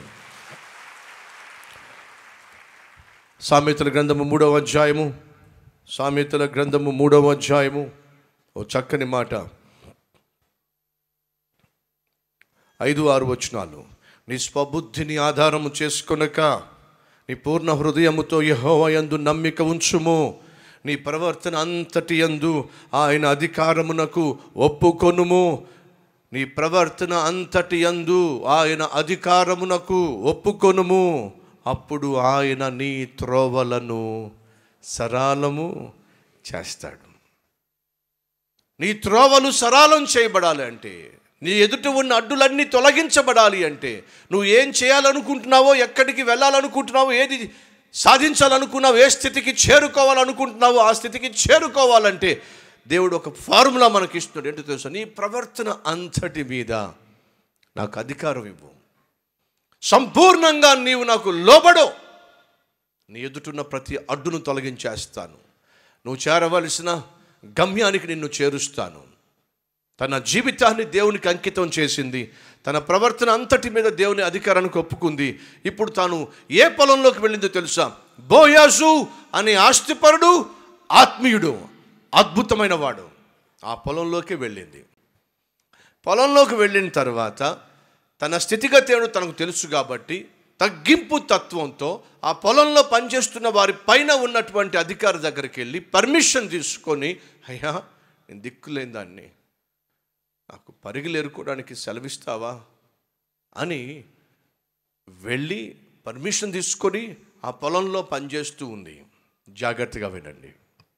సామెతల గ్రంథము మూడవ అధ్యాయము సామెతల గ్రంథము మూడవ అధ్యాయము ఓ చక్కని మాట ఐదు ఆరు వచనాలు నీ స్వబుద్ధిని ఆధారము చేసుకొనక నీ పూర్ణ హృదయముతో యహోవయందు నమ్మిక ఉంచుము నీ ప్రవర్తన అంతటి యందు ఆయన అధికారమునకు ఒప్పుకొనుము నీ ప్రవర్తన అంతటి యందు ఆయన అధికారమునకు ఒప్పుకొనుము అప్పుడు ఆయన నీ త్రోవలను సరాలము చేస్తాడు నీ త్రోవలు సరాలం చేయబడాలి అంటే నీ ఎదుట ఉన్న అడ్డులన్నీ తొలగించబడాలి అంటే నువ్వు ఏం చేయాలనుకుంటున్నావో ఎక్కడికి వెళ్ళాలనుకుంటున్నావో ఏది సాధించాలనుకున్నావు ఏ స్థితికి చేరుకోవాలనుకుంటున్నావో ఆ స్థితికి చేరుకోవాలంటే దేవుడు ఒక ఫార్ములా మనకి ఇస్తున్నాడు ఏంటో తెలుసా నీ ప్రవర్తన అంతటి మీద నాకు అధికారం ఇవ్వు సంపూర్ణంగా నీవు నాకు లోబడు నీ ఎదుటున్న ప్రతి అడ్డును తొలగించేస్తాను నువ్వు చేరవలసిన గమ్యానికి నిన్ను చేరుస్తాను తన జీవితాన్ని దేవునికి అంకితం చేసింది తన ప్రవర్తన అంతటి మీద దేవుని అధికారానికి ఒప్పుకుంది ఇప్పుడు తాను ఏ పొలంలోకి వెళ్ళిందో తెలుసా బోయాజు అనే ఆస్తిపరుడు ఆత్మీయుడు అద్భుతమైన వాడు ఆ పొలంలోకి వెళ్ళింది పొలంలోకి వెళ్ళిన తర్వాత తన స్థితిగతి ఏమిటో తనకు తెలుసు కాబట్టి తగ్గింపు తత్వంతో ఆ పొలంలో పనిచేస్తున్న వారి పైన ఉన్నటువంటి అధికారి దగ్గరికి వెళ్ళి పర్మిషన్ తీసుకొని అయ్యా నేను దిక్కులేని దాన్ని నాకు పరిగిలు ఎరుకోవడానికి సెలవిస్తావా అని వెళ్ళి పర్మిషన్ తీసుకొని ఆ పొలంలో పనిచేస్తూ ఉంది జాగ్రత్తగా వినండి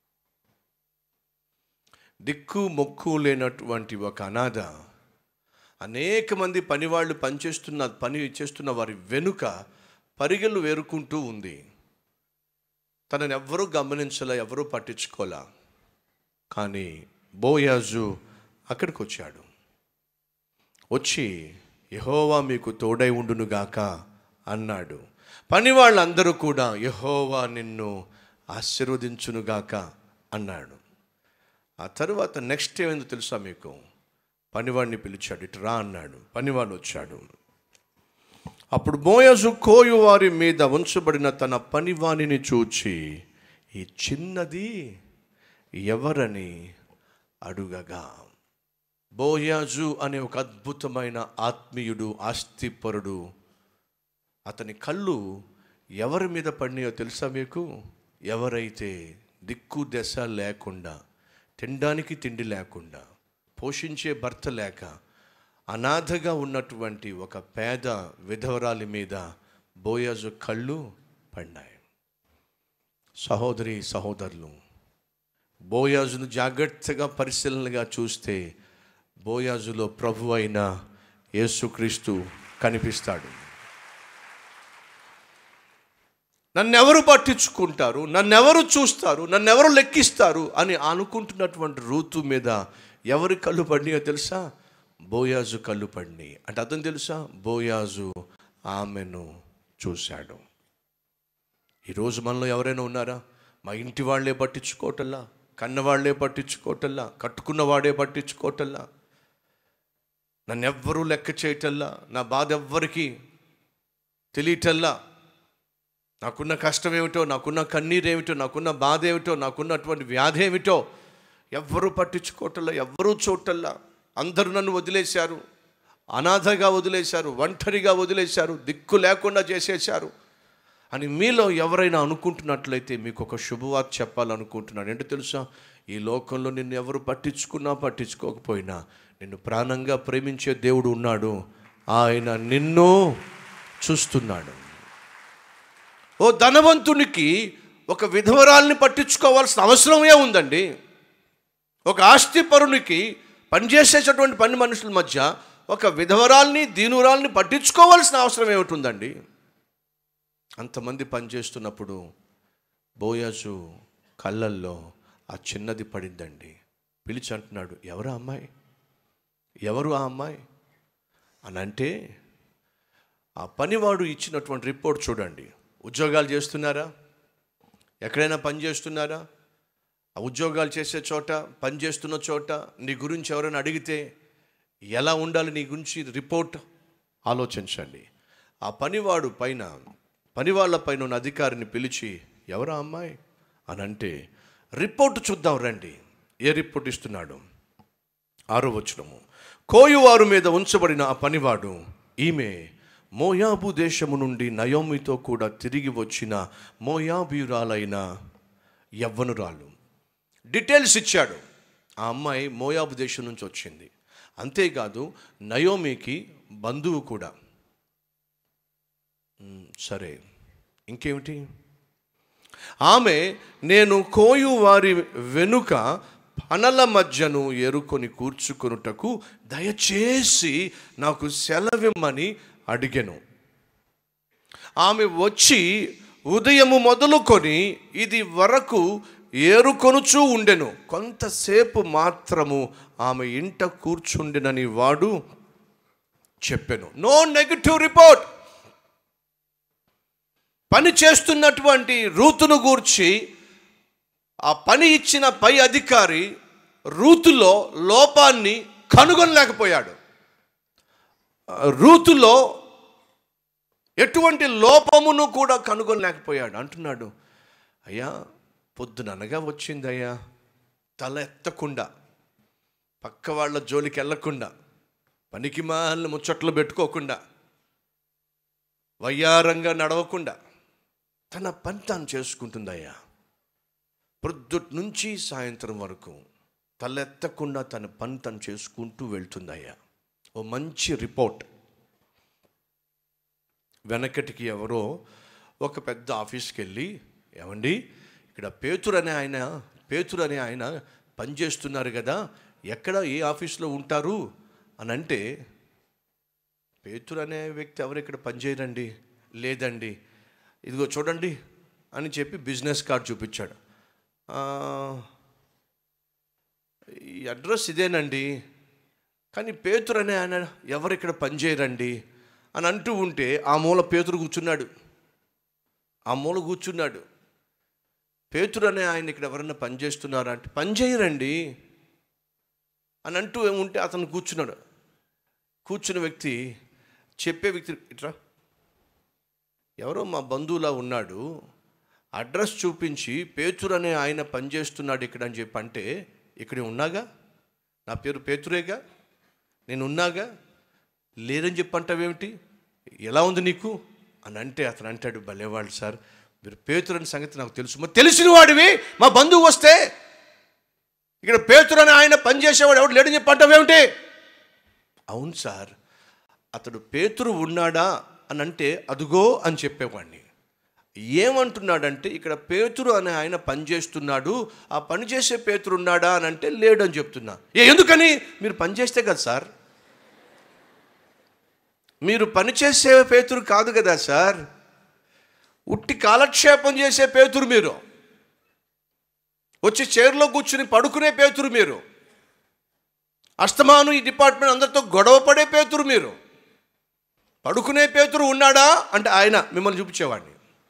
దిక్కు మొక్కు లేనటువంటి ఒక అనాథ అనేక మంది పనివాళ్ళు పనిచేస్తున్న పని చేస్తున్న వారి వెనుక పరిగెలు వేరుకుంటూ ఉంది తనని ఎవ్వరూ గమనించలే ఎవరూ పట్టించుకోలే కానీ బోయాజు అక్కడికి వచ్చాడు వచ్చి యహోవా మీకు తోడై ఉండునుగాక అన్నాడు పని వాళ్ళందరూ కూడా యహోవా నిన్ను ఆశీర్వదించునుగాక అన్నాడు ఆ తర్వాత నెక్స్ట్ ఏమైందో తెలుసా మీకు పనివాడిని పిలిచాడు ఇటు రా అన్నాడు పనివాడు వచ్చాడు అప్పుడు బోయజు కోయు వారి మీద ఉంచబడిన తన పనివాణిని చూచి ఈ చిన్నది ఎవరని అడుగగా బోయాజు అనే ఒక అద్భుతమైన ఆత్మీయుడు ఆస్తిపరుడు అతని కళ్ళు ఎవరి మీద పడినాయో తెలుసా మీకు ఎవరైతే దిక్కు దశ లేకుండా తినడానికి తిండి లేకుండా పోషించే భర్త లేక అనాథగా ఉన్నటువంటి ఒక పేద విధవరాలి మీద బోయాజు కళ్ళు పడినాయి సహోదరి సహోదరులు బోయాజును జాగ్రత్తగా పరిశీలనగా చూస్తే బోయాజులో ప్రభు అయిన యేసుక్రీస్తు కనిపిస్తాడు నన్నెవరు పట్టించుకుంటారు నన్నెవరు చూస్తారు నన్నెవరు లెక్కిస్తారు అని అనుకుంటున్నటువంటి రూతు మీద ఎవరి కళ్ళు పడినాయో తెలుసా బోయాజు కళ్ళు పడినాయి అంటే అతను తెలుసా బోయాజు ఆమెను చూశాడు ఈరోజు మనలో ఎవరైనా ఉన్నారా మా ఇంటి వాళ్ళే పట్టించుకోవటల్లా కన్నవాళ్లే పట్టించుకోవటల్లా కట్టుకున్న వాడే పట్టించుకోవటల్లా నన్ను ఎవ్వరూ లెక్క చేయటల్లా నా బాధ ఎవ్వరికి తెలియటల్లా నాకున్న కష్టం ఏమిటో నాకున్న కన్నీరు ఏమిటో నాకున్న బాధ ఏమిటో నాకున్నటువంటి వ్యాధి ఏమిటో ఎవ్వరూ పట్టించుకోవటల్లా ఎవ్వరూ చూడటల్లా అందరూ నన్ను వదిలేశారు అనాథగా వదిలేశారు ఒంటరిగా వదిలేశారు దిక్కు లేకుండా చేసేశారు అని మీలో ఎవరైనా అనుకుంటున్నట్లయితే మీకు ఒక శుభవార్త చెప్పాలనుకుంటున్నాను ఏంటో తెలుసా ఈ లోకంలో నిన్ను ఎవరు పట్టించుకున్నా పట్టించుకోకపోయినా నిన్ను ప్రాణంగా ప్రేమించే దేవుడు ఉన్నాడు ఆయన నిన్ను చూస్తున్నాడు ఓ ధనవంతునికి ఒక విధవరాల్ని పట్టించుకోవాల్సిన అవసరమే ఉందండి ఒక ఆస్తిపరునికి పనిచేసేటటువంటి పని మనుషుల మధ్య ఒక విధవరాల్ని దీనురాల్ని పట్టించుకోవాల్సిన అవసరం ఏమిటి అంతమంది పనిచేస్తున్నప్పుడు బోయాజు కళ్ళల్లో ఆ చిన్నది పడిందండి పిలిచి అంటున్నాడు ఎవరు ఆ అమ్మాయి ఎవరు ఆ అమ్మాయి అని అంటే ఆ పనివాడు ఇచ్చినటువంటి రిపోర్ట్ చూడండి ఉద్యోగాలు చేస్తున్నారా ఎక్కడైనా పని చేస్తున్నారా ఆ ఉద్యోగాలు చేసే చోట పని చేస్తున్న చోట నీ గురించి ఎవరైనా అడిగితే ఎలా ఉండాలి నీ గురించి రిపోర్ట్ ఆలోచించండి ఆ పనివాడు పైన పనివాళ్ళ పైన ఉన్న అధికారిని పిలిచి ఎవరా అమ్మాయి అని అంటే రిపోర్ట్ చూద్దాం రండి ఏ రిపోర్ట్ ఇస్తున్నాడు ఆరో వచనము కోయువారు మీద ఉంచబడిన ఆ పనివాడు ఈమె మోయాబు దేశము నుండి నయోమితో కూడా తిరిగి వచ్చిన మోయాబీయురాలైన యవ్వనురాలు డీటెయిల్స్ ఇచ్చాడు ఆ అమ్మాయి మోయాబు దేశం నుంచి వచ్చింది అంతేకాదు నయోమికి బంధువు కూడా మ్, సరే ఇంకేమిటి ఆమె నేను కోయు వారి వెనుక పనల మధ్యను ఏరుకొని కూర్చుకొనుటకు దయచేసి నాకు సెలవిమ్మని అడిగెను ఆమె వచ్చి ఉదయము మొదలుకొని ఇది వరకు ఏరుకొనుచూ ఉండెను కొంతసేపు మాత్రము ఆమె ఇంట కూర్చుండెనని వాడు చెప్పెను నో నెగటివ్ రిపోర్ట్ పని చేస్తున్నటువంటి రూతును గూర్చి ఆ పని ఇచ్చిన పై అధికారి రూతులో లోపాన్ని కనుగొనలేకపోయాడు ఆ రూతులో ఎటువంటి లోపమును కూడా కనుగొనలేకపోయాడు అంటున్నాడు అయ్యా పొద్దుననగా వచ్చిందయ్యా తల ఎత్తకుండా పక్క వాళ్ళ జోలికి వెళ్ళకుండా పనికి మాలిన ముచ్చట్లు పెట్టుకోకుండా వయ్యారంగా నడవకుండా తన పని తాను చేసుకుంటుందయ్యా ప్రొద్దుట్ నుంచి సాయంత్రం వరకు తలెత్తకుండా తన పని తను చేసుకుంటూ వెళ్తుందయ్యా ఓ మంచి రిపోర్ట్ వెనకటికి ఎవరో ఒక పెద్ద ఆఫీస్కి వెళ్ళి ఏమండి ఇక్కడ పేతురు అనే ఆయన పేతురు అనే ఆయన పనిచేస్తున్నారు కదా ఎక్కడ ఏ ఆఫీస్లో ఉంటారు అని అంటే పేతురు అనే వ్యక్తి ఎవరు ఇక్కడ పనిచేయరండి లేదండి ఇదిగో చూడండి అని చెప్పి బిజినెస్ కార్డ్ చూపించాడు "ఆ, ఈ అడ్రస్ ఇదేనండి కానీ పేతురు అనే ఆయన ఎవరు ఇక్కడ పనిచేయరండి అని అంటూ ఉంటే ఆ మూల పేతురు కూర్చున్నాడు ఆ మూల కూర్చున్నాడు పేతురు అనే ఆయన ఇక్కడ ఎవరన్నా పనిచేస్తున్నారా అంటే పని చేయరండి అని అంటూ ఉంటే అతను కూర్చున్నాడు కూర్చున్న వ్యక్తి చెప్పే వ్యక్తి ఇట్రా ఎవరో మా బంధువులా ఉన్నాడు అడ్రస్ చూపించి పేతురు అనే ఆయన పనిచేస్తున్నాడు ఇక్కడ అని చెప్పి అంటే ఇక్కడ ఉన్నాగా నా పేరు పేతురేగా నేను ఉన్నాగా లేదని చెప్పి అంటావేమిటి ఎలా ఉంది నీకు అని అంటే అతను అంటాడు భలేవాళ్ళు సార్ మీరు పేతురు అనే సంగతి నాకు తెలుసు మరి తెలిసిన వాడివి మా బంధువు వస్తే ఇక్కడ పేతురు అని ఆయన పనిచేసేవాడు ఎవడు లేడని చెప్పి అంటావేమిటి అవును సార్ అతడు పేతురు ఉన్నాడా అని అంటే అదుగో అని చెప్పేవాడిని ఏమంటున్నాడంటే ఇక్కడ పేతురు అనే ఆయన పనిచేస్తున్నాడు ఆ పని చేసే పేతురు ఉన్నాడా అని అంటే లేడు అని చెప్తున్నా ఏ ఎందుకని మీరు పని చేస్తే కదా సార్ మీరు పనిచేసే పేతురు కాదు కదా సార్ ఉట్టి కాలక్షేపం చేసే పేతురు మీరు వచ్చి చైర్లో కూర్చుని పడుకునే పేతురు మీరు అస్తమాను ఈ డిపార్ట్మెంట్ అందరితో గొడవ పడే పేతురు మీరు పడుకునే పేతురు ఉన్నాడా అంటే ఆయన మిమ్మల్ని చూపించేవాడిని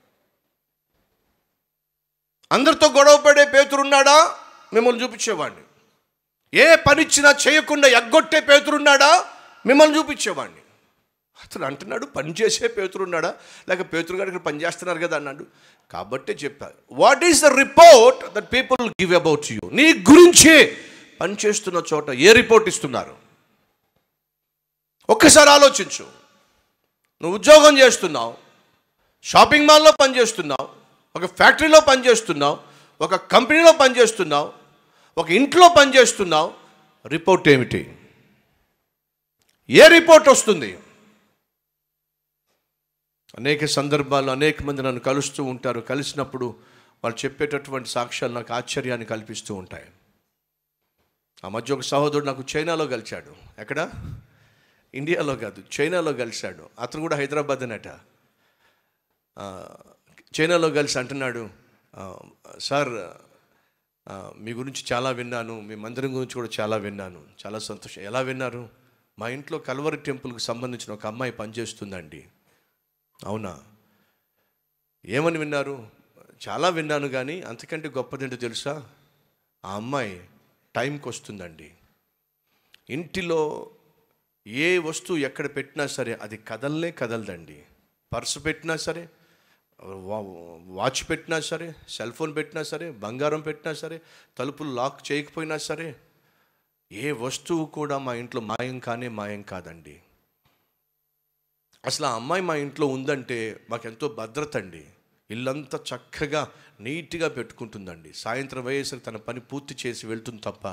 అందరితో గొడవ పడే పేతురు ఉన్నాడా మిమ్మల్ని చూపించేవాడిని ఏ పనిచ్చినా చేయకుండా ఎగ్గొట్టే పేతురున్నాడా మిమ్మల్ని చూపించేవాడిని అతను అంటున్నాడు పని చేసే పేతురున్నాడా లేక పేతురు గారు ఇక్కడ పని చేస్తున్నారు కదా అన్నాడు కాబట్టే చెప్పారు what is the report that people give about you నీ గురించి పనిచేస్తున్న చోట ఏ రిపోర్ట్ ఇస్తున్నారు ఒక్కసారి ఆలోచించు నువ్వు ఉద్యోగం చేస్తున్నావు షాపింగ్ మాల్లో పనిచేస్తున్నావు ఒక ఫ్యాక్టరీలో పనిచేస్తున్నావు ఒక కంపెనీలో పనిచేస్తున్నావు ఒక ఇంట్లో పనిచేస్తున్నావు రిపోర్ట్ ఏమిటి ఏ రిపోర్ట్ వస్తుంది అనేక సందర్భాల్లో అనేక మంది నన్ను కలుస్తూ ఉంటారు కలిసినప్పుడు వాళ్ళు చెప్పేటటువంటి సాక్ష్యాలు నాకు ఆశ్చర్యాన్ని కల్పిస్తూ ఉంటాయి ఆ మధ్య ఒక సహోదరుడు నాకు చైనాలో కలిశాడు ఎక్కడ ఇండియాలో కాదు చైనాలో కలిశాడు అతను కూడా హైదరాబాద్ అనట ఆ, చైనాలో కలిసి అంటున్నాడు "ఆ, సార్ ఆ, మీ గురించి చాలా విన్నాను మీ మందిరం గురించి కూడా చాలా విన్నాను చాలా సంతోషం ఎలా విన్నారు మా ఇంట్లో కల్వరి టెంపుల్కి సంబంధించిన ఒక అమ్మాయి పనిచేస్తుందండి అవునా ఏమని విన్నారు చాలా విన్నాను కానీ అంతకంటే గొప్పదేంటో తెలుసా ఆ అమ్మాయి టైంకి వస్తుందండి ఇంటిలో ఏ వస్తువు ఎక్కడ పెట్టినా సరే అది కదలనే కదలదండి పర్సు పెట్టినా సరే వా- వాచ్ పెట్టినా సరే సెల్ ఫోన్ పెట్టినా సరే బంగారం పెట్టినా సరే తలుపులు లాక్ చేయకపోయినా సరే ఏ వస్తువు కూడా మా ఇంట్లో మాయం కానే మాయం కాదండి అసలు ఆ అమ్మాయి మా ఇంట్లో ఉందంటే మాకెంతో భద్రత అండి ఇల్లంతా చక్కగా నీట్గా పెట్టుకుంటుందండి సాయంత్రం అయ్యేసరికి తన పని పూర్తి చేసి వెళ్తుంది తప్ప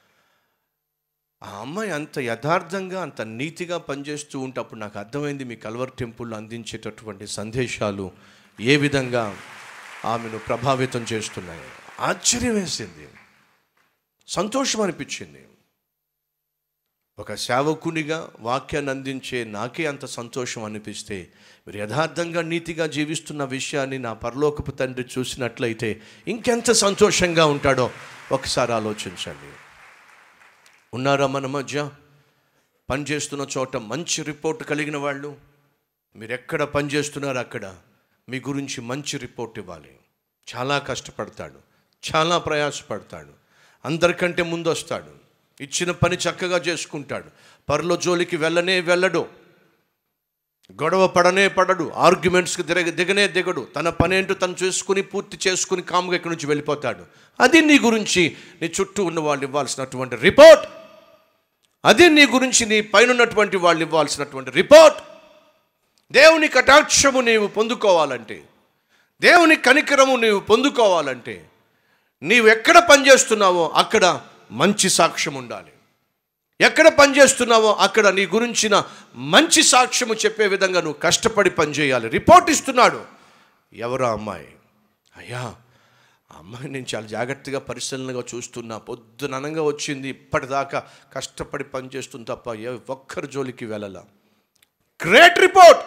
ఆ అమ్మాయి అంత యథార్థంగా అంత నీతిగా పనిచేస్తూ ఉంటే అప్పుడు నాకు అర్థమైంది మీ కల్వర్ టెంపుల్లో అందించేటటువంటి సందేశాలు ఏ విధంగా ఆమెను ప్రభావితం చేస్తున్నాయి ఆశ్చర్యం వేసింది సంతోషం అనిపించింది ఒక సేవకునిగా వాక్యాన్ని అందించే నాకే అంత సంతోషం అనిపిస్తే మీరు యథార్థంగా నీతిగా జీవిస్తున్న విషయాన్ని నా పరలోకపు తండ్రి చూసినట్లయితే ఇంకెంత సంతోషంగా ఉంటాడో ఒకసారి ఆలోచించండి ఉన్నారా మన మధ్య పనిచేస్తున్న చోట మంచి రిపోర్ట్ కలిగిన వాళ్ళు మీరు ఎక్కడ పనిచేస్తున్నారో అక్కడ మీ గురించి మంచి రిపోర్ట్ ఇవ్వాలి చాలా కష్టపడతాడు చాలా ప్రయాసపడతాడు అందరికంటే ముందు వస్తాడు ఇచ్చిన పని చక్కగా చేసుకుంటాడు పరలో జోలికి వెళ్ళనే వెళ్ళడు గొడవ పడనే పడడు ఆర్గ్యుమెంట్స్కి దిగ దిగనే దిగడు తన పని ఏంటో తను చేసుకుని పూర్తి చేసుకుని కాముగా ఇక్కడి నుంచి వెళ్ళిపోతాడు అది నీ గురించి నీ చుట్టూ ఉన్న వాళ్ళు ఇవ్వాల్సినటువంటి రిపోర్ట్ అది నీ గురించి నీ పైన ఉన్నటువంటి వాళ్ళు ఇవ్వాల్సినటువంటి రిపోర్ట్ దేవుని కటాక్షము నీవు పొందుకోవాలంటే దేవుని కనికరము నీవు పొందుకోవాలంటే నీవు ఎక్కడ పనిచేస్తున్నావో అక్కడ మంచి సాక్ష్యం ఉండాలి ఎక్కడ పనిచేస్తున్నావో అక్కడ నీ గురించిన మంచి సాక్ష్యము చెప్పే విధంగా నువ్వు కష్టపడి పనిచేయాలి రిపోర్ట్ ఇస్తున్నాడు ఎవరా అమ్మాయి అయ్యా ఆ అమ్మాయి నేను చాలా జాగ్రత్తగా పరిశీలనగా చూస్తున్నా పొద్దుననంగా వచ్చింది ఇప్పటిదాకా కష్టపడి పనిచేస్తుంది తప్ప ఏ ఒక్కరి జోలికి వెళ్ళలా గ్రేట్ రిపోర్ట్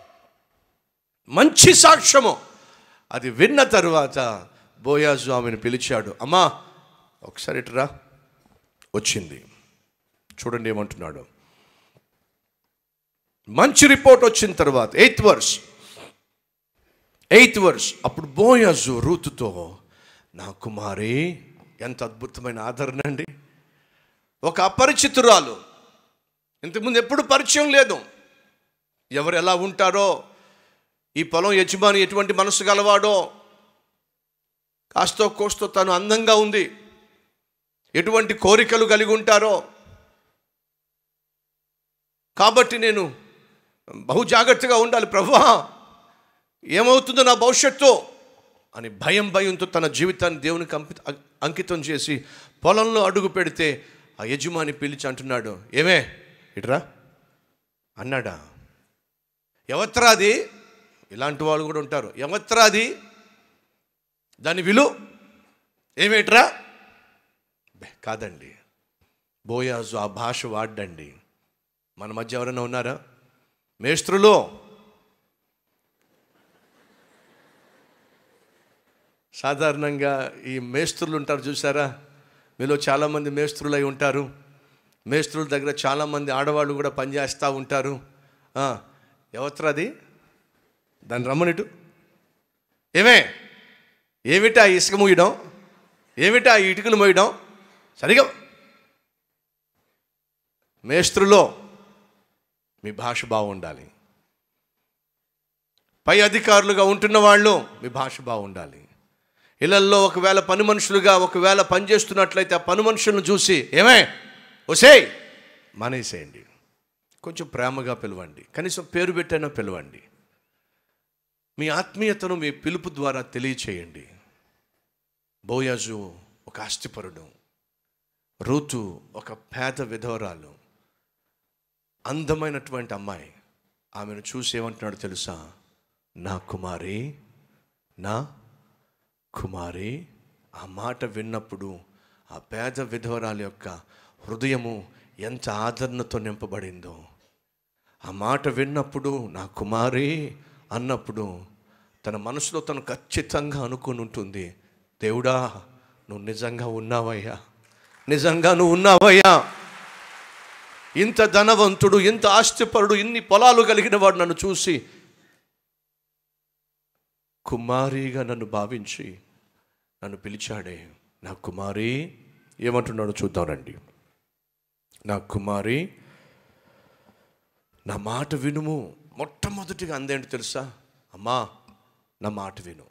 మంచి సాక్ష్యము అది విన్న తరువాత బోయాజు ఆమెను పిలిచాడు అమ్మా ఒకసారి ఇటురా వచ్చింది చూడండి ఏమంటున్నాడు మంచి రిపోర్ట్ వచ్చిన తర్వాత ఎయిత్ వర్స్ ఎయిత్ వర్స్ అప్పుడు బోయాజు రూతుతో నా కుమారి ఎంత అద్భుతమైన ఆదరణ అండి ఒక అపరిచితురాలు ఇంతకుముందు ఎప్పుడు పరిచయం లేదు ఎవరు ఎలా ఉంటారో ఈ పొలం యజమాని ఎటువంటి మనసు గలవాడో కాస్తో కోస్తో తను అందంగా ఉంది ఎటువంటి కోరికలు కలిగి ఉంటారో కాబట్టి నేను బహు జాగ్రత్తగా ఉండాలి ప్రభువా ఏమవుతుందో నా భవిష్యత్తు అని భయం భయంతో తన జీవితాన్ని దేవునికి అంకి అంకితం చేసి పొలంలో అడుగు పెడితే ఆ యజమాని పిలిచి అంటున్నాడు ఏమే ఇట్రా అన్నాడా ఎవత్రాది ఇలాంటి వాళ్ళు కూడా ఉంటారు ఎవత్రాది దాని విలు ఏమేట్రా బే, కాదండి బోయాజు ఆ భాష వాడండి మన మధ్య ఎవరైనా ఉన్నారా మేస్త్రులు సాధారణంగా ఈ మేస్త్రులు ఉంటారు చూసారా మీలో చాలామంది మేస్త్రులు అయి ఉంటారు మేస్త్రుల దగ్గర చాలామంది ఆడవాళ్ళు కూడా పనిచేస్తూ ఉంటారు ఆ, ఎవత్రా అది దాన్ని రమ్మనిటు ఏమే ఏమిటా ఇసుక మూయడం ఏమిటా ఈ ఇటుకలు మోయడం సరిగా మేస్త్రులో మీ భాష బాగుండాలి పై అధికారులుగా ఉంటున్న వాళ్ళు మీ భాష బాగుండాలి ఇళ్లల్లో ఒకవేళ పని మనుషులుగా ఒకవేళ పనిచేస్తున్నట్లయితే ఆ పని మనుషులను చూసి ఏమే ఒసేయ్ మానేసేయండి కొంచెం ప్రేమగా పిలవండి కనీసం పేరు పెట్టైనా పిలవండి మీ ఆత్మీయతను మీ పిలుపు ద్వారా తెలియచేయండి బోయాజు ఒక ఆస్తిపరుడు రూతు ఒక పేద విధవరాలు అందమైనటువంటి అమ్మాయి ఆమెను చూసి ఏమంటున్నాడు తెలుసా నా కుమారి నా కుమారి ఆ మాట విన్నప్పుడు ఆ పేద విధవరాలి యొక్క హృదయము ఎంత ఆదరణతో నింపబడిందో ఆ మాట విన్నప్పుడు నా కుమారి అన్నప్పుడు తన మనసులో తను ఖచ్చితంగా అనుకుని ఉంటుంది దేవుడా నువ్వు నిజంగా ఉన్నావయ్యా నిజంగా నువ్వు ఉన్నావయ్యా ఇంత ధనవంతుడు ఇంత ఆస్తిపరుడు ఇన్ని పొలాలు కలిగిన వాడు నన్ను చూసి కుమారిగా నన్ను భావించి నన్ను పిలిచాడే నా కుమారి ఏమంటున్నాడో చూద్దాం రండి నా కుమారి నా మాట వినుము మొట్టమొదటిగా అందేంటి తెలుసా అమ్మా నా మాట విను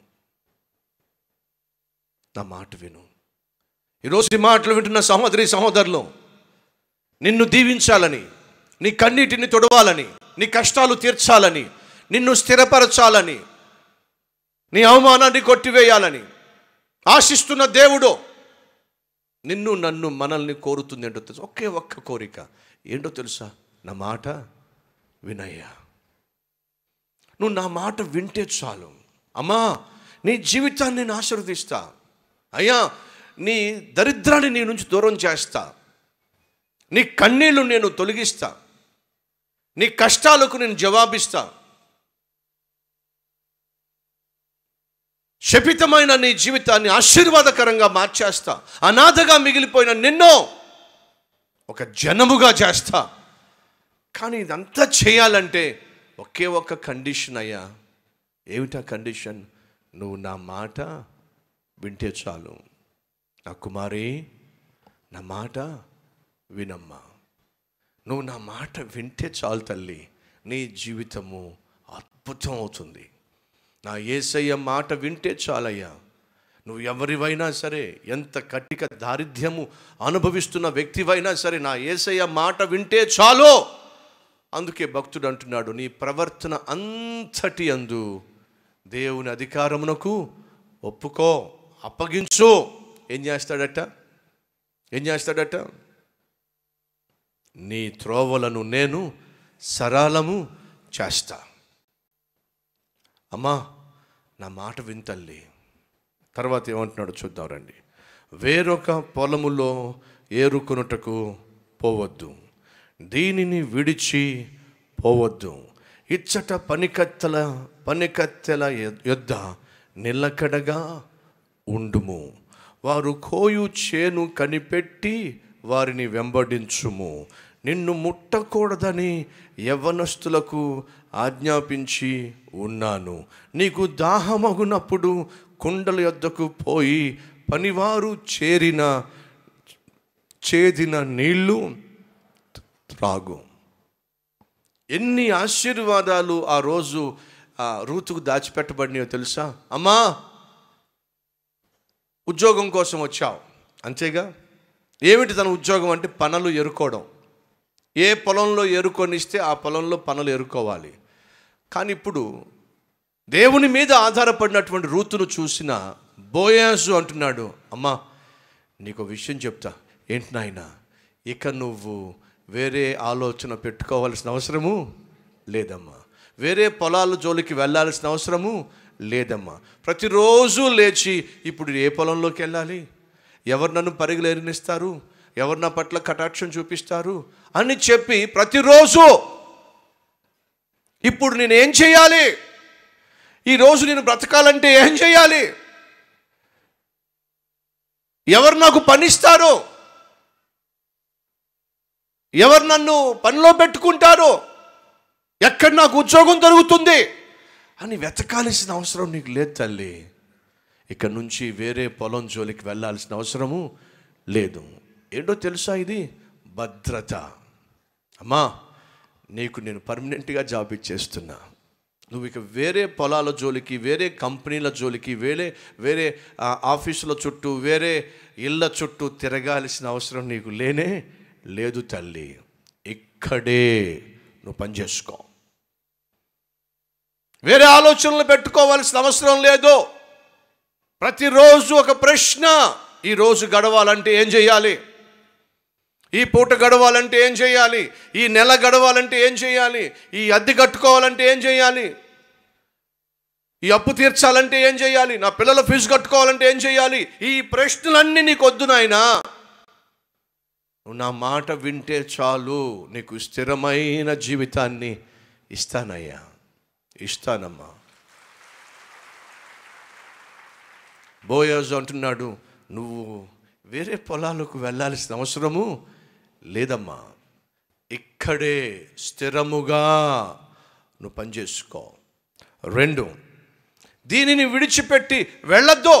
నా మాట విను ఈరోజు ఈ మాటలు వింటున్న సహోదరి సహోదరులు నిన్ను దీవించాలని నీ కన్నీటిని తొడవాలని నీ కష్టాలు తీర్చాలని నిన్ను స్థిరపరచాలని నీ అవమానాన్ని కొట్టివేయాలని ఆశిస్తున్న దేవుడు నిన్ను నన్ను మనల్ని కోరుతుంది ఏంటో తెలుసు ఒకే ఒక్క కోరిక ఏంటో తెలుసా నా మాట వినయ్యా నువ్వు నా మాట వింటే చాలు అమ్మా నీ జీవితాన్ని నేను ఆశీర్వదిస్తా అయ్యా నీ దరిద్రాన్ని నీ నుంచి దూరం చేస్తా నీ కన్నీళ్లు నేను తొలగిస్తా నీ కష్టాలకు నేను జవాబిస్తా శపితమైన నీ జీవితాన్ని ఆశీర్వాదకరంగా మార్చేస్తా అనాథగా మిగిలిపోయిన నిన్నో ఒక జనముగా చేస్తా కానీ ఇదంతా చేయాలంటే ఒకే ఒక్క కండిషన్ అయ్యా ఏమిటా కండిషన్ నువ్వు నా మాట వింటే చాలు నా కుమారి నా మాట వినమ్మా నువ్వు నా మాట వింటే చాలు తల్లి నీ జీవితము అద్భుతం అవుతుంది నా ఏసయ్య మాట వింటే చాలయ్యా నువ్వు ఎవరివైనా సరే ఎంత కట్టిక దారిద్ర్యము అనుభవిస్తున్న వ్యక్తివైనా సరే నా ఏసయ్య మాట వింటే చాలు అందుకే భక్తుడు అంటున్నాడు నీ ప్రవర్తన అంతటి అందు దేవుని అధికారమునకు ఒప్పుకో అప్పగించు ఏం చేస్తాడట ఏం చేస్తాడట నీ త్రోవలను నేను సరళము చేస్తా అమ్మా నా మాట వింతల్లి తర్వాత ఏమంటున్నాడు చూద్దాం రండి వేరొక పొలములో ఏరుకొనుటకు పోవద్దు దీనిని విడిచి పోవద్దు ఇచ్చట పనికత్తెల పనికత్తెల యొద్ద నిలకడగా ఉండుము వారు కోయు చేను కనిపెట్టి వారిని వెంబడించుము నిన్ను ముట్టకూడదని యవ్వనస్తులకు ఆజ్ఞాపించి ఉన్నాను నీకు దాహమగునప్పుడు కుండల యొద్దకు పోయి పనివారు చేరిన చేదిన నీళ్లు త్రాగు ఎన్ని ఆశీర్వాదాలు ఆ రోజు ఆ రూతుకు దాచిపెట్టబడినాయో తెలుసా అమ్మా ఉద్యోగం కోసం వచ్చావు అంతేగా ఏమిటి తన ఉద్యోగం అంటే పనులు ఎరుకోవడం ఏ పొలంలో ఎరుకొనిస్తే ఆ పొలంలో పనులు ఎరుకోవాలి కానీ ఇప్పుడు దేవుని మీద ఆధారపడినటువంటి రూతును చూసిన బోయాసు అంటున్నాడు అమ్మా నీకు ఒక విషయం చెప్తా ఏంటి నాయన ఇక నువ్వు వేరే ఆలోచన పెట్టుకోవాల్సిన అవసరము లేదమ్మా వేరే పొలాల జోలికి వెళ్ళాల్సిన అవసరము లేదమ్మా ప్రతిరోజు లేచి ఇప్పుడు ఏ పొలంలోకి వెళ్ళాలి ఎవరు నన్ను పరిగలేనిస్తారు ఎవరు నా పట్ల కటాక్షం చూపిస్తారు అని చెప్పి ప్రతిరోజు ఇప్పుడు నేను ఏం చేయాలి ఈరోజు నేను బ్రతకాలంటే ఏం చేయాలి ఎవరు నాకు పనిస్తారు ఎవరు నన్ను పనిలో పెట్టుకుంటారో ఎక్కడ నాకు ఉద్యోగం దొరుకుతుంది అని వెతకాల్సిన అవసరం నీకు లేదు తల్లి ఇక్కడ నుంచి వేరే పొలం జోలికి వెళ్ళాల్సిన అవసరము లేదు ఏంటో తెలుసా ఇది భద్రత అమ్మా నీకు నేను పర్మనెంట్గా జాబ్ ఇచ్చేస్తున్నా నువ్వు ఇక వేరే పొలాల జోలికి వేరే కంపెనీల జోలికి వేరే వేరే ఆ, ఆఫీసుల చుట్టూ వేరే ఇళ్ళ చుట్టూ తిరగాల్సిన అవసరం నీకు లేనే లేదు తల్లి ఇక్కడే నువ్వు పనిచేసుకో వేరే ఆలోచనలు పెట్టుకోవాల్సిన అవసరం లేదు ప్రతిరోజు ఒక ప్రశ్న ఈ రోజు గడవాలంటే ఏం చేయాలి ఈ పూట గడవాలంటే ఏం చేయాలి ఈ నెల గడవాలంటే ఏం చేయాలి ఈ అద్దె కట్టుకోవాలంటే ఏం చేయాలి ఈ అప్పు తీర్చాలంటే ఏం చేయాలి నా పిల్లల ఫీజు కట్టుకోవాలంటే ఏం చేయాలి ఈ ప్రశ్నలన్నీ నీకు వద్దు నాయనా నువ్వు నా మాట వింటే చాలు నీకు స్థిరమైన జీవితాన్ని ఇస్తానయ్యా ఇస్తానమ్మా బోయోజ్ అంటున్నాడు నువ్వు వేరే పొలాలకు వెళ్ళాల్సిన అవసరము లేదమ్మా ఇక్కడే స్థిరముగా నువ్వు పనిచేసుకో రెండు దీనిని విడిచిపెట్టి వెళ్ళొద్దు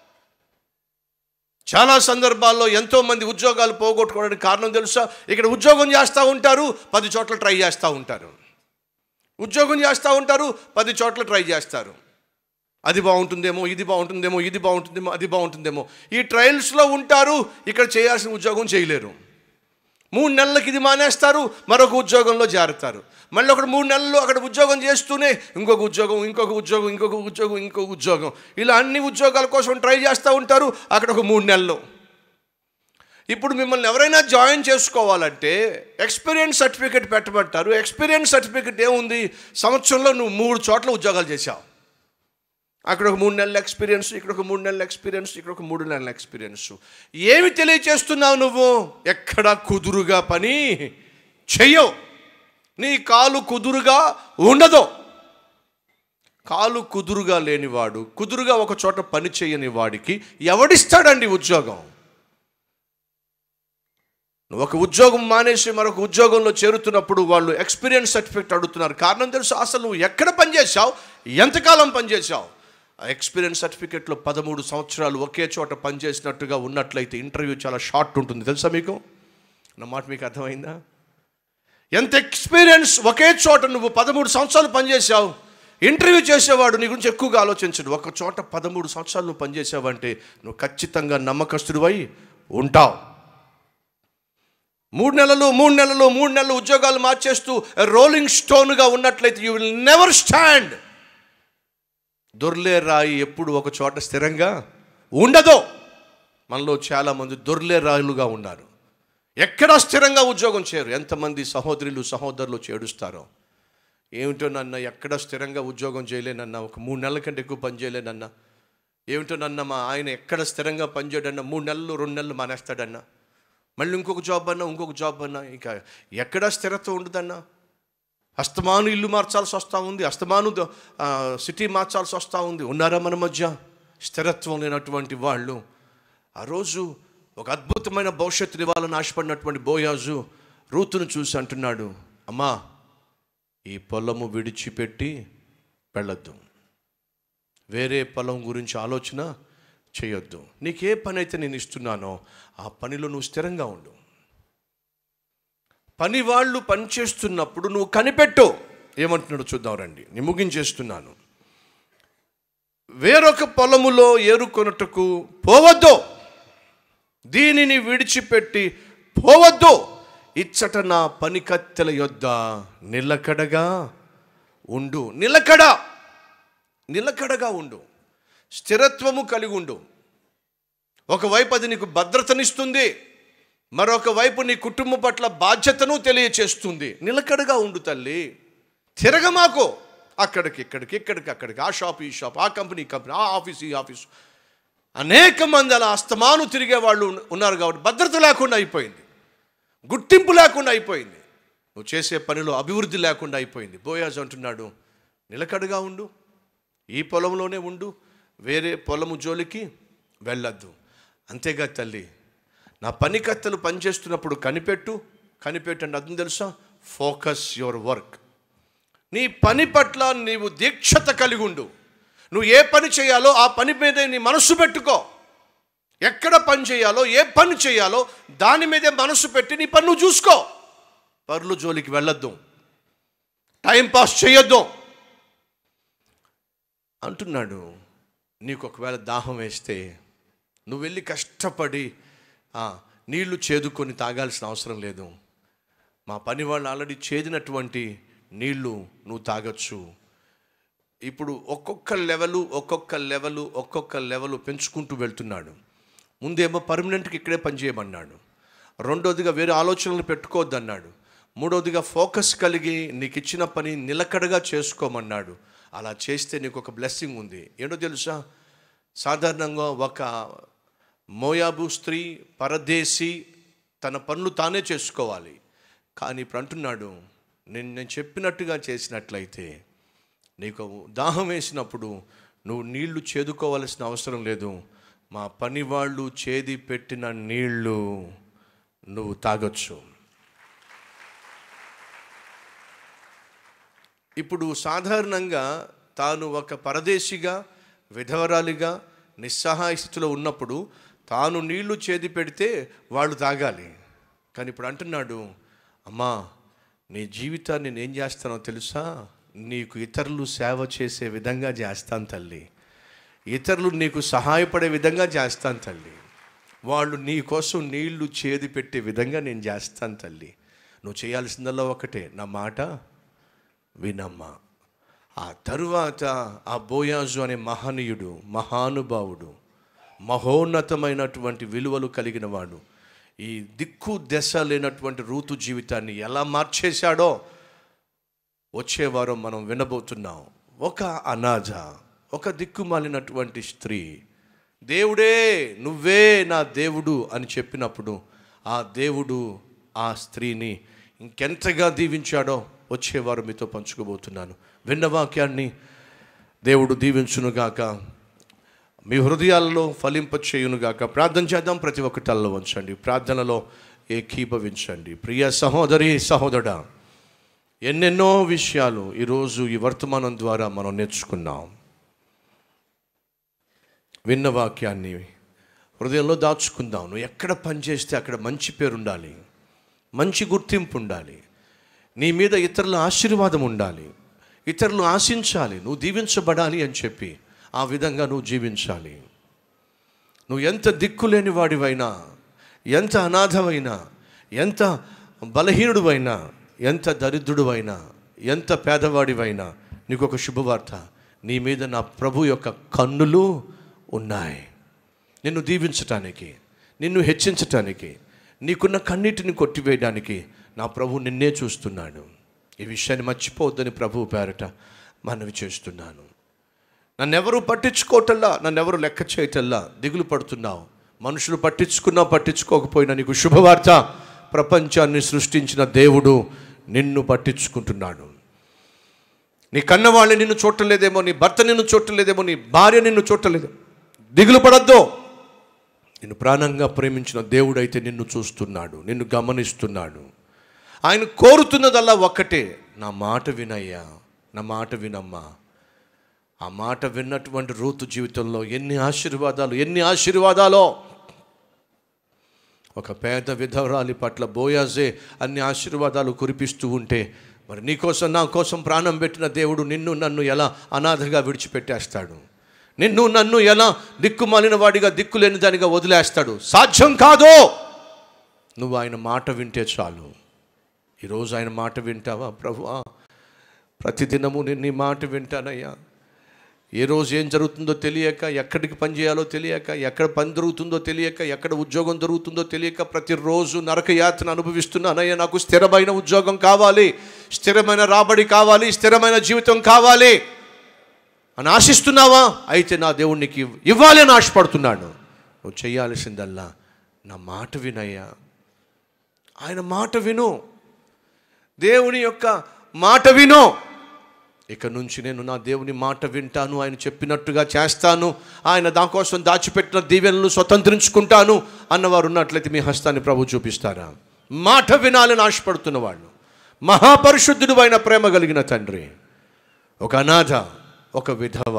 చాలా సందర్భాల్లో ఎంతో మంది ఉద్యోగాలు పోగొట్టుకోవడానికి కారణం తెలుసా ఇక్కడ ఉద్యోగం చేస్తూ ఉంటారు పది చోట్ల ట్రై చేస్తూ ఉంటారు ఉద్యోగం చేస్తూ ఉంటారు పది చోట్ల ట్రై చేస్తారు అది బాగుంటుందేమో ఇది బాగుంటుందేమో ఇది బాగుంటుందేమో అది బాగుంటుందేమో ఈ ట్రయల్స్లో ఉంటారు ఇక్కడ చేయాల్సిన ఉద్యోగం చేయలేరు మూడు నెలలకి ఇది మానేస్తారు మరొక ఉద్యోగంలో జారుతారు మళ్ళీ ఒకటి మూడు నెలలు అక్కడ ఉద్యోగం చేస్తూనే ఇంకొక ఉద్యోగం ఇంకొక ఉద్యోగం ఇంకొక ఉద్యోగం ఇంకొక ఉద్యోగం ఇలా అన్ని ఉద్యోగాల కోసం ట్రై చేస్తూ ఉంటారు అక్కడ ఒక మూడు నెలలు ఇప్పుడు మిమ్మల్ని ఎవరైనా జాయిన్ చేసుకోవాలంటే ఎక్స్పీరియన్స్ సర్టిఫికేట్ పెట్టమంటారు ఎక్స్పీరియన్స్ సర్టిఫికేట్ ఏముంది సంవత్సరంలో నువ్వు మూడు చోట్ల ఉద్యోగాలు చేశావు అక్కడ ఒక మూడు నెలల ఎక్స్పీరియన్స్ ఇక్కడ ఒక మూడు నెలల ఎక్స్పీరియన్స్ ఇక్కడ ఒక మూడు నెలల ఎక్స్పీరియన్స్ ఏమి తెలియచేస్తున్నావు నువ్వు ఎక్కడ కుదురుగా పని చెయ్యవు నీ కాలు కుదురుగా ఉండదు కాలు కుదురుగా లేనివాడు కుదురుగా ఒక చోట పని చేయని వాడికి ఎవడిస్తాడండి ఉద్యోగం నువ్వు ఒక ఉద్యోగం మానేసి మరొక ఉద్యోగంలో చేరుతున్నప్పుడు వాళ్ళు ఎక్స్పీరియన్స్ సర్టిఫికెట్ అడుగుతున్నారు కారణం తెలుసు అసలు నువ్వు ఎక్కడ పనిచేసావు ఎంతకాలం పనిచేసావు ఆ ఎక్స్పీరియన్స్ సర్టిఫికెట్లో పదమూడు సంవత్సరాలు ఒకే చోట పనిచేసినట్టుగా ఉన్నట్లయితే ఇంటర్వ్యూ చాలా షార్ట్ ఉంటుంది తెలుసా మీకు నా మాట మీకు అర్థమైందా ఎంత ఎక్స్పీరియన్స్ ఒకే చోట నువ్వు పదమూడు సంవత్సరాలు పనిచేసావు ఇంటర్వ్యూ చేసేవాడు నీ గురించి ఎక్కువగా ఆలోచించడు ఒక చోట పదమూడు సంవత్సరాలు నువ్వు పనిచేసావంటే నువ్వు ఖచ్చితంగా నమ్మకస్తుడివై ఉంటావు మూడు నెలలు మూడు నెలలు మూడు నెలలు ఉద్యోగాలు మార్చేస్తూ రోలింగ్ స్టోన్గా ఉన్నట్లయితే యూ విల్ నెవర్ స్టాండ్ దొర్లే రాయి ఎప్పుడు ఒక చోట స్థిరంగా ఉండదు మనలో చాలామంది దొర్లే రాయులుగా ఉన్నారు ఎక్కడ స్థిరంగా ఉద్యోగం చేయరు ఎంతమంది సహోదరులు సహోదరులు చేడుస్తారో ఏమిటో నన్న ఎక్కడ స్థిరంగా ఉద్యోగం చేయలేనన్నా ఒక మూడు నెలల కంటే ఎక్కువ పని చేయలేనన్నా ఏమిటో నన్న మా ఆయన ఎక్కడ స్థిరంగా పనిచేయడన్నా మూడు నెలలు రెండు నెలలు మానేస్తాడన్నా మళ్ళీ ఇంకొక జాబ్ అన్నా ఇంకొక జాబ్ అన్నా ఇంకా ఎక్కడ స్థిరత్వం ఉండదన్నా అస్తమాను ఇల్లు మార్చాల్సి వస్తూ ఉంది అస్తమాను ద- ఆ, సిటీ మార్చాల్సి వస్తూ ఉంది ఉన్నారా మన మధ్య స్థిరత్వం లేనటువంటి వాళ్ళు ఆ రోజు ఒక అద్భుతమైన భవిష్యత్తు ఇవ్వాలని ఆశపడినటువంటి బోయాజు రూతును చూసి అంటున్నాడు అమ్మా ఈ పొలము విడిచిపెట్టి వెళ్ళొద్దు వేరే పొలం గురించి ఆలోచన చేయొద్దు నీకే పని అయితే నేను ఇస్తున్నానో ఆ పనిలో నువ్వు స్థిరంగా ఉండు పని వాళ్ళు పనిచేస్తున్నప్పుడు నువ్వు కనిపెట్టు ఏమంటున్నాడు చూద్దాం రండి నేను ముగించేస్తున్నాను వేరొక పొలములో ఏరుకొనుటకు పోవద్దు దీనిని విడిచిపెట్టి పోవద్దు ఇచ్చట నా పని కత్తెల యొద్ద నిలకడగా ఉండు నిలకడ నిలకడగా ఉండు స్థిరత్వము కలిగి ఉండు ఒకవైపు అది నీకు భద్రతనిస్తుంది మరొక వైపు నీ కుటుంబం పట్ల బాధ్యతను తెలియచేస్తుంది నిలకడగా ఉండు తల్లి తిరగమాకు అక్కడికి ఇక్కడికి ఇక్కడికి అక్కడికి ఆ షాప్ ఈ షాప్ ఆ కంపెనీ ఈ కంపెనీ ఆ ఆఫీస్ ఈ ఆఫీస్ అనేక మంది అలా అస్తమాను తిరిగే వాళ్ళు ఉన్న- ఉన్నారు కాబట్టి భద్రత లేకుండా అయిపోయింది గుర్తింపు లేకుండా అయిపోయింది నువ్వు చేసే పనిలో అభివృద్ధి లేకుండా అయిపోయింది బోయాజ్ అంటున్నాడు నిలకడగా ఉండు ఈ పొలంలోనే ఉండు వేరే పొలము జోలికి వెళ్ళొద్దు అంతేగా తల్లి నా పనికత్తలు పనిచేస్తున్నప్పుడు కనిపెట్టు కనిపెట్టండి అర్థం తెలుసా ఫోకస్ యువర్ వర్క్ నీ పని పట్ల నీవు దీక్షత కలిగి ఉండు నువ్వు ఏ పని చేయాలో ఆ పని మీద నీ మనస్సు పెట్టుకో ఎక్కడ పని చేయాలో ఏ పని చేయాలో దాని మీదే మనస్సు పెట్టి నీ పని నువ్వు చూసుకో పరులు జోలికి వెళ్ళొద్దు టైం పాస్ చేయొద్దు అంటున్నాడు నీకు ఒకవేళ దాహం వేస్తే నువ్వు వెళ్ళి కష్టపడి ఆ, నీళ్లు చేదుకొని తాగాల్సిన అవసరం లేదు మా పని వాళ్ళు ఆల్రెడీ చేదినటువంటి నీళ్లు నువ్వు తాగొచ్చు ఇప్పుడు ఒక్కొక్క లెవెలు ఒక్కొక్క లెవెలు ఒక్కొక్క లెవెలు పెంచుకుంటూ వెళ్తున్నాడు ముందేమో పర్మనెంట్కి ఇక్కడే పనిచేయమన్నాడు రెండోదిగా వేరే ఆలోచనలు పెట్టుకోవద్దు అన్నాడు మూడోదిగా ఫోకస్ కలిగి నీకు ఇచ్చిన పని నిలకడగా చేసుకోమన్నాడు అలా చేస్తే నీకు ఒక బ్లెస్సింగ్ ఉంది ఏంటో తెలుసా సాధారణంగా ఒక మోయాబు స్త్రీ పరదేశీ తన పనులు తానే చేసుకోవాలి కానీ ఇప్పుడు అంటున్నాడు నేను నేను చెప్పినట్టుగా చేసినట్లయితే నీకు దాహం వేసినప్పుడు నువ్వు నీళ్లు చేదుకోవాల్సిన అవసరం లేదు మా పని వాళ్ళు చేది పెట్టిన నీళ్లు నువ్వు తాగొచ్చు ఇప్పుడు సాధారణంగా తాను ఒక పరదేశిగా విధవరాలిగా నిస్సహాయ స్థితిలో ఉన్నప్పుడు తాను నీళ్లు చేది పెడితే వాళ్ళు తాగాలి కానీ ఇప్పుడు అంటున్నాడు అమ్మా నీ జీవితాన్ని నేను చేస్తానో తెలుసా నీకు ఇతరులు సేవ చేసే విధంగా చేస్తాను తల్లి ఇతరులు నీకు సహాయపడే విధంగా చేస్తాను తల్లి వాళ్ళు నీ కోసం నీళ్లు చేది పెట్టే విధంగా నేను చేస్తాను తల్లి నువ్వు చేయాల్సిందల్లా ఒకటే నా మాట వినమ్మా ఆ తరువాత ఆ బోయాజు అనే మహనీయుడు మహానుభావుడు మహోన్నతమైనటువంటి విలువలు కలిగిన వాడు ఈ దిక్కు దశ లేనటువంటి రూతు జీవితాన్ని ఎలా మార్చేశాడో వచ్చే వారం మనం వినబోతున్నాం ఒక అనాథ ఒక దిక్కుమాలినటువంటి స్త్రీ దేవుడే నువ్వే నా దేవుడు అని చెప్పినప్పుడు ఆ దేవుడు ఆ స్త్రీని ఇంకెంతగా దీవించాడో వచ్చేవారు మీతో పంచుకోబోతున్నాను విన్న వాక్యాన్ని దేవుడు దీవించునుగాక మీ హృదయాలలో ఫలింప చేయునుగాక ప్రార్థన చేద్దాం ప్రతి ఒక్క తలలో ఉంచండి ప్రార్థనలో ఏకీభవించండి ప్రియ సహోదరి సహోదరా ఎన్నెన్నో విషయాలు ఈరోజు ఈ వర్తమానం ద్వారా మనం నేర్చుకున్నాం విన్న వాక్యాన్ని హృదయంలో దాచుకుందాం నువ్వు ఎక్కడ పని చేస్తే అక్కడ మంచి పేరు ఉండాలి మంచి గుర్తింపు ఉండాలి నీ మీద ఇతరుల ఆశీర్వాదం ఉండాలి ఇతరులు ఆశించాలి నువ్వు దీవించబడాలి అని చెప్పి ఆ విధంగా నువ్వు జీవించాలి నువ్వు ఎంత దిక్కులేని వాడివైనా ఎంత అనాథమైనా ఎంత బలహీనుడివైనా ఎంత దరిద్రుడివైనా ఎంత పేదవాడివైనా నీకు ఒక శుభవార్త నీ మీద నా ప్రభు యొక్క కన్నులు ఉన్నాయి నిన్ను దీవించటానికి నిన్ను హెచ్చించటానికి నీకున్న కన్నీటిని కొట్టివేయడానికి నా ప్రభు నిన్నే చూస్తున్నాడు ఈ విషయాన్ని మర్చిపోవద్దని ప్రభువు పేరట మనవి చేస్తున్నాను నన్నెవరు పట్టించుకోవటల్లా నన్నెవరు లెక్క చేయటల్లా దిగులు పడుతున్నావు మనుషులు పట్టించుకున్నా పట్టించుకోకపోయినా నీకు శుభవార్త ప్రపంచాన్ని సృష్టించిన దేవుడు నిన్ను పట్టించుకుంటున్నాడు నీ కన్నవాళ్ళని నిన్ను చూడలేదేమో నీ భర్త నిన్ను చూడలేదేమో నీ భార్య నిన్ను చూడలేదు దిగులు పడద్దు నిన్ను ప్రాణంగా ప్రేమించిన దేవుడైతే నిన్ను చూస్తున్నాడు నిన్ను గమనిస్తున్నాడు ఆయన కోరుతున్నదల్లా ఒక్కటే నా మాట వినయ్యా నా మాట వినమ్మా ఆ మాట విన్నటువంటి రూతు జీవితంలో ఎన్ని ఆశీర్వాదాలు ఎన్ని ఆశీర్వాదాలో ఒక పేద విధవరాలి పట్ల బోయాజే అన్ని ఆశీర్వాదాలు కురిపిస్తూ ఉంటే మరి నీకోసం నా కోసం ప్రాణం పెట్టిన దేవుడు నిన్ను నన్ను ఎలా అనాథగా విడిచిపెట్టేస్తాడు నిన్ను నన్ను ఎలా దిక్కుమాలిన వాడిగా దిక్కులేని దానిగా వదిలేస్తాడు సాధ్యం కాదు నువ్వు ఆయన మాట వింటే చాలు ఈరోజు ఆయన మాట వింటావా ప్రభువా ప్రతిదినము నేను నీ మాట వింటానయ్యా ఏ రోజు ఏం జరుగుతుందో తెలియక ఎక్కడికి పని చేయాలో తెలియక ఎక్కడ పని దొరుకుతుందో తెలియక ఎక్కడ ఉద్యోగం దొరుకుతుందో తెలియక ప్రతిరోజు నరక యాతన అనుభవిస్తున్నానయ్యా నాకు స్థిరమైన ఉద్యోగం కావాలి స్థిరమైన రాబడి కావాలి స్థిరమైన జీవితం కావాలి అని ఆశిస్తున్నావా అయితే నా దేవునికి ఇవ్వాలి అని ఆశపడుతున్నాను నువ్వు చేయాల్సిందల్లా నా మాట వినయ్యా ఆయన మాట విను దేవుని యొక్క మాట విను ఇక నుంచి నేను నా దేవుని మాట వింటాను ఆయన చెప్పినట్టుగా చేస్తాను ఆయన దానికోసం దాచిపెట్టిన దీవెనలు స్వతంత్రించుకుంటాను అన్నవారు ఉన్నట్లయితే మీ హస్తాన్ని ప్రభు చూపిస్తారా మాట వినాలని ఆశపడుతున్న వాళ్ళు మహాపరిశుద్ధుడు అయిన ప్రేమ కలిగిన తండ్రి ఒక అనాథ ఒక విధవ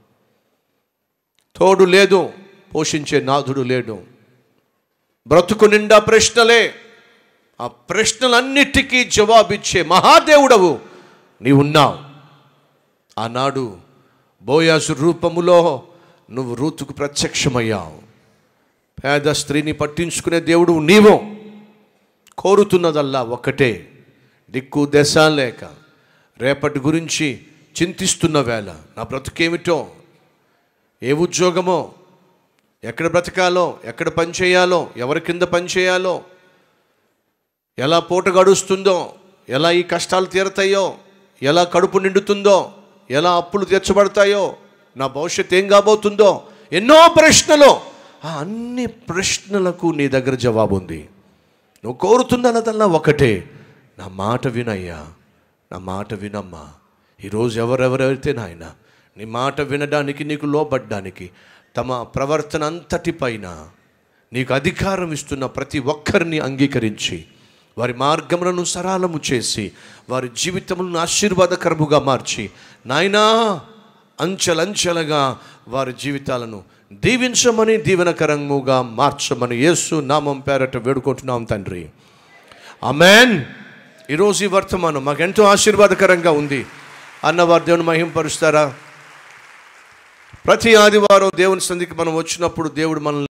తోడు లేదు పోషించే నాథుడు లేడు బ్రతుకు నిండా ప్రశ్నలే ఆ ప్రశ్నలన్నిటికీ జవాబిచ్చే మహాదేవుడవు నీవున్నావు ఆనాడు బోయాసు రూపములో నువ్వు రూతుకు ప్రత్యక్షమయ్యావు పేద స్త్రీని పట్టించుకునే దేవుడు నీవు కోరుతున్నదల్లా ఒక్కటే దిక్కు దశ లేక రేపటి గురించి చింతిస్తున్న వేళ నా బ్రతుకేమిటో ఏ ఉద్యోగమో ఎక్కడ బ్రతకాలో ఎక్కడ పని చేయాలో ఎవరి కింద పని చేయాలో ఎలా పూట గడుస్తుందో ఎలా ఈ కష్టాలు తీరతాయో ఎలా కడుపు నిండుతుందో ఎలా అప్పులు తీర్చబడతాయో నా భవిష్యత్తు ఏం కాబోతుందో ఎన్నో ప్రశ్నలు ఆ అన్ని ప్రశ్నలకు నీ దగ్గర జవాబు ఉంది నువ్వు కోరుతున్నదల్లా ఒకటే నా మాట వినయ్యా నా మాట వినమ్మా ఈరోజు ఎవరెవరైతే నాయన నీ మాట వినడానికి నీకు లోబడ్డానికి తమ ప్రవర్తన అంతటిపైన నీకు అధికారం ఇస్తున్న ప్రతి ఒక్కరిని అంగీకరించి వారి మార్గములను సరళము చేసి వారి జీవితములను ఆశీర్వాదకరముగా మార్చి నాయనా అంచెలంచెలుగా వారి జీవితాలను దీవించమని దీవెనకరముగా మార్చమని యేసు నామం పేరట వేడుకుంటున్నాం తండ్రి అమెన్ ఈరోజు ఈ వర్తమానం మాకెంతో ఆశీర్వాదకరంగా ఉంది అన్నవారు దేవుని మహింపరుస్తారా ప్రతి ఆదివారం దేవుని సంధికి మనం వచ్చినప్పుడు దేవుడు మనల్ని